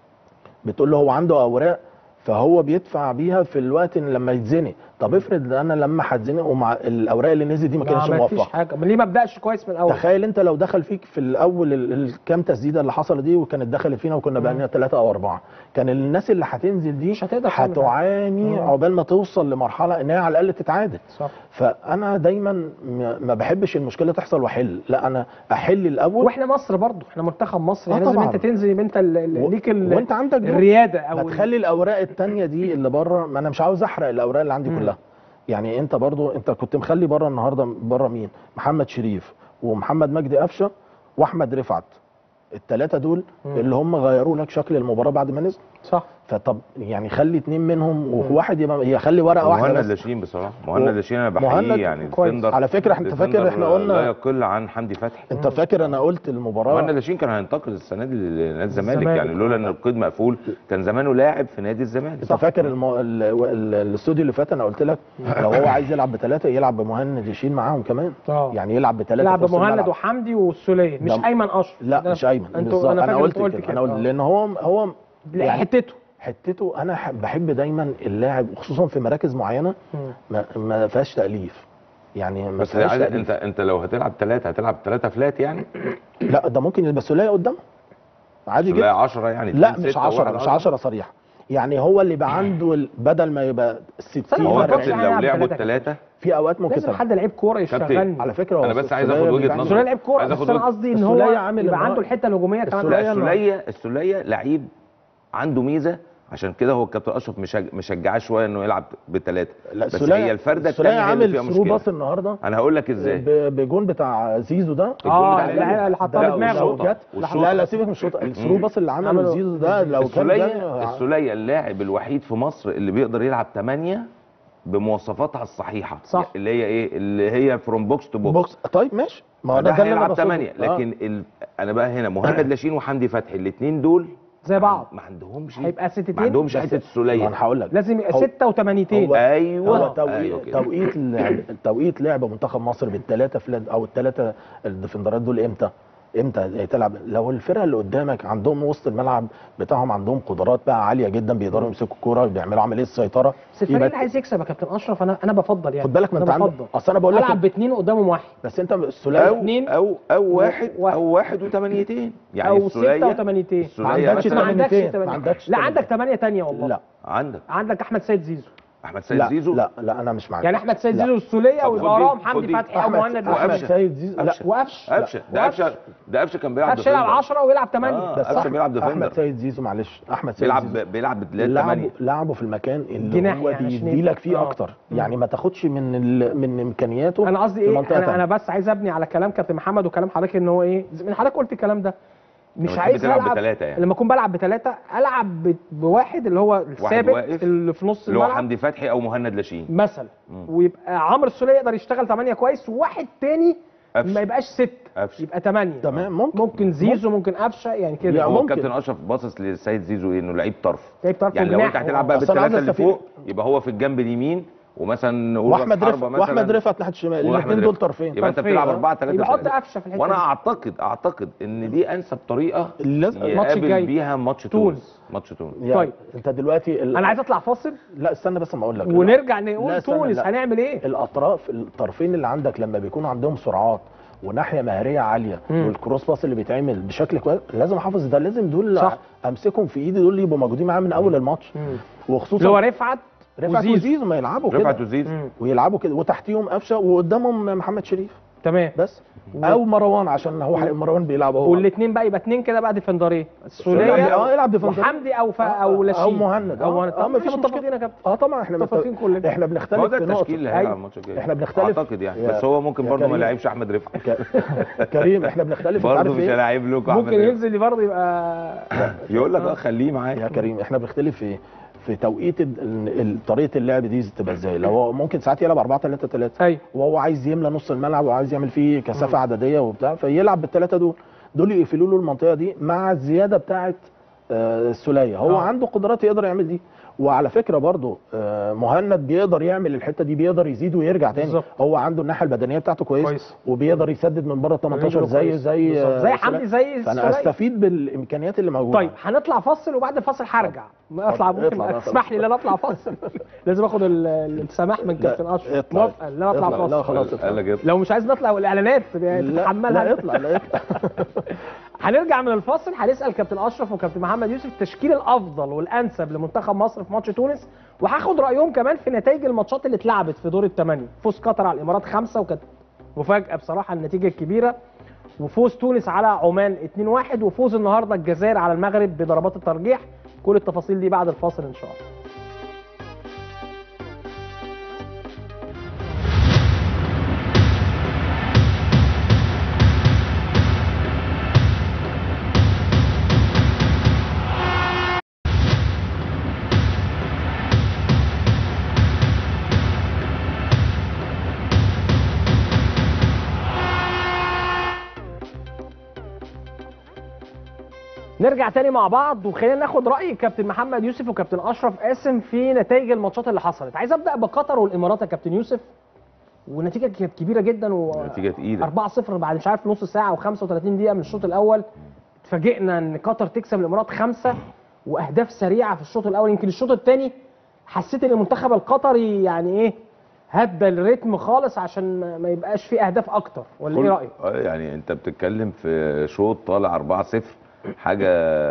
بتقول له هو عنده اوراق فهو بيدفع بيها في الوقت إن لما يتزنق طب افرض انا لما هتزنق ومع الاوراق اللي نزل دي ما كانتش ما عملتش موفقه حاجه ليه ما ابداش كويس من الاول تخيل انت لو دخل فيك في الاول ال- الكام تسديده اللي حصلت دي وكانت دخلت فينا وكنا بقى لنا ثلاثه او اربعه كان الناس اللي هتنزل دي مش هتقدر تعمل حاجة. هتعاني مم. عقبال ما توصل لمرحله ان هي على الاقل تتعادل صح فانا دايما م- ما بحبش المشكله تحصل واحل لا انا احل الاول واحنا مصر برضو احنا منتخب مصر آه يعني لازم طبعاً. انت تنزل يبقى انت ال- ال- و- ليك ال- وانت عندك دور. الرياده او ما ال- تخلي الاوراق التانية دي اللي بره ما انا مش عاوز احرق الاوراق اللي عندي مم. كلها يعني انت برضو انت كنت مخلي بره النهارده بره مين محمد شريف ومحمد مجدي قفشه واحمد رفعت الثلاثه دول مم. اللي هم غيروا لك شكل المباراه بعد ما نزل صح فطب يعني خلي اتنين منهم وواحد يبقى هي خلي ورقه واحده مهند بس لاشين بصراحه مهند و- لاشين انا مهند بحييه يعني كويس. ديفندر على فكره انت فاكر ديفندر احنا لا قلنا يقل عن حمدي فتحي انت فاكر انا قلت المباراه مهند لاشين كان هينتقل السنه دي لنادي الزمالك الزمالك. يعني لولا ان القيد مقفول كان زمانه لاعب في نادي الزمالك انت فاكر الم... ال... ال... الاستوديو اللي فات انا قلت لك لو هو عايز يلعب بثلاثه يلعب بمهند يشيل معاهم كمان اه يعني يلعب بثلاثه يلعب في نص بمهند الملعب. وحمدي والسوليه مش ده- ايمن اشرف لا ده- مش ايمن انتوا بالظبط انا انا فاكر قلت انت قلت كده كده انا قلت آه. لان هو هو لا، يعني حتته حتته انا ح- بحب دايما اللاعب خصوصا في مراكز معينه مم. ما, ما فيهاش تاليف يعني ما بس فيهاش عايز- تأليف. انت انت لو هتلعب ثلاثه هتلعب ثلاثه فلات يعني لا ده ممكن يبقى سوليه قدامه عادي لا جدا 10 يعني لا اتنين مش ستة 10 وواحد مش 10 صريحه يعني هو اللي يبقى عنده ال- بدل ما يبقى 60 هو ما كابتن كانش لو هيلعب لعبوا بتلاتة. الثلاثه في اوقات ممكن لازم تلعب. حد لعيب كوره كابتن، يشتغلني على فكره هو انا بس عايز السولية اخد وجهه بيتعمل- نظر سوليه لعيب كوره عايز بس اخد انا وجهة- قصدي ان هو السولية عامل يبقى إن هو- عنده الحته الهجوميه كمان السولية لا على النهار. السوليه السوليه لعيب عنده ميزه عشان كده هو الكابتن اشرف مشج- مشجعاه شويه انه يلعب بثلاثه لا بس السولية- هي الفرده السولية الثانيه هي اللي عامل فيها ثرو مشكله باص النهارده انا هقول لك ازاي ب- بجون بتاع زيزو ده اه بتاع اللي زيزو. اللي حطها ده في دماغه والشوطة. جت والشوطة. لا لا سيبك من الشوط الثرو باص اللي عمله عمله زيزو ده لو كان السوليه جاي- السوليه اللاعب الوحيد في مصر اللي بيقدر يلعب 8 بمواصفاتها الصحيحه صح. اللي هي ايه اللي هي فروم بوكس تو بوكس بوكس طيب ماشي ما هو ده ده اللي أنا هيلعب بقصده. 8 آه. لكن ال... انا بقى هنا مهند لاشين وحمدي فتحي الاثنين دول زي بعض ما عندهمش هيبقى ستتين ما عندهمش بس- حته ما السوليه انا هقول لك لازم يبقى هو- 6 و8 هو- ايوه هو توقيت ايوه كده توقيت لعب توقيت لعب منتخب مصر بالثلاثه فلاد او الثلاثه الديفندرات دول امتى؟ امتى تلعب لو الفرقه اللي قدامك عندهم وسط الملعب بتاعهم عندهم قدرات بقى عاليه جدا بيقدروا يمسكوا الكوره بيعملوا عمليه سيطره بس الفريق يبقى اللي عايز يكسب يا كابتن اشرف انا انا بفضل يعني خد بالك ما أنا انت عندك بفضل. اصل انا بقول لك العب باثنين قدامهم واحد بس انت السوليه او اتنين او او واحد واحد. او واحد وثمانيتين يعني او 6 السوليه و8 ما السوليه عندكش ما مثلا عندكش تمانيتين، تمانية. ما عندكش لا تمانية. عندك 8 تانية والله لا عندك عندك احمد سيد زيزو احمد سيد لا زيزو لا لا انا مش معاك يعني احمد سيد لا. زيزو والسوليه طب ويبقى خد دي، وراهم خد حمدي دي. فتحي او احمد مهند احمد لاشين. وقفشة. سيد زيزو لا قفشه وقفش قفشه ده قفشه ده قفشه كان بيلعب قفش يلعب ديفندر. 10 ويلعب 8 آه. بس قفشه أحمد- بيلعب احمد ديفندر سيد زيزو معلش احمد سيد بيلعب زيزو بيلعب بثلاثة لعبه 8 لعبه في المكان اللي جناح هو يعني عشان بيدي لك يبقى- فيه آه. اكتر مم. يعني ما تاخدش من ال... من امكانياته انا قصدي في ايه منطقة انا, تانية. انا بس عايز ابني على كلام كابتن محمد وكلام حضرتك ان هو ايه من حضرتك قلت الكلام ده مش لما عايز تحب تلعب العب بتلاتة يعني. لما اكون بلعب بثلاثه العب ب- بواحد اللي هو الثابت واقف، اللي في نص اللي هو الملعب حمدي فتحي او مهند لاشين مثلا مم. ويبقى عمرو السوليه يقدر يشتغل 8 كويس وواحد تاني قفشه. ما يبقاش 6 قفشه. يبقى 8 تمام ممكن ممكن زيزو ممكن قفشه يعني كده يعني هو ممكن. الكابتن اشرف باصص لسيد زيزو إيه؟ انه لعيب طرف لعيب طرف يعني لو وجناح. انت هتلعب بقى بس أنا عاوز بالثلاثه اللي أستفيد. فوق يبقى هو في الجنب اليمين ومثلا نقول واحمد راس رفعت حربة واحمد مثلاً. رفعت ناحيه الشمال وأحمد الاثنين دول رفعت. طرفين يبقى انت طرفين. بتلعب 4 3 يبقى حط قفشه في الحته وانا دي. اعتقد اعتقد ان دي انسب طريقه لازم- الماتش الجاي. يقابل بيها ماتش تونس. تونس ماتش تونس يعني طيب. انت دلوقتي ال... انا عايز اطلع فاصل لا استنى بس ما اقول لك ونرجع لا، نقول استنى، تونس لا. هنعمل ايه الاطراف الطرفين اللي عندك لما بيكونوا عندهم سرعات وناحيه مهاريه عاليه مم. والكروس باس اللي بيتعمل بشكل كويس لازم احافظ ده لازم دول صح. امسكهم في ايدي دول يبقوا موجودين معايا من اول الماتش اللي وخصوصا هو رفعت رفعت وزيزو. وزيزو ما يلعبوا رفعت كده وزيزو مم. ويلعبوا كده وتحتيهم قفشه وقدامهم محمد شريف تمام بس او مروان عشان هو مروان بيلعب هو والاثنين بقى يبقى اثنين كده بقى ديفندرين السوليه اه يلعب ديفندر وحمدي او ف... او او لاشين مهند او اه مهند اه ما مفيش فيش مشكله متفقين يا كابتن اه طبعا احنا متفقين كلنا. احنا هو بنختلف ده في نقطه التشكيل اللي هيلعب أيوة. الماتش الجاي احنا بنختلف اعتقد يعني يا- بس هو ممكن يا برضه ما كريم. يلعبش احمد رفعت ك- كريم احنا بنختلف انت برضه عارف مش ايه هلاعب لكم احمد ممكن رفعت ينزل برضه يبقى يقول لك اه خليه يا معايا كريم احنا بنختلف في ايه في توقيت ال- ال- طريقه اللعب دي تبقى ازاي لو هو ممكن ساعات يلعب 4 3 3 ايوه وهو عايز يملى نص الملعب وعايز يعمل فيه كثافه عدديه وبتاع فيلعب بالثلاثه دول دول يقفلوا له المنطقه دي مع الزياده بتاعه آه، السوليه هو آه. عنده قدرات يقدر يعمل دي وعلى فكره برضو آه، مهند بيقدر يعمل الحته دي بيقدر يزيد ويرجع تاني بالظبط. هو عنده الناحيه البدنيه بتاعته كويس, كويس. وبيقدر يسدد من بره ال 18 زي كويس. زي بالظبط. آه، زي سولية. حمدي زي فانا السولية. استفيد بالامكانيات اللي موجوده طيب هنطلع فاصل وبعد الفاصل هرجع اطلع اتفضل، ممكن اطلع بقى تسمح لي ان انا اطلع فاصل لازم اخد ال- ال- السماح من كابتن اشرف اطلع. موافقه ان انا اطلع اطلع. لا فاصل خلاص قال لك اطلع. لو مش عايز نطلع والاعلانات لا تتحملها لا اطلع لا اطلع هنرجع من الفاصل هنسال كابتن اشرف وكابتن محمد يوسف التشكيل الافضل والانسب لمنتخب مصر في ماتش تونس وهاخد رايهم كمان في نتائج الماتشات اللي اتلعبت في دور الثمانيه فوز قطر على الامارات خمسه وكانت مفاجاه بصراحه النتيجه الكبيره وفوز تونس على عمان 2-1 وفوز النهارده الجزائر على المغرب بضربات الترجيح كل التفاصيل دي بعد الفاصل ان شاء الله نرجع تاني مع بعض وخلينا ناخد راي كابتن محمد يوسف وكابتن اشرف قاسم في نتائج الماتشات اللي حصلت عايز ابدا بقطر والامارات يا كابتن يوسف ونتيجه كانت كبيره جدا و نتيجه تقيله 4-0 بعد مش عارف نص ساعه و35 دقيقه من الشوط الاول اتفاجئنا ان قطر تكسب الامارات خمسه واهداف سريعه في الشوط الاول يمكن الشوط الثاني حسيت ان المنتخب القطري يعني ايه هدى الريتم خالص عشان ما- ما يبقاش فيه اهداف اكتر ولا ايه كل- رايك؟ آه، يعني انت بتتكلم في شوط طالع 4-0 حاجه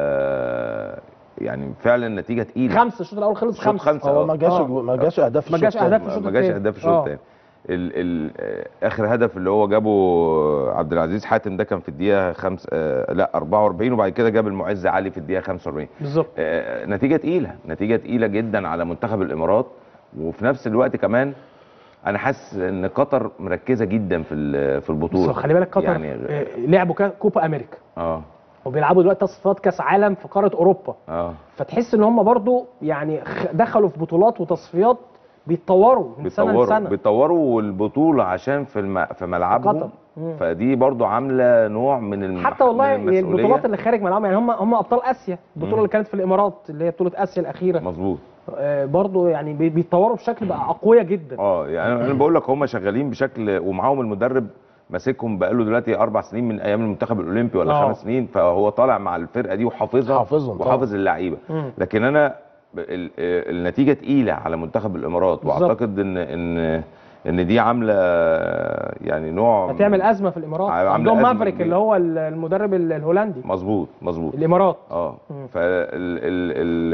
يعني فعلا نتيجه تقيله خمسه الشوط الاول خلص شوط خمسه خمسة. هو ما جاش آه. ما جاش اهداف في ما جاش الشوط أهداف التاني. في الشوط ما جاش التاني. اهداف في الشوط آه. الثاني ال ال آه، اخر هدف اللي هو جابه عبد العزيز حاتم ده كان في الدقيقه خمس آه لا 44 وبعد كده جاب المعز علي في الدقيقه 45 بالظبط آه، نتيجه تقيله نتيجه تقيله جدا على منتخب الامارات وفي نفس الوقت كمان انا حاسس ان قطر مركزه جدا في ال- في البطوله بس خلي بالك قطر يعني يعني لعبوا كا- كوبا امريكا اه وبيلعبوا دلوقتي تصفيات كاس عالم في قاره اوروبا اه فتحس ان هم برضو يعني خ- دخلوا في بطولات وتصفيات بيتطوروا من سنه بيطوروا لسنه بيطوروا والبطوله عشان في الم... في قطر. ملعبهم مم. فدي برضو عامله نوع من الم... حتى والله من المسؤولية. البطولات اللي خارج ملعبهم يعني هم هم ابطال اسيا البطوله مم. اللي كانت في الامارات اللي هي بطوله اسيا الاخيره مظبوط آه برضو يعني بي- بيتطوروا بشكل بقى اقوياء جدا اه يعني انا بقول لك هم شغالين بشكل ومعاهم المدرب ماسكهم بقاله دلوقتي اربع سنين من ايام المنتخب الاولمبي ولا آه. خمس سنين فهو طالع مع الفرقه دي وحافظها حافظهم طبعا. وحافظ اللعيبه مم. لكن انا ب- ال- آه، النتيجه تقيله على منتخب الامارات بالظبط. واعتقد ان ان ان دي عامله آه، يعني نوع هتعمل ازمه في الامارات عاملة عندهم أزمة مافريك كبيرة. اللي هو ال- المدرب ال- الهولندي مظبوط مظبوط الامارات اه مم. فال ال ال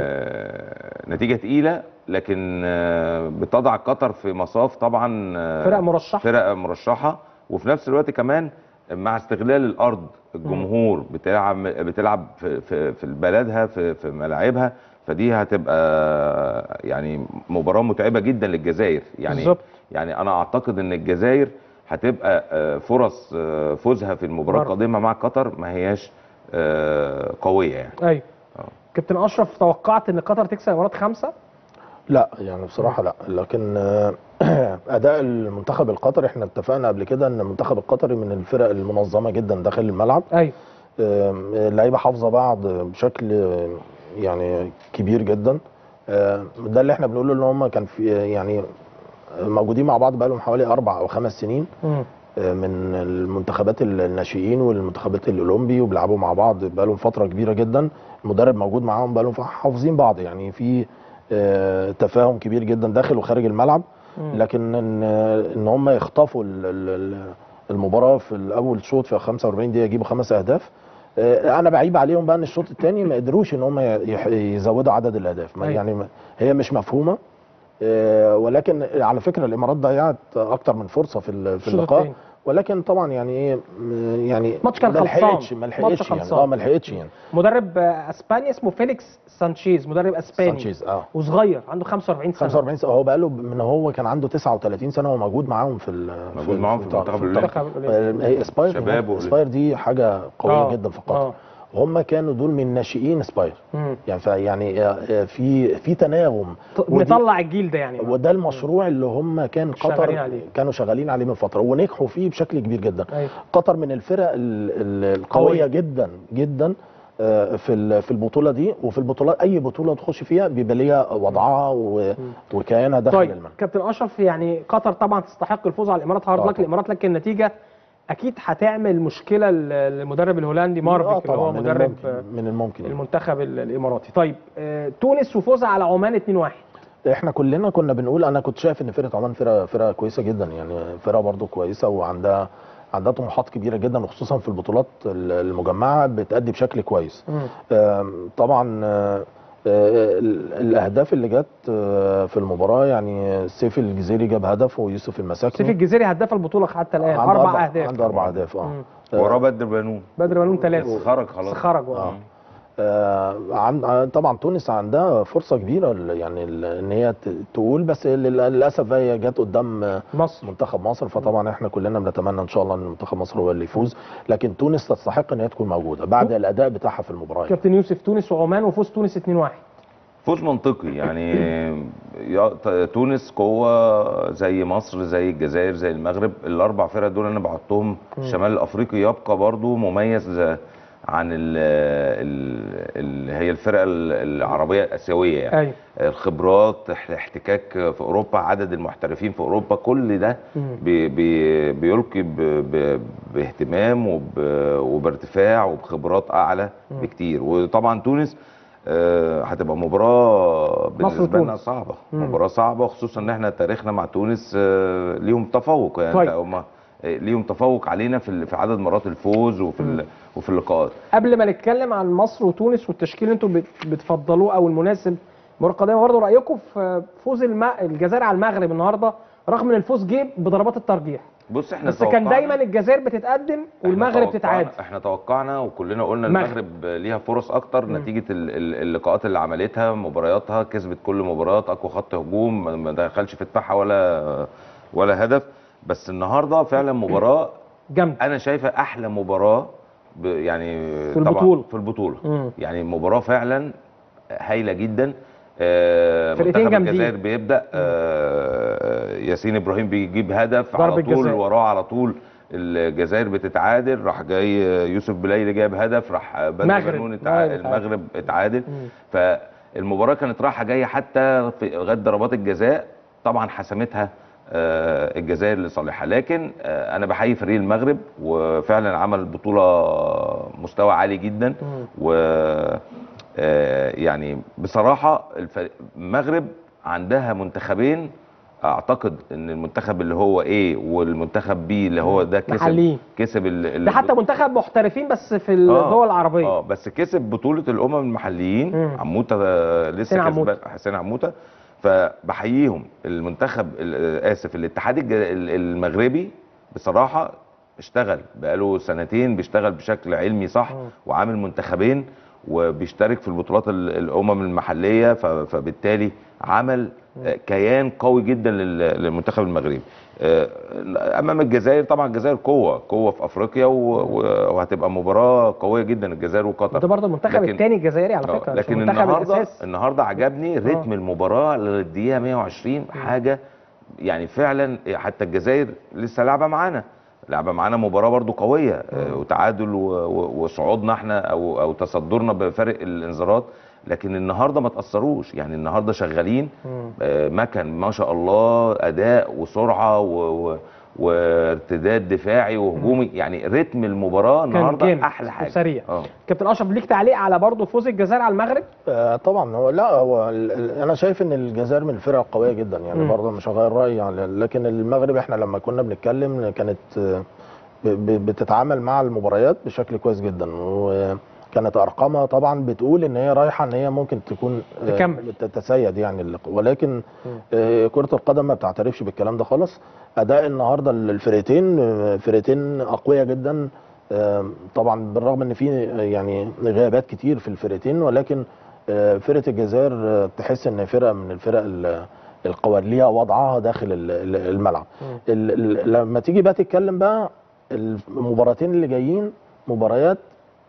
آه، نتيجه تقيله لكن آه، بتضع قطر في مصاف طبعا آه، فرق مرشحه فرق مرشحه وفي نفس الوقت كمان مع استغلال الارض الجمهور بتلعب بتلعب في في, في بلدها في, في ملاعبها فدي هتبقى يعني مباراه متعبه جدا للجزائر يعني بالظبط. يعني انا اعتقد ان الجزائر هتبقى آه، فرص آه، فوزها في المباراه برضه. القادمه مع قطر ما هياش آه، قويه يعني ايوه آه. كابتن اشرف توقعت ان قطر تكسب الامارات خمسه لا يعني بصراحه لا لكن آه، اداء المنتخب القطري احنا اتفقنا قبل كده ان المنتخب القطري من الفرق المنظمه جدا داخل الملعب ايوه آم، اللعيبه حافظه بعض بشكل آه، يعني كبير جدا آه، ده اللي احنا بنقوله ان هم كان في يعني موجودين مع بعض بقالهم حوالي اربع او خمس سنين مم. آه، من المنتخبات الناشئين والمنتخبات الاولمبي وبيلعبوا مع بعض بقالهم فتره كبيره جدا المدرب موجود معاهم بقالهم ف- حافظين بعض يعني في آه، تفاهم كبير جدا داخل وخارج الملعب مم. لكن ان ان هم يخطفوا ال- ال- ال- المباراه في الاول شوط في 45 دقيقه يجيبوا خمس اهداف آه، انا بعيب عليهم بقى ان الشوط الثاني ما قدروش ان هم يح- يزودوا عدد الاهداف ما- أيوة. يعني ما- هي مش مفهومه آه، ولكن على فكره الامارات ضيعت اكتر من فرصه في ال- في الشوط اللقاء التاني. ولكن طبعا يعني ايه م- يعني ماتش كان ما خلصان. لحقتش ما ماتش لحقتش يعني خلصان. اه ما لحقتش يعني مدرب آه، اسبانيا اسمه فيليكس سانشيز مدرب اسباني سانشيز اه وصغير عنده 45 سنه 45 سنه هو بقى له من هو كان عنده 39 سنه هو موجود معاهم في ال- موجود معاهم في المنتخب الأولمبي. المنتخب الأولمبي. آه، هي اسباير شباب اسباير دي حاجه قويه آه، جدا في قطر آه. هم كانوا دول من ناشئين سباير مم. يعني ف- يعني آه، آه، في في تناغم ط- ودي- نطلع الجيل ده يعني وده المشروع اللي هم كان قطر شغالين عليه. كانوا شغالين عليه من فتره ونجحوا فيه بشكل كبير جدا أيوة. قطر من الفرق ال- ال- القويه قوية. جدا جدا آه، في ال- في البطوله دي وفي البطولات اي بطوله تخش فيها بيبقى ليها وضعها و- وكيانها داخل طيب الملعب كابتن اشرف يعني قطر طبعا تستحق الفوز على الامارات هارد آه لك طبعا. الامارات لكن النتيجه اكيد هتعمل مشكله للمدرب الهولندي آه مارفيك اللي طبعا هو من مدرب الممكن آه، من الممكن يعني. المنتخب ال- الاماراتي طيب آه، تونس وفوزها على عمان 2-1 احنا كلنا كنا بنقول انا كنت شايف ان فرقه عمان فرقه فرقه كويسه جدا يعني فرقه برضو كويسه وعندها عندها طموحات كبيره جدا وخصوصا في البطولات ال- المجمعه بتأدي بشكل كويس آم، طبعا آه، آه، ال- الاهداف اللي جت آه، في المباراه يعني سيف الجزيري جاب هدف ويوسف المساكني سيف الجزيري هداف البطوله حتى الان عنده اربع اهداف عنده اربع اهداف اه مم. وراه بدر بنون بدر بنون ثلاثه بس خرج خلاص بس خرج آه. آه، عن عن- طبعا تونس عندها فرصه كبيره ال- يعني ال- ان هي ت- تقول بس لل- للاسف هي جت قدام آه، مصر منتخب مصر فطبعا احنا كلنا بنتمنى ان شاء الله ان منتخب مصر هو اللي يفوز لكن تونس تستحق ان هي تكون موجوده بعد الاداء بتاعها في المباراه كابتن يوسف تونس وعمان وفوز تونس 2-1 فوز منطقي يعني يا- ت- تونس قوة زي مصر زي الجزائر زي المغرب الأربع فرق دول أنا بحطهم الشمال الأفريقي يبقى برضو مميز عن ال ال ال هي الفرقة ال- العربية الآسيوية يعني ايوه الخبرات اح- الاحتكاك في اوروبا عدد المحترفين في اوروبا كل ده مم. بي بي بيلقي ب ب باهتمام وب وبارتفاع وبخبرات اعلى بكتير وطبعا تونس آه، هتبقى مباراه بالنسبه لنا وتونس. صعبه مم. مباراه صعبه خصوصا ان احنا تاريخنا مع تونس آه، ليهم تفوق يعني طيب. هم ليهم تفوق علينا في ال- في عدد مرات الفوز وفي ال- وفي اللقاءات قبل ما نتكلم عن مصر وتونس والتشكيل اللي انتم بت- بتفضلوه او المناسب المباراه القادمه برضه رايكم في فوز الم... الجزائر على المغرب النهارده رغم ان الفوز جه بضربات الترجيح بص احنا بس كان توقعنا- دايما الجزائر بتتقدم احنا والمغرب توقعنا- تتعادل احنا توقعنا وكلنا قلنا المغرب. المغرب ليها فرص اكتر نتيجه ال- ال- اللقاءات اللي عملتها مبارياتها كسبت كل مباراه اقوى خط هجوم ما- ما دخلش في دفاعها ولا ولا هدف بس النهارده فعلا مباراه جامده انا شايفها احلى مباراه ب- يعني في طبعاً البطولة. في البطوله مم. يعني مباراه فعلا هايله جدا آه، فرقتين منتخب جامدين. الجزائر بيبدا آه، ياسين ابراهيم بيجيب هدف ضربة على طول جزاء. وراه على طول الجزائر بتتعادل راح جاي يوسف بلايلي جاب هدف راح بدر مغرب. بنون اتع- مغرب اتعادل. المغرب اتعادل مم. فالمباراه كانت رايحه جايه حتى في لغايه ضربات الجزاء طبعا حسمتها آه، الجزائر لصالحها لكن آه، انا بحيي فريق المغرب وفعلا عمل بطوله مستوى عالي جدا و آه، يعني بصراحه الفريق- المغرب عندها منتخبين اعتقد ان المنتخب اللي هو ايه والمنتخب بي اللي هو ده كسب محليين. كسب ال- ال- ده حتى منتخب محترفين بس في آه، الدول العربيه اه بس كسب بطوله الامم المحليين مم. عموته آه، حسين لسه عموتة. كسبان حسين عموته فبحييهم المنتخب ال- آه، اسف الاتحاد الج- ال- المغربي بصراحه اشتغل بقاله سنتين بيشتغل بشكل علمي صح مم. وعامل منتخبين وبيشترك في البطولات ال- الامم المحليه ف- فبالتالي عمل آه، كيان قوي جدا لل- للمنتخب المغربي آه، امام الجزائر طبعا الجزائر قوه قوه في افريقيا و- و- وهتبقى مباراه قويه جدا الجزائر وقطر ده برضه المنتخب لكن- الثاني الجزائري على آه، فكره مش لكن المنتخب النهارده الاساسي النهارده عجبني رتم المباراه للدقيقه 120 حاجه يعني فعلا حتى الجزائر لسه لعبه معانا لعبه معانا مباراه برضو قويه آه، وتعادل و- و- وصعودنا احنا او او تصدرنا بفارق الانذارات لكن النهارده ما تاثروش يعني النهارده شغالين مم. آه، مكن ما شاء الله اداء وسرعه و و وارتداد دفاعي وهجومي يعني رتم المباراه كان النهارده جامد احلى حاجه وسريع اه كابتن اشرف ليك تعليق على برضه فوز الجزائر على المغرب آه طبعا هو لا هو ال- ال- انا شايف ان الجزائر من الفرق القويه جدا يعني مم. برضه مش هغير رايي يعني لكن المغرب احنا لما كنا بنتكلم كانت آه، ب- ب- بتتعامل مع المباريات بشكل كويس جدا وكانت ارقامها طبعا بتقول ان هي رايحه ان هي ممكن تكون آه، تكمل. تتسيد يعني اللقاء. ولكن آه، كره القدم ما بتعترفش بالكلام ده خالص اداء النهارده الفرقتين آه، فرقتين اقوياء جدا آه، طبعا بالرغم ان في آه، يعني غيابات كتير في الفرقتين ولكن آه، فرقه الجزائر آه، تحس ان فرقه من الفرق ال- القوية ليها وضعها داخل ال- ال- الملعب ال- ال- لما تيجي بقى تتكلم بقى المباراتين اللي جايين مباريات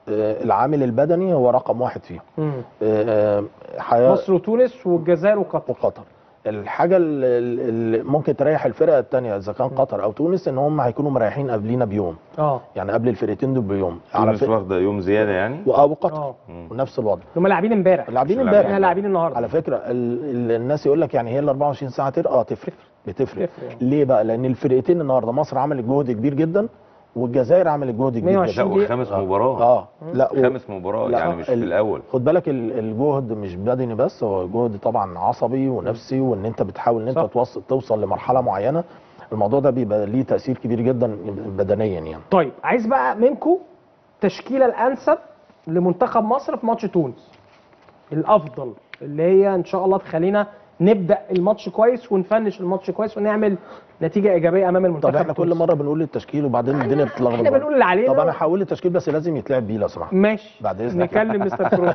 آه، العامل البدني هو رقم واحد فيهم مم. آه، حياة مصر وتونس والجزائر وقطر وقطر الحاجه اللي اللي ممكن تريح الفرقه الثانيه اذا كان قطر او تونس ان هم هيكونوا مريحين قبلينا بيوم اه يعني قبل الفرقتين دول بيوم على تونس فكره واخده يوم زياده يعني او قطر اه ونفس الوضع هم لاعبين امبارح لاعبين مش امبارح احنا لاعبين النهارده على فكره ال ال الناس يقول لك يعني هي ال 24 ساعه تفرق اه تفرق بتفرق تفرق. ليه بقى لان الفرقتين النهارده مصر عملت جهد كبير جدا والجزائر عملت جهد كبير 120 جدا لا دقيقة. وخامس مباراه اه لا و- خامس مباراه لا، يعني مش ال- في الاول خد بالك ال- الجهد مش بدني بس هو جهد طبعا عصبي ونفسي وان انت بتحاول ان انت صح. توصل توصل لمرحله معينه الموضوع ده بيبقى ليه تاثير كبير جدا بدنيا يعني طيب عايز بقى منكم تشكيله الانسب لمنتخب مصر في ماتش تونس الافضل اللي هي ان شاء الله تخلينا نبدا الماتش كويس ونفنش الماتش كويس ونعمل نتيجه ايجابيه امام المنتخب طب احنا كل التونسي. مره بنقول التشكيل وبعدين الدنيا بتتلخبط احنا برضه. بنقول اللي علينا طب انا هقول التشكيل بس لازم يتلعب بيه لو سمحت ماشي بعد إذنك. نكلم مستر كروس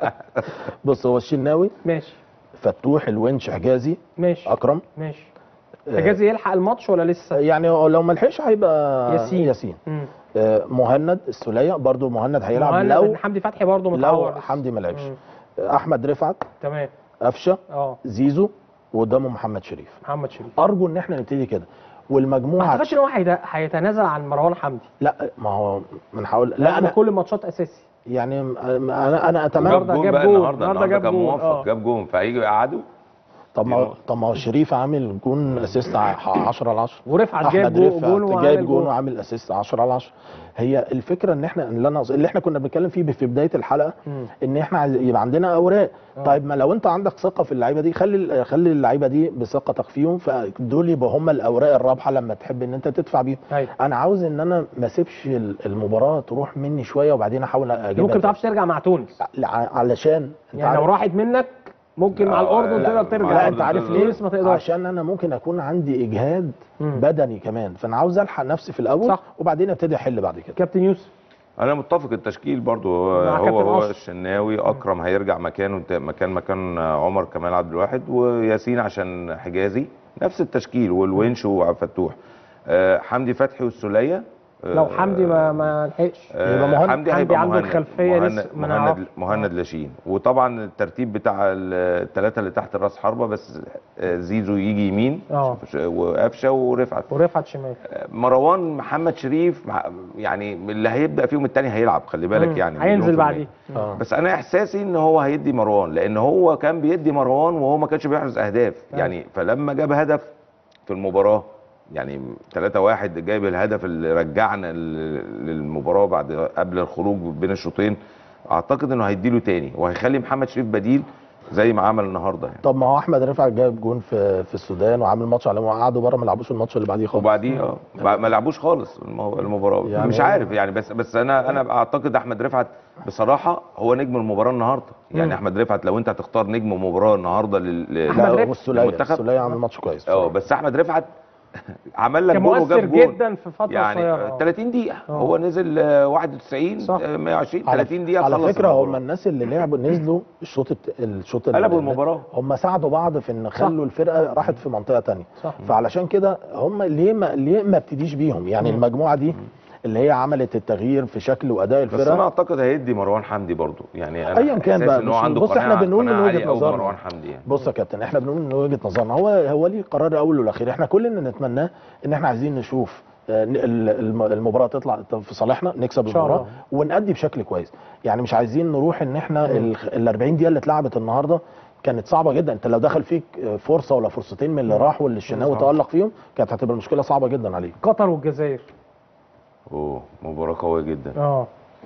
بص هو الشناوي ماشي فتوح الونش حجازي ماشي اكرم ماشي آه، حجازي يلحق الماتش ولا لسه يعني هو لو ما لحقش هيبقى ياسين. ياسين مم. آه، مهند السوليه برضو مهند هيلعب مهند لو بن حمدي فتحي برضه لو متعور لسه. حمدي ما لعبش مم. آه، احمد رفعت تمام قفشه اه زيزو وقدامه محمد شريف محمد شريف ارجو ان احنا نبتدي كده ما والمجموعه اعتقدش ان هو هيدا- هيتنازل عن مروان حمدي لا ما هو من حاول لا لا انا انا كل الماتشات اساسي يعني انا انا اتمنى النهارده جون جاب بقى جول. النهارده النهارده النهارده جاب كان جول. موفق آه. جاب جون فهيجي يقعدوا طب ما هو- طب ما هو شريف عامل جون اسيست 10 على 10 ورفعت جايب احمد جول رفعت جول وعامل جايب جون جول. وعامل اسيست 10 على 10 هي الفكره ان احنا اللي انا اللي احنا كنا بنتكلم فيه في بدايه الحلقه مم. ان احنا عايز- يبقى عندنا اوراق آه. طيب ما لو انت عندك ثقه في اللعيبه دي خلي خلي اللعيبه دي بثقتك فيهم فدول يبقى هم الاوراق الرابحه لما تحب ان انت تدفع بيهم ايوه انا عاوز ان انا ما اسيبش ال- المباراه تروح مني شويه وبعدين احاول اجيبها ممكن ما تاني. تعرفش ترجع مع تونس ع- علشان انت يعني لو عارف- راحت منك ممكن مع آه، الاردن لا، تقدر مع ترجع لا الأردن انت عارف تقدر. ليه تونس ما تقدرش عشان انا ممكن اكون عندي اجهاد مم. بدني كمان فانا عاوز الحق نفسي في الاول صح. وبعدين ابتدي احل بعد كده كابتن يوسف انا متفق التشكيل برضو مع هو كابتن هو أشرف. الشناوي اكرم هيرجع مكانه مكان مكان عمر كمال عبد الواحد وياسين عشان حجازي نفس التشكيل والونش وعبد الفتوح آه، حمدي فتحي والسوليه آه، لو حمدي ما ما لحقش آه، يبقى مهند- حمدي حمدي هيبقى عنده مهند الخلفية مهند لسه ما مهند, نعرفش. مهند لاشين وطبعا الترتيب بتاع الثلاثه اللي تحت الراس حربه بس آه، زيزو يجي يمين اه وقفشه ورفعت ورفعت شمال مروان محمد شريف مع- يعني اللي هيبدا فيهم الثاني هيلعب خلي بالك مم. يعني هينزل مليون في بعديه المية. اه بس انا احساسي ان هو هيدي مروان لان هو كان بيدي مروان وهو ما كانش بيحرز اهداف يعني فلما جاب هدف في المباراه يعني 3 1 جايب الهدف اللي رجعنا ال- للمباراه بعد قبل الخروج بين الشوطين اعتقد انه هيديله تاني وهيخلي محمد شريف بديل زي ما عمل النهارده يعني طب ما هو احمد رفعت جايب جون في في السودان وعامل ماتش عليهم وقعدوا بره ما لعبوش الماتش اللي بعديه خالص وبعديه اه ما لعبوش خالص المو- المباراه يعني يعني مش هو- عارف يعني بس بس انا انا اعتقد احمد رفعت بصراحه هو نجم المباراه النهارده يعني مم. احمد رفعت لو انت هتختار نجم المباراه النهارده لل ل- أحمد لا رفعت والسوليه المنتخب؟ السوليه عامل ماتش كويس اه بس احمد رفعت عمل لك كان جول مؤثر وجاب جول جدا في فتره يعني قصيره آه، آه. 30 دقيقه آه. هو نزل آه، 91 صح. آه، 120 على- 30 دقيقه على خلص فكره هم المباراة. الناس اللي لعبوا نزلوا الشوط الت- الشوط ال- قلبوا المباراه هم ساعدوا بعض في ان خلوا الفرقه راحت في منطقه تانية صح فعلشان كده هم ليه ما ليه ما ابتديش بيهم يعني مم. المجموعه دي اللي هي عملت التغيير في شكل واداء بس انا الفرقه اعتقد هيدي مروان حمدي برضو يعني انا أياً كان إحساسي بقى، ان هو بص- عنده بص إحنا قناعة- بنقول من قناعة وجهة عالية أوي نظرنا. بمروان حمدي يعني بص يا كابتن احنا بنقول من وجهه نظرنا هو هو ليه قرار الاول والاخير احنا كل اللي نتمناه ان احنا عايزين نشوف آه، ال- الم- المباراه تطلع في صالحنا نكسب إن شاء المباراه الله. ونأدي بشكل كويس يعني مش عايزين نروح ان احنا ال 40 دقيقه اللي اتلعبت النهارده كانت صعبه جدا انت لو دخل فيك آه، فرصه ولا فرصتين من اللي راح واللي الشناوي صح. تألق فيهم كانت هتبقى المشكله صعبه جدا عليك قطر والجزائر اوه مباراه قويه جدا اه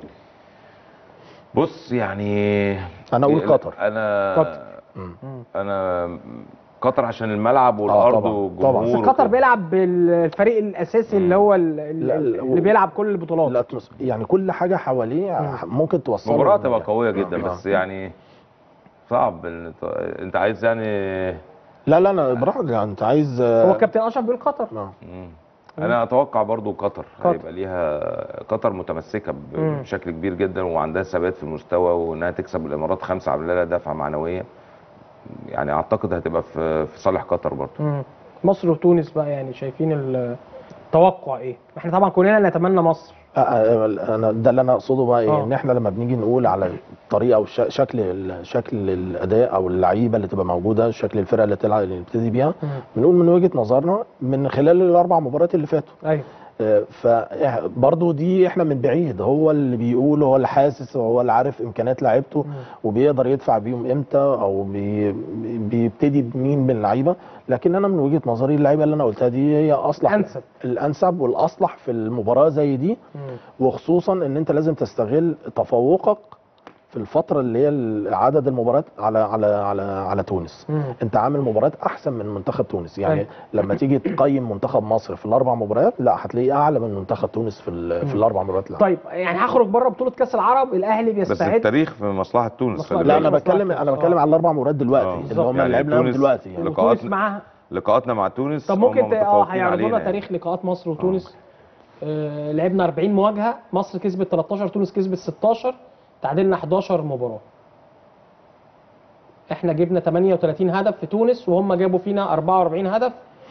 بص يعني انا اقول قطر انا قطر. مم. انا قطر عشان الملعب والارض طبعاً، طبعاً. بس والجمهور قطر وكده. بيلعب بالفريق الاساسي اللي هو ال- لا، ال- لا، اللي بيلعب كل البطولات الاتموس يعني كل حاجه حواليه ممكن توصل مباراه تبقى قويه جدا آه. بس يعني صعب إن أنت- انت عايز يعني لا لا انا براحتك يعني انت عايز هو الكابتن اشرف بيقول قطر آه. مم. انا اتوقع برضو قطر قطر. هيبقى ليها قطر متمسكه ب- مم. بشكل كبير جدا وعندها ثبات في المستوى وانها تكسب الامارات خمسه عامله لها دفعه معنويه يعني اعتقد هتبقى في في صالح قطر برضو مم. مصر وتونس بقى يعني شايفين ال- توقع ايه احنا طبعا كلنا نتمنى مصر آه، آه، انا ده اللي انا اقصده بقى آه. ايه ان احنا لما بنيجي نقول على الطريقه او الش- شكل ال- شكل الاداء او اللعيبه اللي تبقى موجوده شكل الفرقه اللي تلعب اللي نبتدي بيها بنقول من وجهه نظرنا من خلال الاربع مباريات اللي فاتوا ايوه فبرضه دي احنا من بعيد هو اللي بيقول هو اللي حاسس وهو اللي عارف امكانيات لعيبته وبيقدر يدفع بيهم امتى او بي بيبتدي بمين من اللعيبه لكن انا من وجهه نظري اللعيبه اللي انا قلتها دي هي اصلح أنسب. الانسب والاصلح في المباراه زي دي وخصوصا ان انت لازم تستغل تفوقك في الفتره اللي هي ال- عدد المباريات على على على على تونس مم. انت عامل مباريات احسن من منتخب تونس يعني أيوة. لما تيجي تقيم منتخب مصر في الاربع مباريات لا هتلاقيه اعلى من منتخب تونس في ال- في الاربع مباريات لا طيب يعني هخرج بره بطوله كاس العرب الاهلي بس بيستعد التاريخ في مصلحه تونس مصلحة خلي لا بالك. انا بتكلم انا آه. بتكلم على الاربع مباريات آه. دلوقتي اللي هم يعني اللي لعبناهم تونس دلوقتي يعني لقاءات- وتونس معاها لقاءاتنا مع تونس طب هم ممكن ت- اه متفوقين هيعرضوا لنا علينا يعني. تاريخ لقاءات مصر وتونس آه لعبنا 40 مواجهه مصر كسبت 13 تونس كسبت 16 تعادلنا 11 مباراه احنا جبنا 38 هدف في تونس وهم جابوا فينا 44 هدف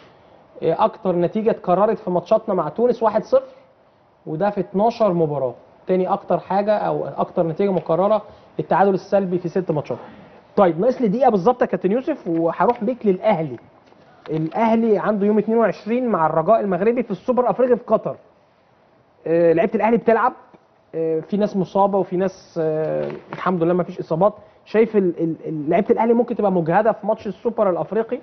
آه، اكتر نتيجه اتكررت في ماتشاتنا مع تونس 1-0 وده في 12 مباراه تاني اكتر حاجه او اكتر نتيجه مكرره التعادل السلبي في ست ماتشات طيب ناقص لي دقيقه بالظبط يا كابتن يوسف وهروح بيك للاهلي الاهلي عنده يوم 22 مع الرجاء المغربي في السوبر الافريقي في قطر آه، لعيبه الاهلي بتلعب آه، في ناس مصابه وفي ناس آه، الحمد لله ما فيش اصابات شايف ال- ال- ال- لعيبه الاهلي ممكن تبقى مجهده في ماتش السوبر الافريقي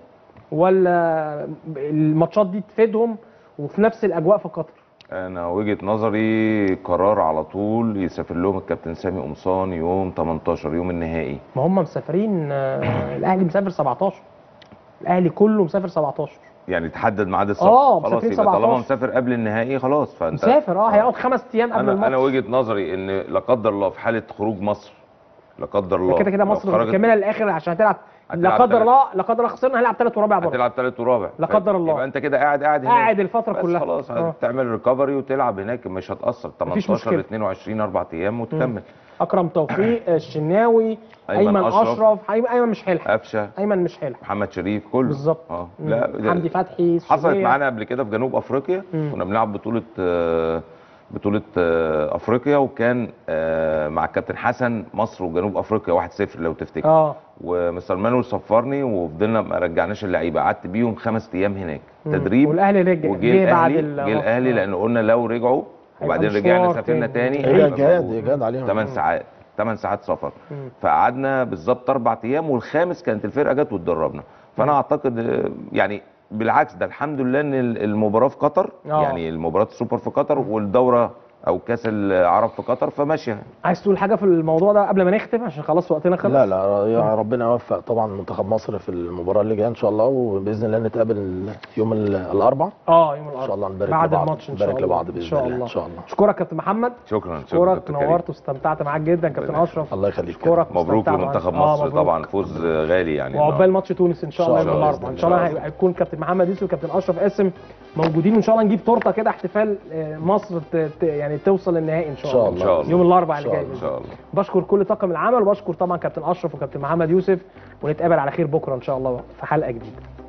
ولا الماتشات دي تفيدهم وفي نفس الاجواء في قطر انا وجهه نظري قرار على طول يسافر لهم الكابتن سامي قمصان يوم 18 يوم النهائي ما هم مسافرين آه، الاهلي مسافر 17 الاهلي كله مسافر 17 يعني تحدد ميعاد السفر آه، خلاص مسافرين يبقى طالما 17. مسافر قبل النهائي خلاص فانت مسافر اه هيقعد خمس ايام قبل انا الماتش انا وجهه نظري ان لا قدر الله في حاله خروج مصر لا قدر الله كده كده لو مصر خرجت- مكمله للاخر عشان هتلعب لا هتلعب قدر تلات. الله لا قدر الله خسرنا هنلعب ثالث ورابع برضه هتلعب ثالث ورابع لا قدر الله. يبقى انت كده قاعد قاعد هناك قاعد الفتره بس كلها خلاص آه. هتعمل ريكفري وتلعب هناك مش هتاثر مفيش 18 مشكلة. 22 اربع ايام وتكمل اكرم توفيق الشناوي أيمن ايمن أشرف. اشرف أيمن- ايمن مش هيلحق قفشه ايمن مش هيلحق محمد شريف كله بالظبط اه مم. لا ده- حمدي فتحي حصلت السولية. معانا قبل كده في جنوب افريقيا مم. كنا بنلعب بطوله آه، بطوله آه، افريقيا وكان آه، مع الكابتن حسن مصر وجنوب افريقيا 1-0 لو تفتكر اه ومستر مانويل صفرني وفضلنا ما رجعناش اللعيبه قعدت بيهم خمس ايام هناك مم. تدريب والاهلي رجع وجه جه بعد الاهلي جه الماتش. الاهلي آه. لان قلنا لو رجعوا وبعدين مشوار رجعنا سافرنا تاني. تاني هي اجهاد اجهاد عليهم 8 ساعات 8 ساعات سفر مم. فقعدنا بالظبط اربع ايام والخامس كانت الفرقه جت واتدربنا فانا اعتقد آه، يعني بالعكس ده الحمد لله ان المباراه في قطر آه. يعني المباراه السوبر في قطر والدوره او كاس العرب في قطر فماشيه عايز تقول حاجه في الموضوع ده قبل ما نختم عشان خلاص وقتنا خلص لا لا يا ربنا يوفق طبعا منتخب مصر في المباراه اللي جايه ان شاء الله وباذن الله نتقابل يوم ال- الاربعاء اه يوم الاربعاء ان شاء الله نبارك بعد لبعض الماتش ان شاء نبارك الله لبعض ان باذن شاء الله الله ان شاء الله اشكرك كابتن محمد شكرا شكرا اشكرك كابتن كريم. نورت واستمتعت معاك جدا كابتن ربنا اشرف الله يخليك اشكرك مبروك واستمتعت لمنتخب معاك. آه، مصر مبروك. طبعا فوز غالي يعني وعقبال ماتش تونس ان شاء الله إن شاء يوم الله الاربعاء ان بإذن شاء الله الله. هيكون كابتن محمد يوسف وكابتن اشرف قاسم موجودين وان شاء الله نجيب تورته كده احتفال آه، مصر ت- ت- يعني توصل للنهائي ان شاء إن شاء الله ان شاء الله يوم الاربعاء اللي إن جاي شاء ان شاء الله بشكر كل طاقم العمل وبشكر طبعا كابتن اشرف وكابتن محمد يوسف ونتقابل على خير بكره ان شاء الله في حلقه جديده